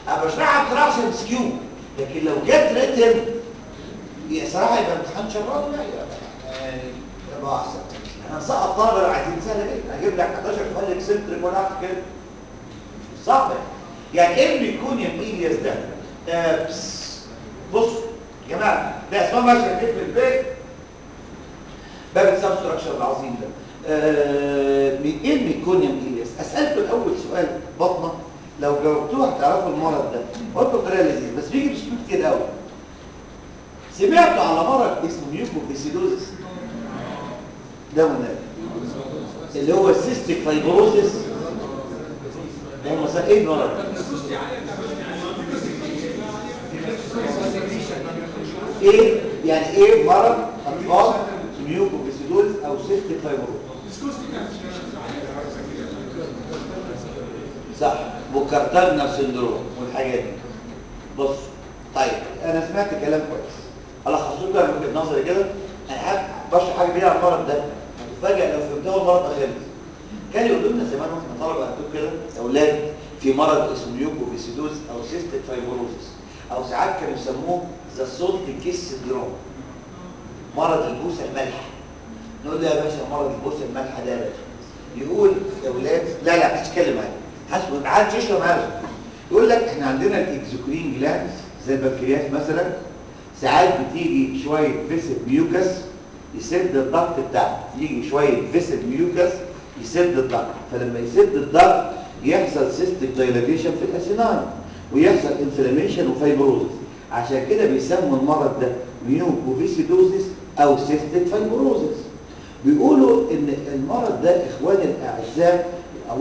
انا بشرحها بصراحه عشان سكيو لكن لو جت ريتم هي صراحه يبقى امتحان شراني بقى يعني يبقى احسن احنا نسقط طالب لو عايزين سهله جدا هجيب لك 11 سؤال اكسنتريك ولا اعرف كده صعبه يعني ايه الميكونيوم ايلياس ده؟ آه بس بصوا يا جماعه ده اسمها ماشيه في البيت باب السبستراكشر العظيم ده آه ايه الميكونيوم ايلياس؟ اسالكم الاول سؤال بطنه لو جاوبتوه هتعرفوا المرض ده قلت بطريقه لذيذه بس بيجي بسكوت كتير قوي سمعتوا على مرض اسمه ميوكوفيسيدوزس ده والنبي اللي هو السيستيك فايبروسيس ده هو مثلا ايه المرض ايه يعني ايه مرض اطفال ميوكوفيسيدوزس او سيستيك فايبروسيس صح وكارتاجنر سندروم والحاجات دي بص طيب انا سمعت كلام كويس الخصه لكم من وجهه نظري كده انا حابب بشرح حاجه بيها عن المرض ده فجاه لو فهمتوه المرض ده خلص كان يقولوا لنا زمان واحنا طلبه عندكم كده اولاد في مرض اسمه ميوكوفيسيدوز او سيستيك فايبروزس او ساعات كانوا يسموه ذا سولت كيس سندروم مرض البوسه المالحه نقول له يا باشا مرض البوسه المالحه ده يا باشا يقول يا اولاد لا لا مش هتكلم معايا حسب ما عادش يشرب معايا يقول لك احنا عندنا الاكزوكرين جلاندز زي البنكرياس مثلا ساعات بتيجي شويه فيسد ميوكس يسد الضغط بتاعه يجي شويه فيسد ميوكس يسد الضغط فلما يسد الضغط يحصل سيستيك دايلاتيشن في الاسنان ويحصل انفلاميشن وفايبروزس عشان كده بيسموا المرض ده ميوكوفيسيدوزس او سيستيك فايبروزس بيقولوا ان المرض ده اخواني الاعزاء 100%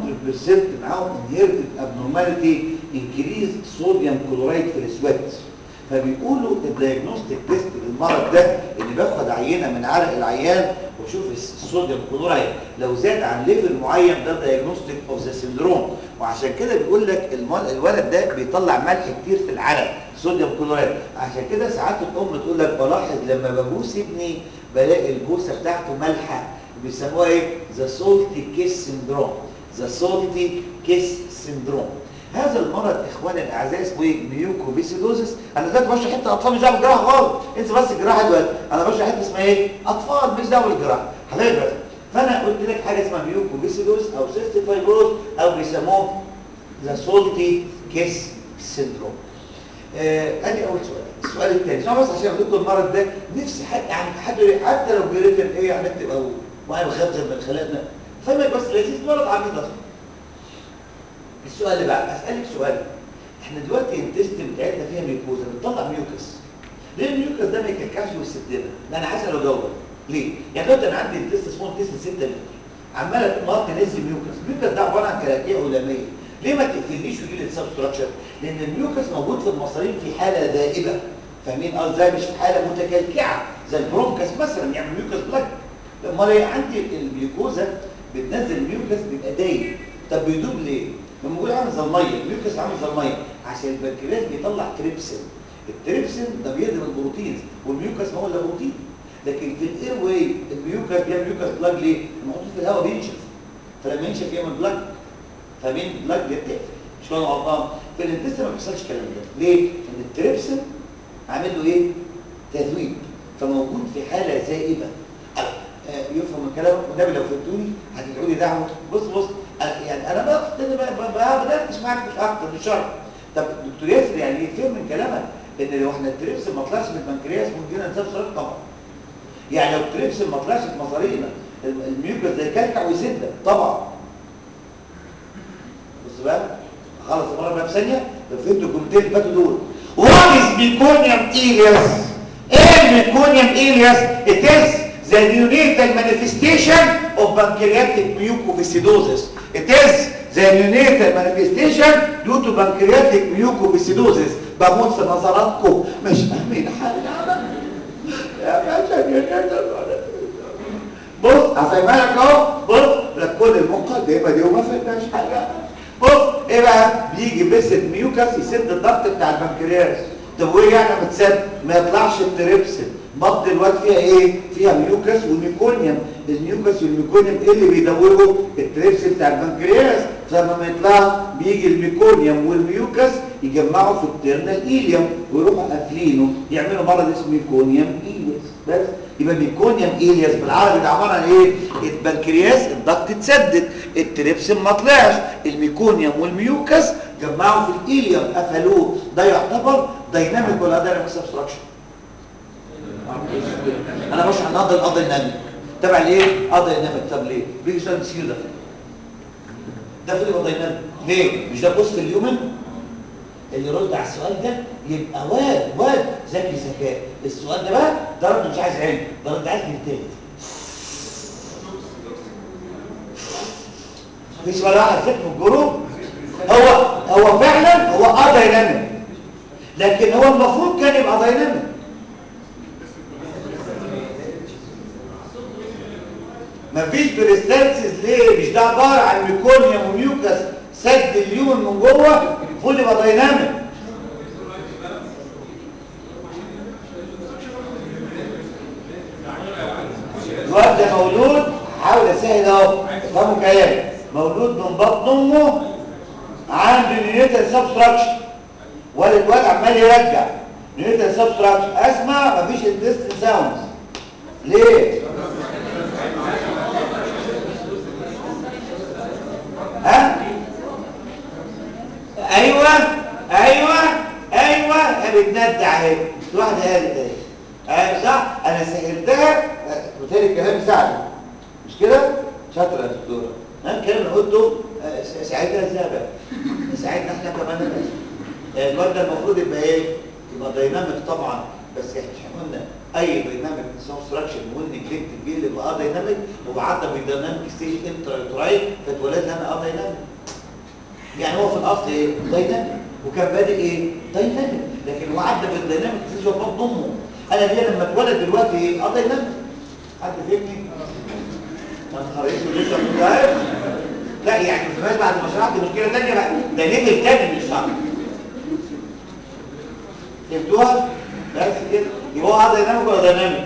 معاهم inherited abnormality increase sodium chloride في السويت فبيقولوا الدياجنوستيك تيست للمرض ده ان باخد عينه من عرق العيان واشوف الصوديوم كلورايد لو زاد عن ليفل معين ده دياجنوستيك اوف ذا سندروم وعشان كده بيقول لك الولد ده بيطلع ملح كتير في العرق صوديوم كلورايد عشان كده ساعات الام تقول لك بلاحظ لما ببوس ابني بلاقي البوسه بتاعته مالحه بيسموها ايه ذا سولتي كيس سندروم ذا سولتي كيس سندروم هذا المرض اخواني الاعزاء اسمه ايه ميوكوبيسيدوزس انا دلوقتي بشرح حته اطفال مش دعوه بالجراحه خالص انت بس الجراحه دلوقتي انا بشرح حته اسمها ايه اطفال مش دعوه بالجراحه حضرتك بس فانا قلت لك حاجه اسمها ميوكوبيسيدوز او سيستيك فايبروز او بيسموه ذا سولتي كيس سندروم آه ادي اول سؤال السؤال الثاني سؤال بس عشان اقول لكم المرض ده نفسي حد يعني حد حتى لو جريت ايه يعني اكتب او وانا بخبز من خلقنا فاهمك بس لذيذ مرض عميق اصلا السؤال اللي بقى اسالك سؤال احنا دلوقتي الانتستين بتاعتنا فيها ميوكوزا بتطلع ميوكس ليه الميوكس ده ما يكلكعش ويسدنا لا انا هسال واجاوبك ليه يعني دلوقتي انا عندي انتست اسمه انتست 6 متر عماله تنط تنزل ميوكس الميوكس ده عباره عن كلاكيع علميه ليه ما تقفلنيش ويجي لي سبستراكشر لان الميوكس موجود في المصارين في حاله دائبه فاهمين اه ازاي مش في حاله متكلكعه زي البرونكس مثلا يعمل ميوكس بلاك امال ايه عندي الميوكوزا بتنزل ميوكس بيبقى دايب طب بيدوب ليه لما بقول عامل زي الميه الميوكس عامل زي الميه عشان البنكرياس بيطلع تريبسين التريبسين ده بيهضم البروتين والميوكس ما هو الا بروتين لكن في الاير واي الميوكس بيعمل ميوكس بلاج ليه؟ المحطوط في الهواء بينشف فلما ينشف يعمل بلاج فمين بلاج بيتقفل مش كده غلطان في الانتست ما بيحصلش الكلام ده ليه؟ ان التريبسين عامل له ايه؟ تذويب فموجود في حاله زائبه يفهم الكلام والنبي لو فهمتوني هتدعوا لي دعوه بص بص يعني انا بقى بدات اسمعك مش اكتر مش شرط طب دكتور ياسر يعني ايه فهم من كلامك ان لو احنا التريبس ما طلعش من البنكرياس ممكن ننسى صراحه طبعا يعني لو التريبس ما طلعش في مصارينا الميوكس زي كلكع ويسدك طبعا بص بقى خلص المره بقى في ثانيه لو فهمتوا الجملتين اللي فاتوا دول وات از ميكونيوم ايلياس ايه الميكونيوم ايلياس اتس the neonatal manifestation of pancreatic mucovisidosis. It is the neonatal manifestation due to pancreatic mucovisidosis. بموت في نظراتكم مش فاهمين حاجة يا باشا بص هفهمها لك اهو بص لك كل المقدمة دي وما فهمناش حاجة بص ايه بقى بيجي بسد ميوكس يسد الضغط بتاع البنكرياس طب وايه يعني بتسد ما يطلعش التريبسين بطن الواد فيها ايه فيها ميوكس وميكونيوم الميوكس والميكونيوم ايه اللي بيدوبوا التريبس بتاع البنكرياس فلما ما يطلع بيجي الميكونيوم والميوكس يجمعوا في الترنال ايليوم ويروحوا قافلينه يعملوا مرض اسمه ميكونيوم ايليوس بس يبقى ميكونيوم ايليوس بالعربي ده عباره عن ايه البنكرياس الضغط اتسدد التريبسم ما طلعش الميكونيوم والميوكس جمعوا في الايليوم قفلوه ده يعتبر دايناميك ولا دايناميك سبستراكشن انا بشرح النهارده القضاء النامي تبع ليه قضاء النامي طب ليه بيجي سؤال مسير ده ده في قضاء النامي ليه مش ده بوست اليومن اللي يرد على السؤال ده يبقى واد واد ذكي ذكاء السؤال ده بقى ده رد مش عايز علم ده رد عايز جلتات في سؤال واحد فيك في الجروب هو هو فعلا هو اه دايناميك لكن هو المفروض كان يبقى دايناميك مفيش بريستانسز ليه مش ده عباره عن ميكونيوم وميوكس سد اليومن من جوه فول يبقى دايناميك الواد ده مولود حاول اسهل اهو افهموا كلامي مولود من بطن امه عنده نيوتن سبستراكشن والد واد عمال يرجع نيوتن سبستراكشن اسمع مفيش انتستين ساوندز ليه ها ايوه ايوه ايوه يا بتندع اهي واحده قالت اهي ايوه صح انا سهلتها وتاني الكلام ساعده مش كده شاطره يا دكتوره ها الكلام اللي قلته آه، ساعدها ازاي بقى ساعدنا احنا كمان بس الواد ده المفروض يبقى ايه يبقى دايناميك طبعا بس احنا قلنا اي دايناميك سبستراكشن والنجلكت بيه اللي يبقى اه دايناميك هو عدى بالدايناميك ستيج انترايترايت فاتولد لنا اه دايناميك يعني هو في الاصل ايه دايناميك وكان بادئ ايه دايناميك لكن هو عدى بالدايناميك ستيج وفات امه انا ليه لما اتولد دلوقتي ايه اه دايناميك حد فهمني ما تخرجش لسه كنت عارف لا يعني في بعد ما شرحت مشكله ثانيه بقى ده ليفل تاني من الشرح فهمتوها بس كده يبقى هو دايناميك ولا دايناميك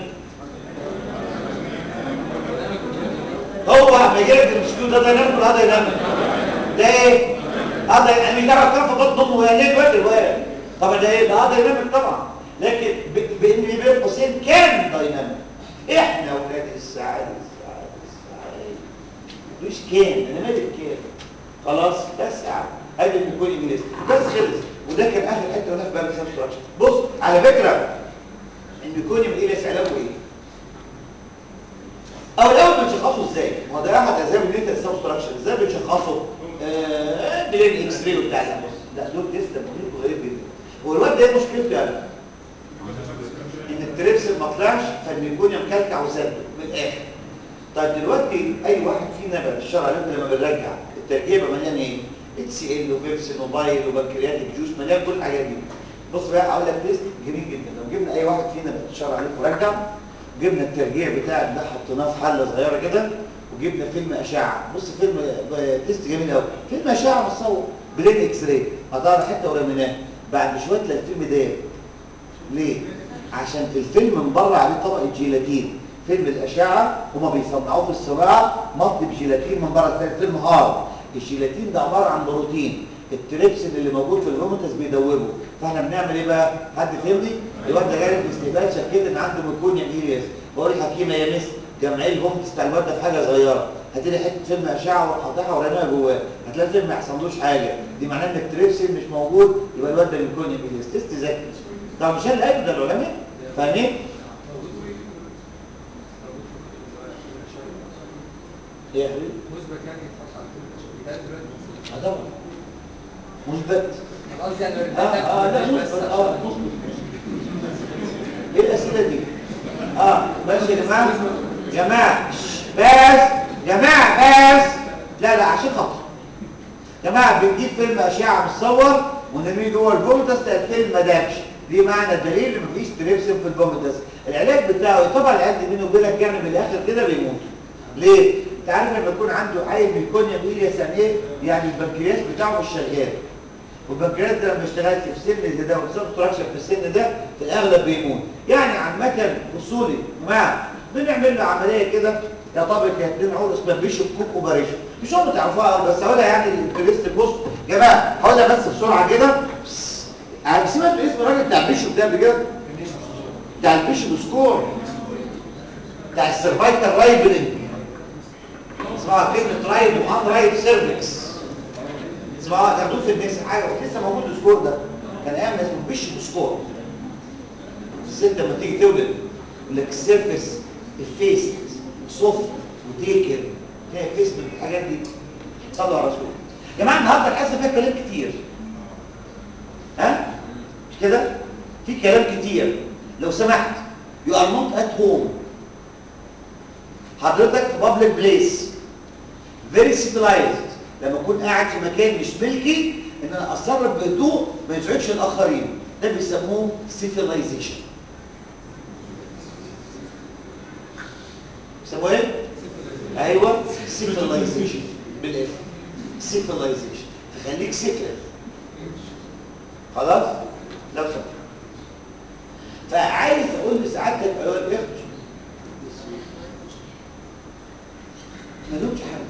هو لما يجي لك المشكله ده دايناميك ولا دايناميك ده ايه اه ده يعني مش دعوه كان في بطن امه وهي ليه دلوقتي الواد طبعا ده ايه ده اه دايناميك طبعا لكن ب- بان بين قوسين كان دايناميك احنا ولاد السعاده السعاده السعاده مش كان انا مالي كان خلاص بس يا عم ادي بيكون انجليزي بس خلص وده كان اخر حته ولا في بالي سبستراكشن بص على فكره الميكونيوم ايه لسه علاجه ايه او الاول بنشخصه ازاي ما هو ده احد اسباب ان انت السبستراكشن ازاي بنشخصه آه بلين اكس راي وبتاع ده لا دول تيست دقيق غريب جدا هو الواد ده ايه مشكلته يعني ان التريبس ما طلعش فالميكونيوم كلكع وسد من الاخر طيب دلوقتي اي واحد فينا بقى في الشرع انت لما بنرجع التركيبه مليان ايه اتش سي ال وبيبسين وبايل وبنكرياتيك جوز مليان كل الحاجات دي بص بقى هقول لك تيست جميل جدا لو جبنا اي واحد فينا بقى في الشرع عليك ورجع جبنا الترجيع بتاع ده حطيناه في حله صغيره كده وجبنا فيلم اشعه بص فيلم آه، تيست جميل قوي فيلم اشعه مصور بلين اكس راي قطعنا حته ورميناه بعد شويه تلاقي الفيلم ده ليه عشان الفيلم من بره عليه طبقه جيلاتين فيلم الاشعه هما بيصنعوه في الصناعه مط بجيلاتين من بره تلاقي الفيلم هارد الجيلاتين ده عباره عن بروتين التريبسين اللي موجود في الهوموتس بيدوبه فاحنا بنعمل ايه بقى حد فهمني الواد ده جاي في الاستقبال شكيت ان عنده ميكونيا ايريس بقول الحكيمه يا مس جمعيه الهوموتس بتاع الواد ده في حاجه صغيره هات لي حته فيلم اشعه وقاطعها ورميها جواه هتلاقي الفيلم ما يحصلوش حاجه دي معناه ان التريبسين مش موجود يبقى الواد ده ميكونيا ايريس تيست ذكي طب مش انا اللي قايله ده العلماء فاهمين ايه يا حبيبي مثبت يعني يتحط على الفيلم ده دلوقتي اه طبعا مثبت قصدي يعني اه اه لا مثبت اه مثبت ايه الاسئله دي اه ماشي يا جماعه جماعه بس جماعه بس لا لا عشان خاطر جماعه بنجيب فيلم اشعه متصور ونرميه جوه البومتس تلاقي الفيلم ما دامش دي معنى الدليل ان مفيش تريبسين في البومتس العلاج بتاعه طبعا العلاج بينه وبينك يعني من الاخر كده بيموت ليه انت عارف لما يكون عنده عيل ميكونيا ايلياس يعني ايه يعني البنكرياس بتاعه مش شغال والبنكرياس ده لما اشتغلت في سن زي ده وبسبب تراكشن في السن ده في الاغلب بيموت يعني عامه اصولي يا جماعه بنعمل له عمليه كده يا طبق يا اتنين عور اسمها بيشوب كوك اوبريشن مش هم تعرفوها أوي، بس هقولها يعني الانترست بص يا جماعه هقولها بس بسرعه كده سمعت اسم الراجل بتاع بيشوب ده قبل كده بتاع البيشوب سكور بتاع السيرفايكال رايبلنج اسمها كلمه رايب وان رايب سيرفكس اسمها تاخدوه في الناس حاجه لسه موجود السكور ده كان ايام اسمه بيشوب سكور الست لما تيجي تولد يقول لك السيرفيس الفيس سوفت وتيكر فيها فيس من الحاجات دي صلوا على رسول يا جماعه النهارده الحصه فيها كلام كتير ها مش كده في كلام كتير لو سمحت يو ار نوت ات هوم حضرتك في بابليك بليس فيري سيفلايزد لما اكون قاعد في مكان مش ملكي ان انا اتصرف بهدوء ما يزعجش الاخرين ده بيسموه سيفلايزيشن بيسموه ايه ايوه سيفلايزيشن بالاف سيفلايزيشن تخليك سيفل خلاص لو سمحت فعايز اقول لسعادتك ايها الاخت ما لهمش حل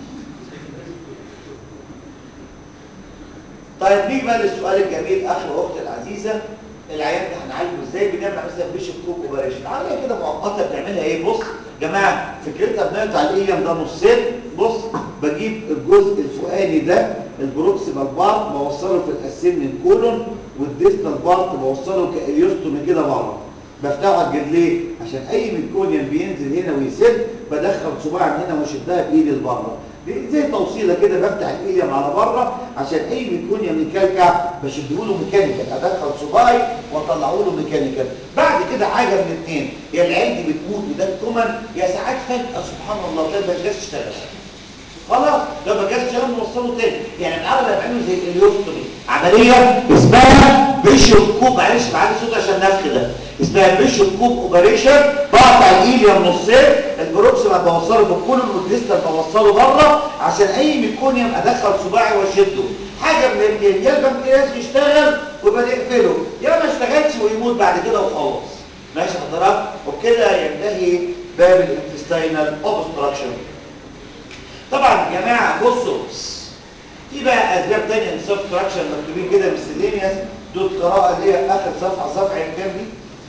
طيب نيجي بقى للسؤال الجميل اخي واختي العزيزه العيان ده هنعالجه ازاي بنعمل مثلا بيشوب كوك اوبريشن عمليه كده مؤقته بنعملها ايه بص يا جماعه فكرتها بنقطع الايام ده نصين بص بجيب الجزء الفوقاني ده البروكسيمال بارت بوصله في الاسيمنين كولون والديستال بارت بوصله كاليوستومي كده بره بفتحه على الجدليه عشان اي ميكونيوم بينزل هنا ويسد بدخل صباعي من هنا واشدها بايدي لبره زي توصيله كده بفتح الايليم على بره عشان اي ميكونيوم يكلكع بشده له ميكانيكال ادخل صباعي واطلعه له ميكانيكال بعد كده حاجه من الاثنين يا العيال دي بتموت وده الكومن يا ساعات فجاه سبحان الله تلاقي ما جاش تشتغل خلاص لو ما جاش تشتغل نوصله تاني يعني الاغلب بيعملوا زي اليوستومي عمليه اسمها بيشوب كوب معلش معلش صوت عشان الناس كده اسمها بيشوب كوب اوبريشن بقطع الايليوم نصين البروكسيما بوصله في الكولون والديستال بوصله بره عشان اي ميكونيوم ادخل صباعي واشده حاجه من الاثنين يا البنكرياس يشتغل ويبقى نقفله يا ما اشتغلش ويموت بعد كده وخلاص ماشي حضرتك وبكده ينتهي باب الانتستينال اوبستراكشن طبعا يا جماعه بصوا في بقى اسباب ثانيه للسبستراكشن مكتوبين كده بالسيلينيوس دول قراءه اللي هي اخر صفحه صفحه كام دي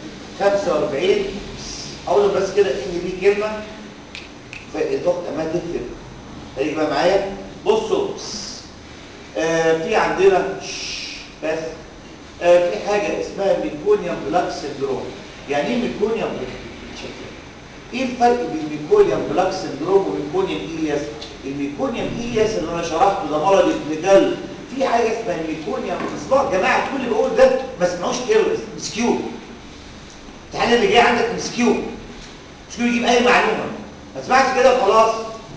45 اقول بس كده ان دي كلمه فالاخت ما تكتب هيجي بقى معايا بصوا آه في عندنا بس آه في حاجه اسمها ميكونيوم بلاك سندروم يعني ايه ميكونيوم ايه الفرق بين ميكونيوم بلاك سندروم وميكونيوم ايلياس الميكونيوم ايلياس اللي انا شرحته ده مرض ابن في حاجه اسمها الميكونيوم اسمعوا يا جماعه كل اللي بقول ده ما اسمعوش كيرلس مسكيو الامتحان اللي جاي عندك مسكيو مسكيو يجيب اي معلومه ما تسمعش كده خلاص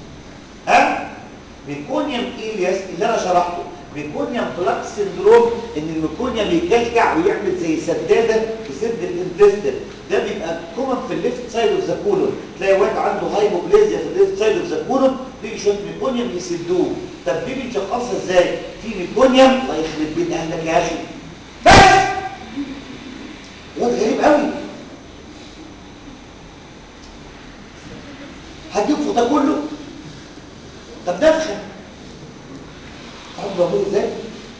ها ميكونيوم ايلياس اللي انا شرحته ميكونيوم بلاك سندروم ان الميكونيوم يكلكع ويعمل زي سداده يسد الانتستين ده بيبقى كومن في الليفت سايد اوف ذا كولون تلاقي واحد عنده هايبوبليزيا في الليفت سايد اوف ذا كولون تيجي شويه ميكونيوم يسدوه طب دي بنشخصها ازاي في ميكونيوم الله يخرب بيت اهلك يا اخي بس واد غريب قوي هتجيب فوطه كله طب دخل تعرف بقول ازاي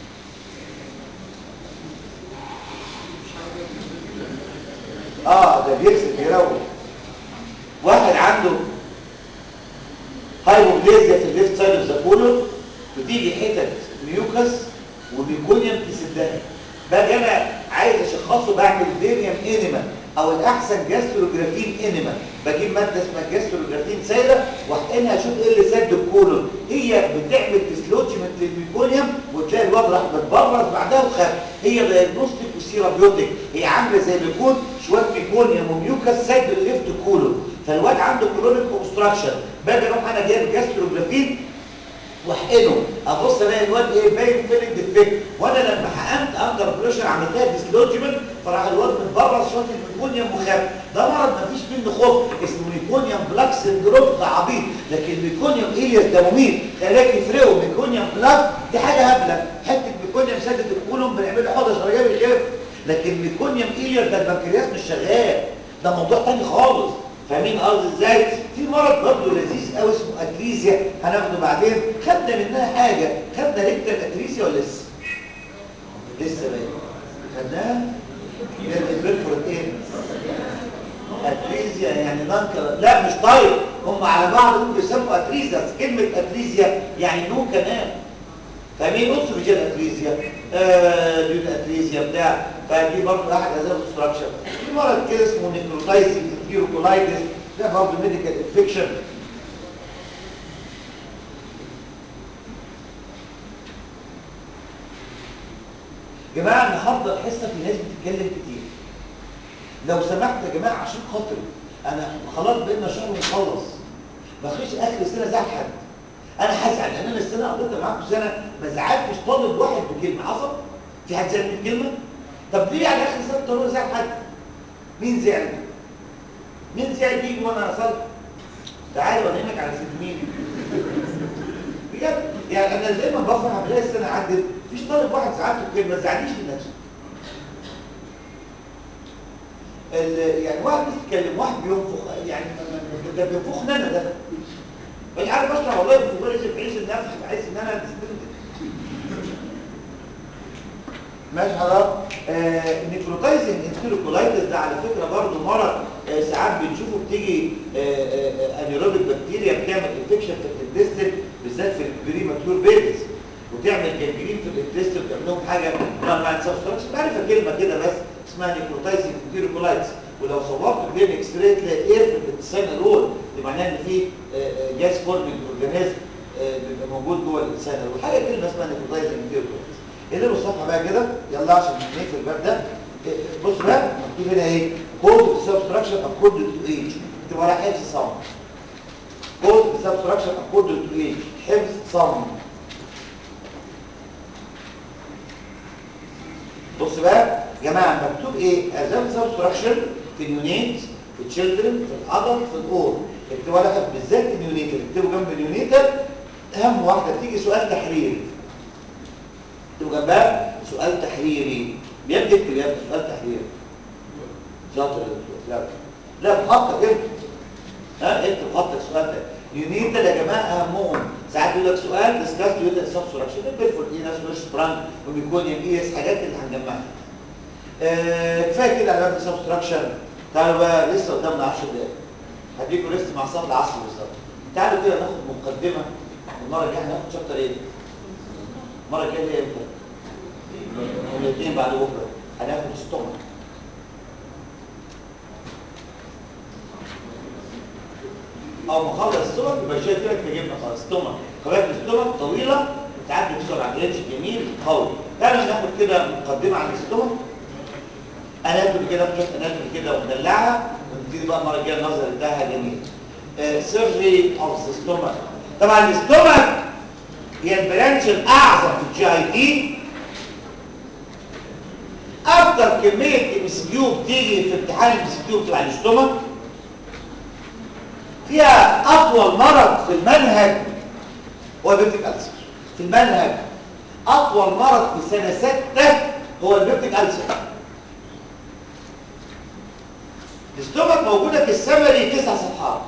اه ده بيكسب بيروح واحد عنده هايبوبليزيا في الليفت سايد اوف ذا كولون بتيجي حتت ميوكس وبيكونيوم تسدها باجي انا عايز اشخصه بعمل فيريم انيما او الاحسن جاستروجرافين انيما بجيب ماده اسمها جاستروجرافين سايله واحقنها اشوف ايه اللي سد الكولون هي بتعمل ديسلوجمنت للميكونيوم وتلاقي الواد راح متبرز بعدها وخف هي دايجنوستيك وسيرابيوتيك هي عامله زي ما يكون شويه ميكونيوم وميوكس سد الليفت كولون فالواد عنده كولونيك اوبستراكشن باجي اروح انا جايب جاستروجرافين واحقنه ابص الاقي الواد ايه باين فيلنج ديفكت وانا لما حقنت اندر بريشر عملتها ديسلوجمنت فراح الواد متبرز شويه الميكونيوم وخاف ده مرض ما فيش منه خوف اسمه ميكونيوم بلاك سندروم ده عبيط لكن ميكونيوم ايلياس ده مميت خلاك يفرقوا ميكونيوم بلاك دي حاجه هبله حته ميكونيوم ميكونيوم سدد الكولوم بنعمل له حوضه شرجيه بيخف لكن ميكونيوم ايلير ده البنكرياس مش شغال ده موضوع تاني خالص فاهمين قصدي ازاي في مرض برضه لذيذ قوي اسمه اتريزيا هناخده بعدين خدنا منها حاجه خدنا ريكتال اتريزيا ولا لسه لسه باين خدناها البرفورت ايه اتريزيا يعني نانكر لا مش طيب هم على بعض ممكن يسموا اتريزيا بس كلمه اتريزيا يعني نو كمان فاهمين نص رجال اتريزيا آه ديون اتريزيا بتاع فدي برضه احد هذه الاستراكشر في مرض كده اسمه نيكروتايزنج انفيروكولايتس ده برضه ميديكال انفكشن جماعه النهارده الحصه في ناس بتتكلم كتير لو سمحت يا جماعه عشان خاطري انا خلاص بقينا شهر ونخلص بخش اخر السنه زعل حد انا هزعل لان انا السنه قضيتها معاكم سنه ما زعلتش طالب واحد بكلمه حصل في حد زعل من كلمه طب ليه على اخر السنه طالب زعل حد مين زعل مين زعل يجي وانا اصلي تعالى وانامك على ست مين بجد يعني انا دايما بفرح بلاقي السنه عدت مفيش طالب واحد زعلته بكلمه ما تزعليش من نفسك ال- يعني واحد بيتكلم واحد بينفخ يعني ما- ما- ده بينفخني انا ده مش عارف اشرح والله في بالي في عيش النفس بحس ان انا ماشي حضرتك آه نيكروتايزنج انتيروكولايتس ده على فكره برضه مرض آه ساعات بنشوفه بتيجي آه آه انيروبيك بكتيريا بتعمل انفكشن في الانتستين بالذات في البريماتور بيبيز وتعمل جنجرين في الانتستين وتعمل لهم حاجه نوع من السبستراكشن عارفه كلمه كده بس اسمها نيكروتايزنج انتيروكولايتس ولو صورت بلين اكس راي تلاقي اير في الانسان رول دي معناها ان في جاز فورمينج اورجانيزم بيبقى موجود جوه الانسان وحاجه كلمه اسمها نيكروتايزنج انتيروكولايتس اقلبوا الصفحه بقى كده يلا عشان نقفل الباب ده بص بقى مكتوب هنا ايه كود سبستراكشن اكورد تو ايج اكتب ورا حفظ صم كود سبستراكشن اكورد تو ايج حفظ صم بص بقى يا جماعه مكتوب ايه ازام سبستراكشن في اليونيت في التشيلدرن في الادلت في الاور اكتبوا ورا حفظ بالذات اليونيتال اكتبوا جنب اليونيتال اهم واحده بتيجي سؤال تحريري تبقى جنبها سؤال تحريري بيبدأ اكتب يا ابني سؤال تحريري شاطر يا دكتور لا لا بخطك انت ها اكتب خطك سؤال ده يونيتال يا جماعه اهمهم ساعات يقول لك سؤال ديسكاس يقول لك سبستراكشن بيرفور ايه ناس وش برانك وميكونيوم ايه حاجات اللي هنجمعها آه كفايه كده على باب السبستراكشن تعالوا بقى لسه قدامنا 10 دقايق هديكم لسه مع صلاه العصر بالظبط تعالوا كده ناخد مقدمه المره الجايه هناخد شابتر ايه المره الجايه اللي هي امتى الاثنين بعد بكره هناخد ستومك او ما خلص ستومك يبقى شايف لك تجيبنا خلاص ستومك قناه الستومك طويله بتعدي بسرعه جريتش جميل قوي تعالوا ناخد كده مقدمه عن الستومك اناتومي كده بشوف اناتومي كده وندلعها ونبتدي بقى المره الجايه النظر بتاعها جميل سيرجري اوف ذا ستومك طبعا الستومك هي البرانش الاعظم في الجي اي تي اكتر كميه ام اس كيو بتيجي في امتحان الام اس كيو بتاع الاستومك فيها اطول مرض في المنهج هو البيبتيك ألسر في المنهج اطول مرض في سنه سته هو البيبتيك ألسر الاستومك موجوده في السمري تسع صفحات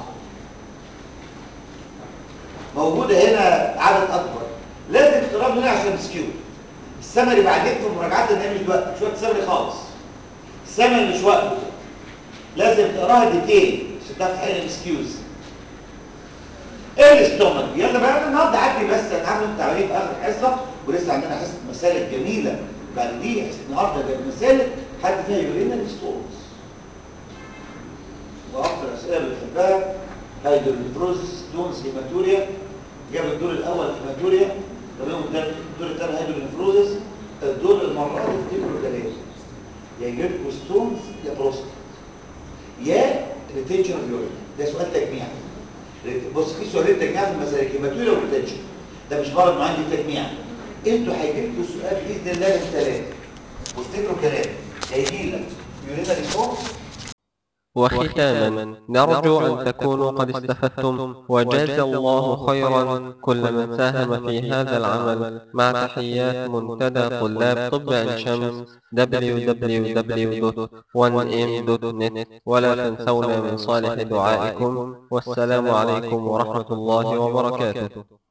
موجوده هنا عدد اكبر لازم تقرا هنا عشان مسكيو السمري بعدين في مراجعات ان هي مش وقت مش وقت سمري خالص السمري مش وقته لازم تقراها ديتيل عشان تعرف تحل السكيوز ايه الاستومك يلا بقى النهارده عدي بس انا عامل تعريف في اخر حصه ولسه عندنا حصه مسالك جميله بعد دي حصه النهارده جايب مسالك حد فيها يورينا ستونز واكثر اسئله بنحبها هيدروفروزس ستونز هيماتوريا جاب الدور الاول هيماتوريا تمام قدام الدور الثاني هيدروفروزس الدور المره دي افتكروا ثلاثه يا يجيب لكم ستونز يا بروستات يا ريتنشن اوف يورين ده سؤال تجميع بص في سؤالين تجميع في المسالك هيماتوريا وريتنشن ده مش مرض معين دي تجميع انتوا هيجي لكم السؤال باذن الله من ثلاثه وافتكروا كلام هيجي لك يورينال ستونز وختاما نرجو أن تكونوا قد استفدتم وجاز الله خيرا كل من ساهم في هذا العمل مع تحيات منتدى طلاب طب عين شمس www.1m.net ولا تنسونا من صالح دعائكم والسلام عليكم ورحمة الله وبركاته